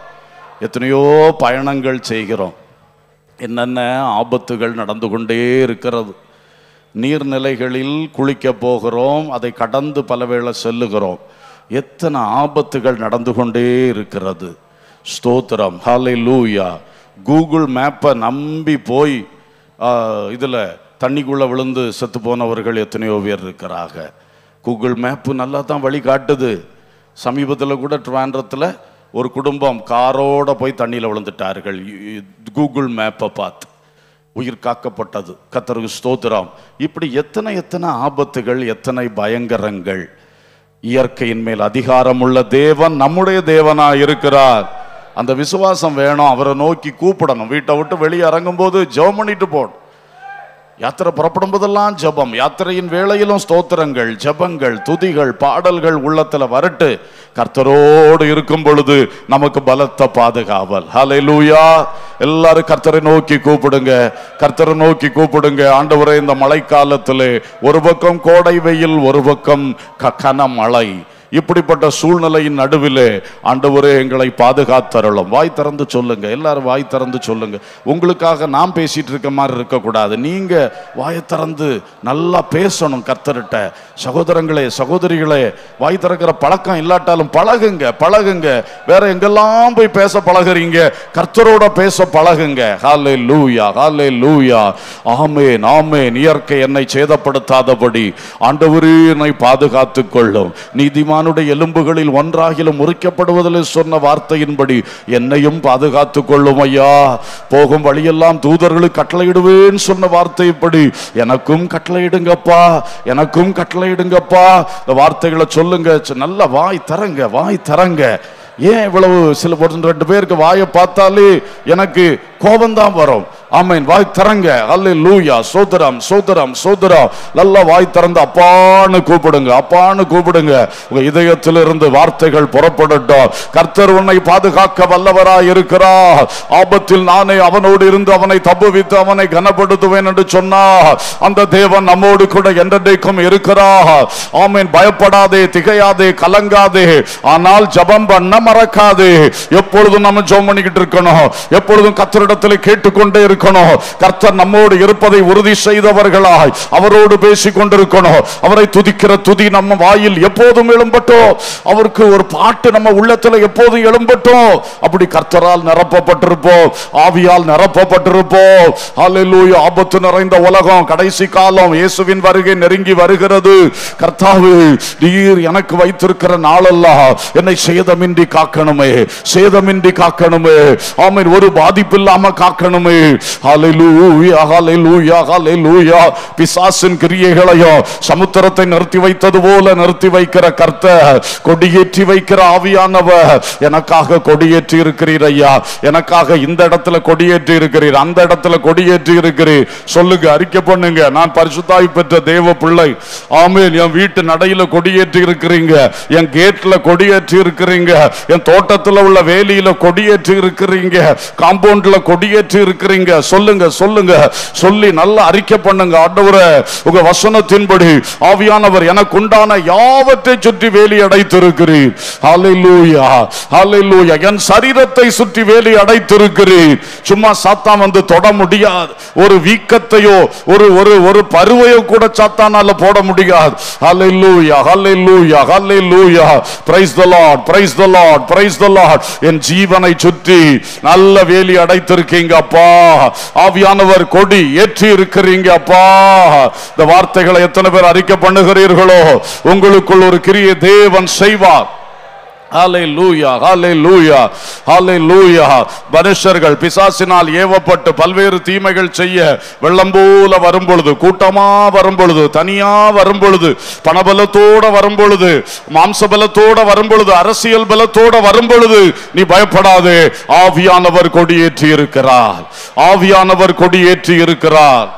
எத்தனையோ பயணங்கள் செய்கிறோம் என்னென்ன ஆபத்துகள் நடந்து கொண்டே இருக்கிறது நீர்நிலைகளில் குளிக்க போகிறோம் அதை கடந்து பலவேளை செல்லுகிறோம் எத்தனை ஆபத்துகள் நடந்து கொண்டே இருக்கிறது ஸ்தோத்திரம் ஹாலை லூயா கூகுள் மேப்பை நம்பி போய் இதில் தண்ணிக்குள்ளே விழுந்து செத்து போனவர்கள் எத்தனையோ பேர் இருக்கிறாங்க கூகுள் மேப்பு நல்லா தான் வழி காட்டுது சமீபத்தில் கூட ட்ரிவாண்ட்ரத்தில் ஒரு குடும்பம் காரோட போய் தண்ணியில் விழுந்துட்டார்கள் கூகுள் மேப்பை பார்த்து உயிர் காக்கப்பட்டது கத்தருக்கு ஸ்தோத்திரம் இப்படி எத்தனை எத்தனை ஆபத்துகள் எத்தனை பயங்கரங்கள் இயற்கையின் மேல் அதிகாரம் உள்ள தேவன் நம்முடைய தேவனா இருக்கிறார் அந்த விசுவாசம் வேணும் அவரை நோக்கி கூப்பிடணும் வீட்டை விட்டு வெளியே இறங்கும் போது ஜெபம் பண்ணிட்டு போகணும் யாத்திரை புறப்படும் போதெல்லாம் ஜெபம் யாத்திரையின் வேளையிலும் ஸ்தோத்திரங்கள் ஜெபங்கள் துதிகள் பாடல்கள் உள்ளத்துல வரட்டு கர்த்தரோடு இருக்கும் பொழுது நமக்கு பலத்த பாதுகாவல் ஹalleluya எல்லாரும் கர்த்தரை நோக்கி கூப்பிடுங்க கர்த்தரை நோக்கி கூப்பிடுங்க ஆண்டவரே இந்த மழைக்காலத்திலே ஒரு பக்கம் கோடை வெயில் ஒரு பக்கம் க- கனமழை இப்படிப்பட்ட சூழ்நிலையின் நடுவிலே ஆண்டவரே எங்களை பாதுகாத்தருளும் வாய் திறந்து சொல்லுங்க எல்லாரும் வாய் திறந்து சொல்லுங்க உங்களுக்காக நான் பேசிட்டு இருக்க மாதிரி இருக்கக்கூடாது நீங்க வாயை திறந்து நல்லா பேசணும் கர்த்தர்கிட்ட சகோதரங்களே சகோதரிகளே வாய் திறக்கிற பழக்கம் இல்லாட்டாலும் பழகுங்க பழகுங்க வேற எங்கெல்லாம் போய் பேச பழகுறீங்க கர்த்தரோட பேச பழகுங்க ஹாலே லூயா ஹாலே லூயா ஆமேன் ஆமேன் இயற்கை என்னை சேதப்படுத்தாதபடி ஆண்டவரே என்னை பாதுகாத்துக் கொள்ளும் நீதிமானுடைய எலும்புகளில் ஒன்றாகிலும் முறிக்கப்படுவதில் சொன்ன வார்த்தையின்படி என்னையும் பாதுகாத்துக் கொள்ளும் ஐயா போகும் வழியெல்லாம் தூதர்களுக்கு கட்டளையிடுவேன் சொன்ன வார்த்தைப்படி எனக்கும் கட்டளையிடுங்கப்பா எனக்கும் கட்டளையிடுங்கப்பா இந்த வார்த்தைகளை சொல்லுங்க ச- நல்ல வாய் தரங்க வாய் தரங்க ஏன் இவ்வளவு சில ஒரு ரெண்டு பேருக்கு வாயை பார்த்தாலே எனக்கு கோபம்தான் வரும் ஆமேன் வாய் திறங்க அல்ல லூயா சோதரம் சோதரம் சோதரம் நல்லா வாய் திறந்து அப்பான்னு கூப்பிடுங்க அப்பான்னு கூப்பிடுங்க உங்க இதயத்திலிருந்து வார்த்தைகள் புறப்படட்டும் கர்த்தர் உன்னை பாதுகாக்க வல்லவராய் இருக்கிறார் ஆபத்தில் நானே அவனோடு இருந்து அவனை தப்புவித்து அவனை கனப்படுத்துவேன் என்று சொன்னார் அந்த தேவன் நம்மோடு கூட என்றென்றைக்கும் இருக்கிறார் ஆமேன் பயப்படாதே திகையாதே கலங்காதே ஆனால் ஜபம் பண்ண மறக்காதே எப்பொழுதும் நம்ம ஜெபம் பண்ணிக்கிட்டு இருக்கணும் எப்பொழுதும் கர்த்தரிடத்தில் கேட்டுக்கொண்டே இருக்கணும் கர்த்தர் நம்மோடு இருப்பதை உறுதி செய்தவர்களாய் அவரோடு பேசிக் கொண்டிருக்கணும் அவரை துதிக்கிற துதி நம்ம வாயில் எப்போதும் எழும்பட்டும் அவருக்கு ஒரு பாட்டு நம்ம உள்ளத்துல எப்போதும் எழும்பட்டும் அப்படி கர்த்தரால் நிரப்பப்பட்டிருப்போம் ஆவியால் நிரப்பப்பட்டிருப்போம் ஹalleluya ஆபத்து நிறைந்த உலகம் கடைசி காலம் இயேசுவின் வருகை நெருங்கி வருகிறது கர்த்தாவே நீர் எனக்கு வைத்திருக்கிற நாளெல்லாம் என்னை சேதமின்றி காக்கணுமே சேதமின்றி காக்கணுமே ஆமென் ஒரு பாதிப்பு இல்லாம காக்கணுமே ஹalleluya ஹalleluya ஹalleluya பிசாசின் கிரியைகளையும் சமுத்திரத்தை நிறுத்தி வைத்தது போல நிறுத்தி வைக்கிற கர்த்தர் கொடியேற்றி வைக்கிற ஆவியானவர் எனக்காக கொடியேற்றி இருக்கிறீர் ஐயா எனக்காக இந்த இடத்துல கொடியேற்றி இருக்கிறீர் அந்த இடத்துல கொடியேற்றி இருக்கிறீர் சொல்லுங்க அறிக்கை பண்ணுங்க நான் பரிசுத்தாய் பெற்ற தேவ பிள்ளை ஆமென் என் வீட்டு நடையில கொடியேற்றி இருக்கிறீங்க என் கேட்ல கொடியேற்றி இருக்கிறீங்க என் தோட்டத்துல உள்ள வேலியில கொடியேற்றி இருக்கிறீங்க காம்பவுண்ட்ல கொடியேற்றி இருக்கிறீங்க சொல்லுங்க சொல்லுங்க சொல்லி நல்லா அறிக்கை பண்ணுங்க ஆண்டவரே உங்க வசனத்தின்படி ஆவியானவர் எனக்கு உண்டான யாவற்றை சுற்றி வேலி அடைத்திருக்கிறீர் ஹalleluya ஹalleluya என் சரீரத்தை சுற்றி வேலி அடைத்திருக்கிறீர் சும்மா சாத்தான் வந்து தொட முடியாது ஒரு வீக்கத்தையோ ஒரு ஒரு ஒரு பருவையோ கூட சாத்தானால போட முடியாது ஹalleluya ஹalleluya ஹalleluya praise the lord praise the lord praise the lord என் ஜீவனை சுற்றி நல்ல வேலி அடைத்திருக்கீங்க அப்பா ஆவியானவர் கொடி ஏற்றி இருக்கிறீங்க அப்பா இந்த வார்த்தைகளை எத்தனை பேர் அறிக்கை பண்ணுகிறீர்களோ உங்களுக்குள் ஒரு கிரிய தேவன் செய்வார் ஹalleluya ஹalleluya ஹalleluya மனுஷர்கள் பிசாசினால் ஏவப்பட்டு பல்வேறு தீமைகள் செய்ய வெள்ளம் போல வரும் பொழுது கூட்டமா வரும் பொழுது தனியா வரும் பொழுது பணபலத்தோட வரும் பொழுது மாம்ச பலத்தோட வரும் பொழுது அரசியல் பலத்தோட வரும் பொழுது நீ பயப்படாதே ஆவியானவர் கொடியேற்றி இருக்கிறார் ஆவியானவர் கொடியேற்றி இருக்கிறார்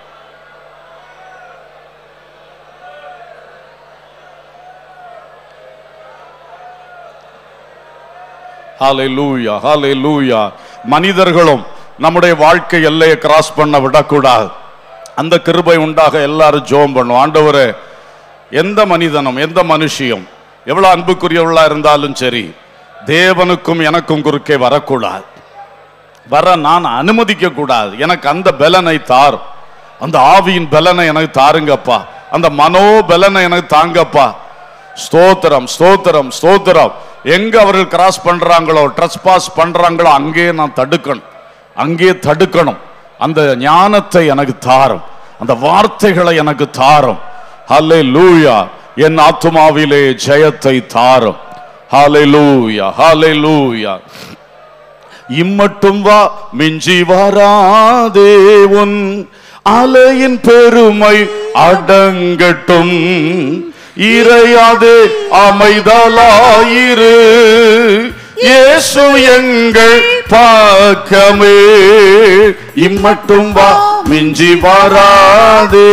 ஹalleluya ஹalleluya மனிதர்களும் நம்முடைய வாழ்க்கை எல்லையை கிராஸ் பண்ண விடக்கூடாது அந்த கிருபை உண்டாக எல்லாரும் ஜெபம் பண்ணும் ஆண்டவரே எந்த மனிதனும் எந்த மனுஷியும் எவ்வளவு அன்புக்குரியவளா இருந்தாலும் சரி தேவனுக்கும் எனக்கும் குறுக்கே வரக்கூடாது வர நான் அனுமதிக்க கூடாது எனக்கு அந்த பலனை தார் அந்த ஆவியின் பலனை எனக்கு தாருங்கப்பா அந்த மனோ பலனை எனக்கு தாங்கப்பா ஸ்தோத்திரம் ஸ்தோத்திரம் ஸ்தோத்திரம் எங்க அவர்கள் கிராஸ் பண்றாங்களோ ட்ரெஸ்பாஸ் பண்றாங்களோ அங்கே நான் தடுக்கணும் அங்கே தடுக்கணும் அந்த ஞானத்தை எனக்கு தாரும் அந்த வார்த்தைகளை எனக்கு தாரும் ஹல்லே லூயா என் ஆத்துமாவிலே ஜெயத்தை தாரும் ஹalleluya லூயா ஹalleluya லூயா இம்மட்டும் வா மிஞ்சி வராதே உன் அலையின் பெருமை அடங்கட்டும் இறையாதே அமைதலாயிரு இயேசு எங்கள் பாக்கமே இம்மட்டும் வா மிஞ்சி வராதே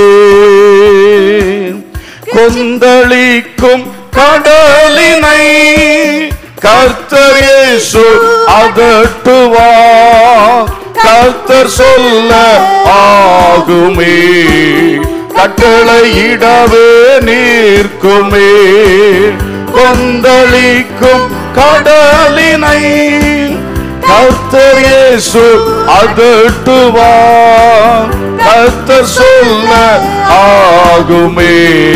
கொந்தளிக்கும் கடலினை கர்த்தர் இயேசு அதட்டுவா கர்த்தர் சொல்ல ஆகுமே கட்டளையிடவே நிற்குமே கொந்தளிக்கும் கடலினை கர்த்தர் இயேசு அதட்டுவார் கர்த்தர் சொல்ல ஆகுமே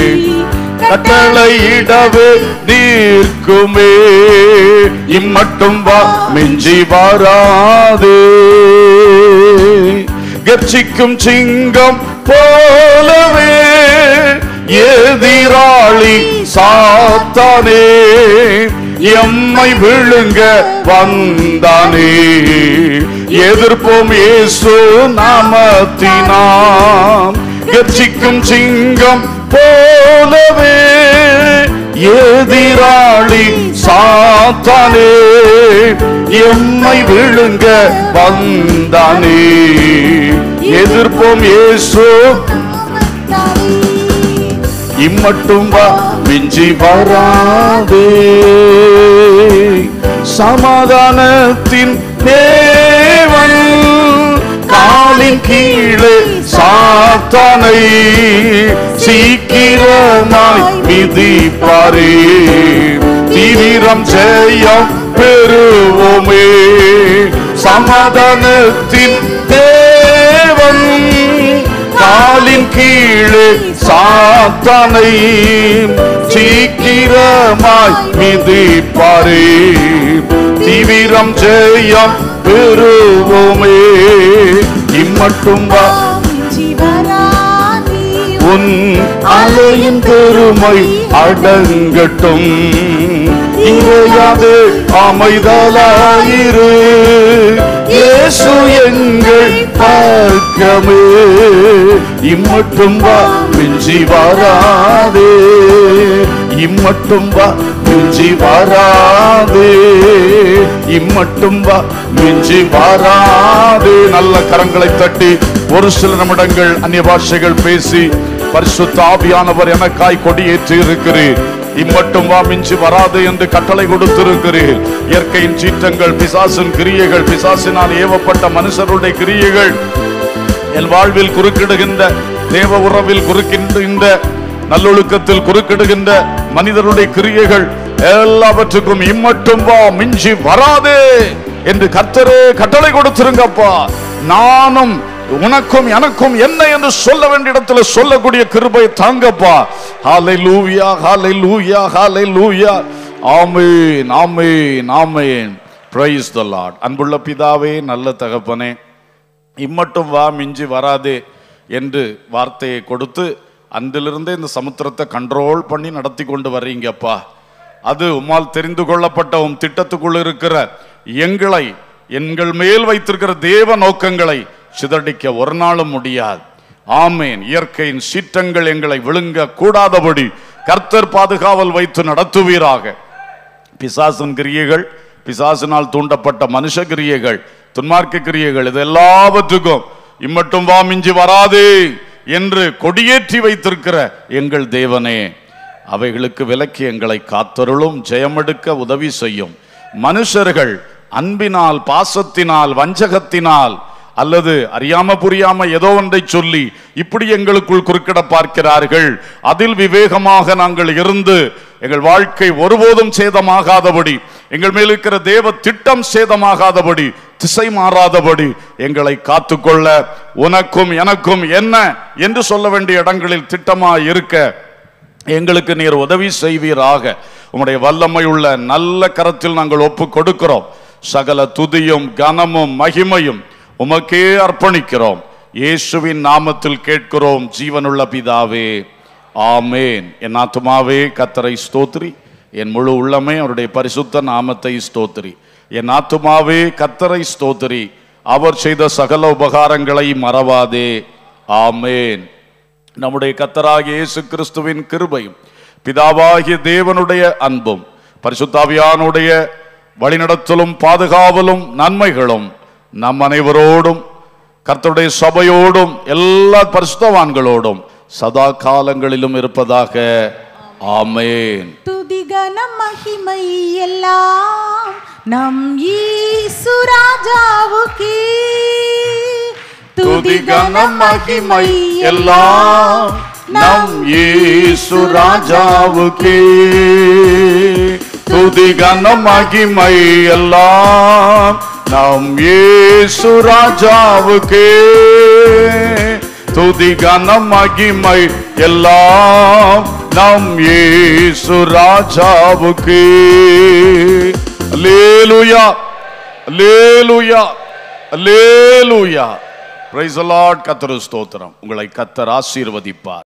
கட்டளையிடவே நீர்க்குமே இம்மட்டும் வா மிஞ்சி வராதே கர்ச்சிக்கும் சிங்கம் போலவே எதிராளி சாத்தானே எம்மை விழுங்க வந்தானே எதிர்ப்போம் இயேசு நாமத்தினாம் கர்ச்சிக்கும் சிங்கம் போலவே எதிராளி சாத்தானே எம்மை விழுங்க வந்தானே எதிர்ப்போம் இயேசு இம்மட்டும் வா மிஞ்சி வராதே சமாதானத்தின் தேவன் காலின் கீழே சாத்தானை சீக்கிரமாய் மிதிப்பாரே தீவிரம் ஜெயம் பெறுவோமே சமாதானத்தின் தேவன் காலின் கீழே சாத்தானை சீக்கிரமாய் மிதிப்பாரே தீவிரம் ஜெயம் பெறுவோமே இம்மட்டும் வா உன் அலையின் பெருமை அடங்கட்டும் இறையாது அமைதலாயிரு இயேசு எங்கள் பக்கமே இம்மட்டும் வா மிஞ்சி வராதே இம்மட்டும் வா மிஞ்சி வராதே இம்மட்டும் வா மிஞ்சி வராதே நல்ல கரங்களை தட்டி ஒரு சில நிமிடங்கள் அந்நிய பாஷைகள் பேசி பரிசுத்த ஆவியானவர் எனக்காய் கொடியேற்றி இருக்கிறீர் இம்மட்டும் வா மிஞ்சி வராது என்று கட்டளை கொடுத்திருக்கிறீர் இயற்கையின் சீற்றங்கள் பிசாசின் கிரியைகள் பிசாசினால் ஏவப்பட்ட மனுஷருடைய கிரியைகள் என் வாழ்வில் குறுக்கிடுகின்ற தேவ உறவில் குறுக்கிடுகின்ற நல்லொழுக்கத்தில் குறுக்கிடுகின்ற மனிதருடைய கிரியைகள் எல்லாவற்றுக்கும் இம்மட்டும் வா மிஞ்சி வராதே என்று கர்த்தரே கட்டளை கொடுத்திருங்கப்பா நானும் உனக்கும் எனக்கும் என்ன என்று சொல்ல வேண்டிய இடத்துல சொல்லக்கூடிய கிருபை தாங்கப்பா ஹாலை லூவியா ஹாலை லூயா ஹாலை லூயா ஆமேன் ஆமேன் ஆமேன் பிரைஸ் த லார்ட் அன்புள்ள பிதாவே நல்ல தகப்பனே இம்மட்டும் வா மிஞ்சி வராதே என்று வார்த்தையை கொடுத்து அன்றிலிருந்தே இந்த சமுத்திரத்தை கண்ட்ரோல் பண்ணி நடத்தி கொண்டு வர்றீங்கப்பா அது உம்மால் தெரிந்து கொள்ளப்பட்ட உம் திட்டத்துக்குள் இருக்கிற எங்களை எங்கள் மேல் வைத்திருக்கிற தேவ நோக்கங்களை சிதறடிக்க ஒரு நாளும் முடியாது ஆமேன் இயற்கையின் சீற்றங்கள் எங்களை விழுங்க கூடாதபடி கர்த்தர் பாதுகாவல் வைத்து நடத்துவீராக பிசாசின் கிரியைகள் பிசாசினால் தூண்டப்பட்ட மனுஷ கிரியைகள் துன்மார்க்க கிரியைகள் இது எல்லாவற்றுக்கும் இம்மட்டும் வா மிஞ்சி வராதே என்று கொடியேற்றி வைத்திருக்கிற எங்கள் தேவனே அவைகளுக்கு விலக்கி எங்களை காத்தருளும் ஜெயமெடுக்க உதவி செய்யும் மனுஷர்கள் அன்பினால் பாசத்தினால் வஞ்சகத்தினால் அல்லது அறியாம புரியாம ஏதோ ஒன்றை சொல்லி இப்படி எங்களுக்குள் குறுக்கிட பார்க்கிறார்கள் அதில் விவேகமாக நாங்கள் இருந்து எங்கள் வாழ்க்கை ஒருபோதும் சேதமாகாதபடி எங்கள் மேல் இருக்கிற தேவ திட்டம் சேதமாகாதபடி திசை மாறாதபடி எங்களை காத்துக்கொள்ள உனக்கும் எனக்கும் என்ன என்று சொல்ல வேண்டிய இடங்களில் திட்டமாய் இருக்க எங்களுக்கு நீர் உதவி செய்வீராக உம்முடைய வல்லமை உள்ள நல்ல கரத்தில் நாங்கள் ஒப்பு கொடுக்கிறோம் சகல துதியும் கனமும் மகிமையும் உமக்கே அர்ப்பணிக்கிறோம் இயேசுவின் நாமத்தில் கேட்கிறோம் ஜீவனுள்ள பிதாவே ஆமேன் என் ஆத்துமாவே கத்தரை ஸ்தோத்ரி என் முழு உள்ளமே அவருடைய பரிசுத்த நாமத்தை ஸ்தோத்ரி என் ஆத்துமாவே கத்தரை ஸ்தோத்ரி அவர் செய்த சகல உபகாரங்களை மறவாதே ஆமேன் நம்முடைய கத்தராகிய இயேசு கிறிஸ்துவின் கிருபையும் பிதாவாகிய தேவனுடைய அன்பும் பரிசுத்தாவியானுடைய வழிநடத்தலும் பாதுகாவலும் நன்மைகளும் நம் அனைவரோடும் கர்த்தருடைய சபையோடும் எல்லா பரிசுத்தவான்களோடும் சதா காலங்களிலும் இருப்பதாக ஆமேன் துதிகன மகிமை எல்லாம் நம் ஈசு ராஜாவுக்கே துதிகன மகிமை எல்லாம் நம் இயேசு ராஜாவுக்கே துதி கனம் மகிமை எல்லாம் நம் இயேசு ராஜாவுக்கே துதி கனம் மகிமை எல்லாம் நம் இயேசு ராஜாவுக்கே அல்லேலூயா அல்லேலூயா அல்லேலூயா பிரைஸ் லார்ட் கத்தர் ஸ்தோத்திரம் உங்களை கத்தர் ஆசீர்வதிப்பார்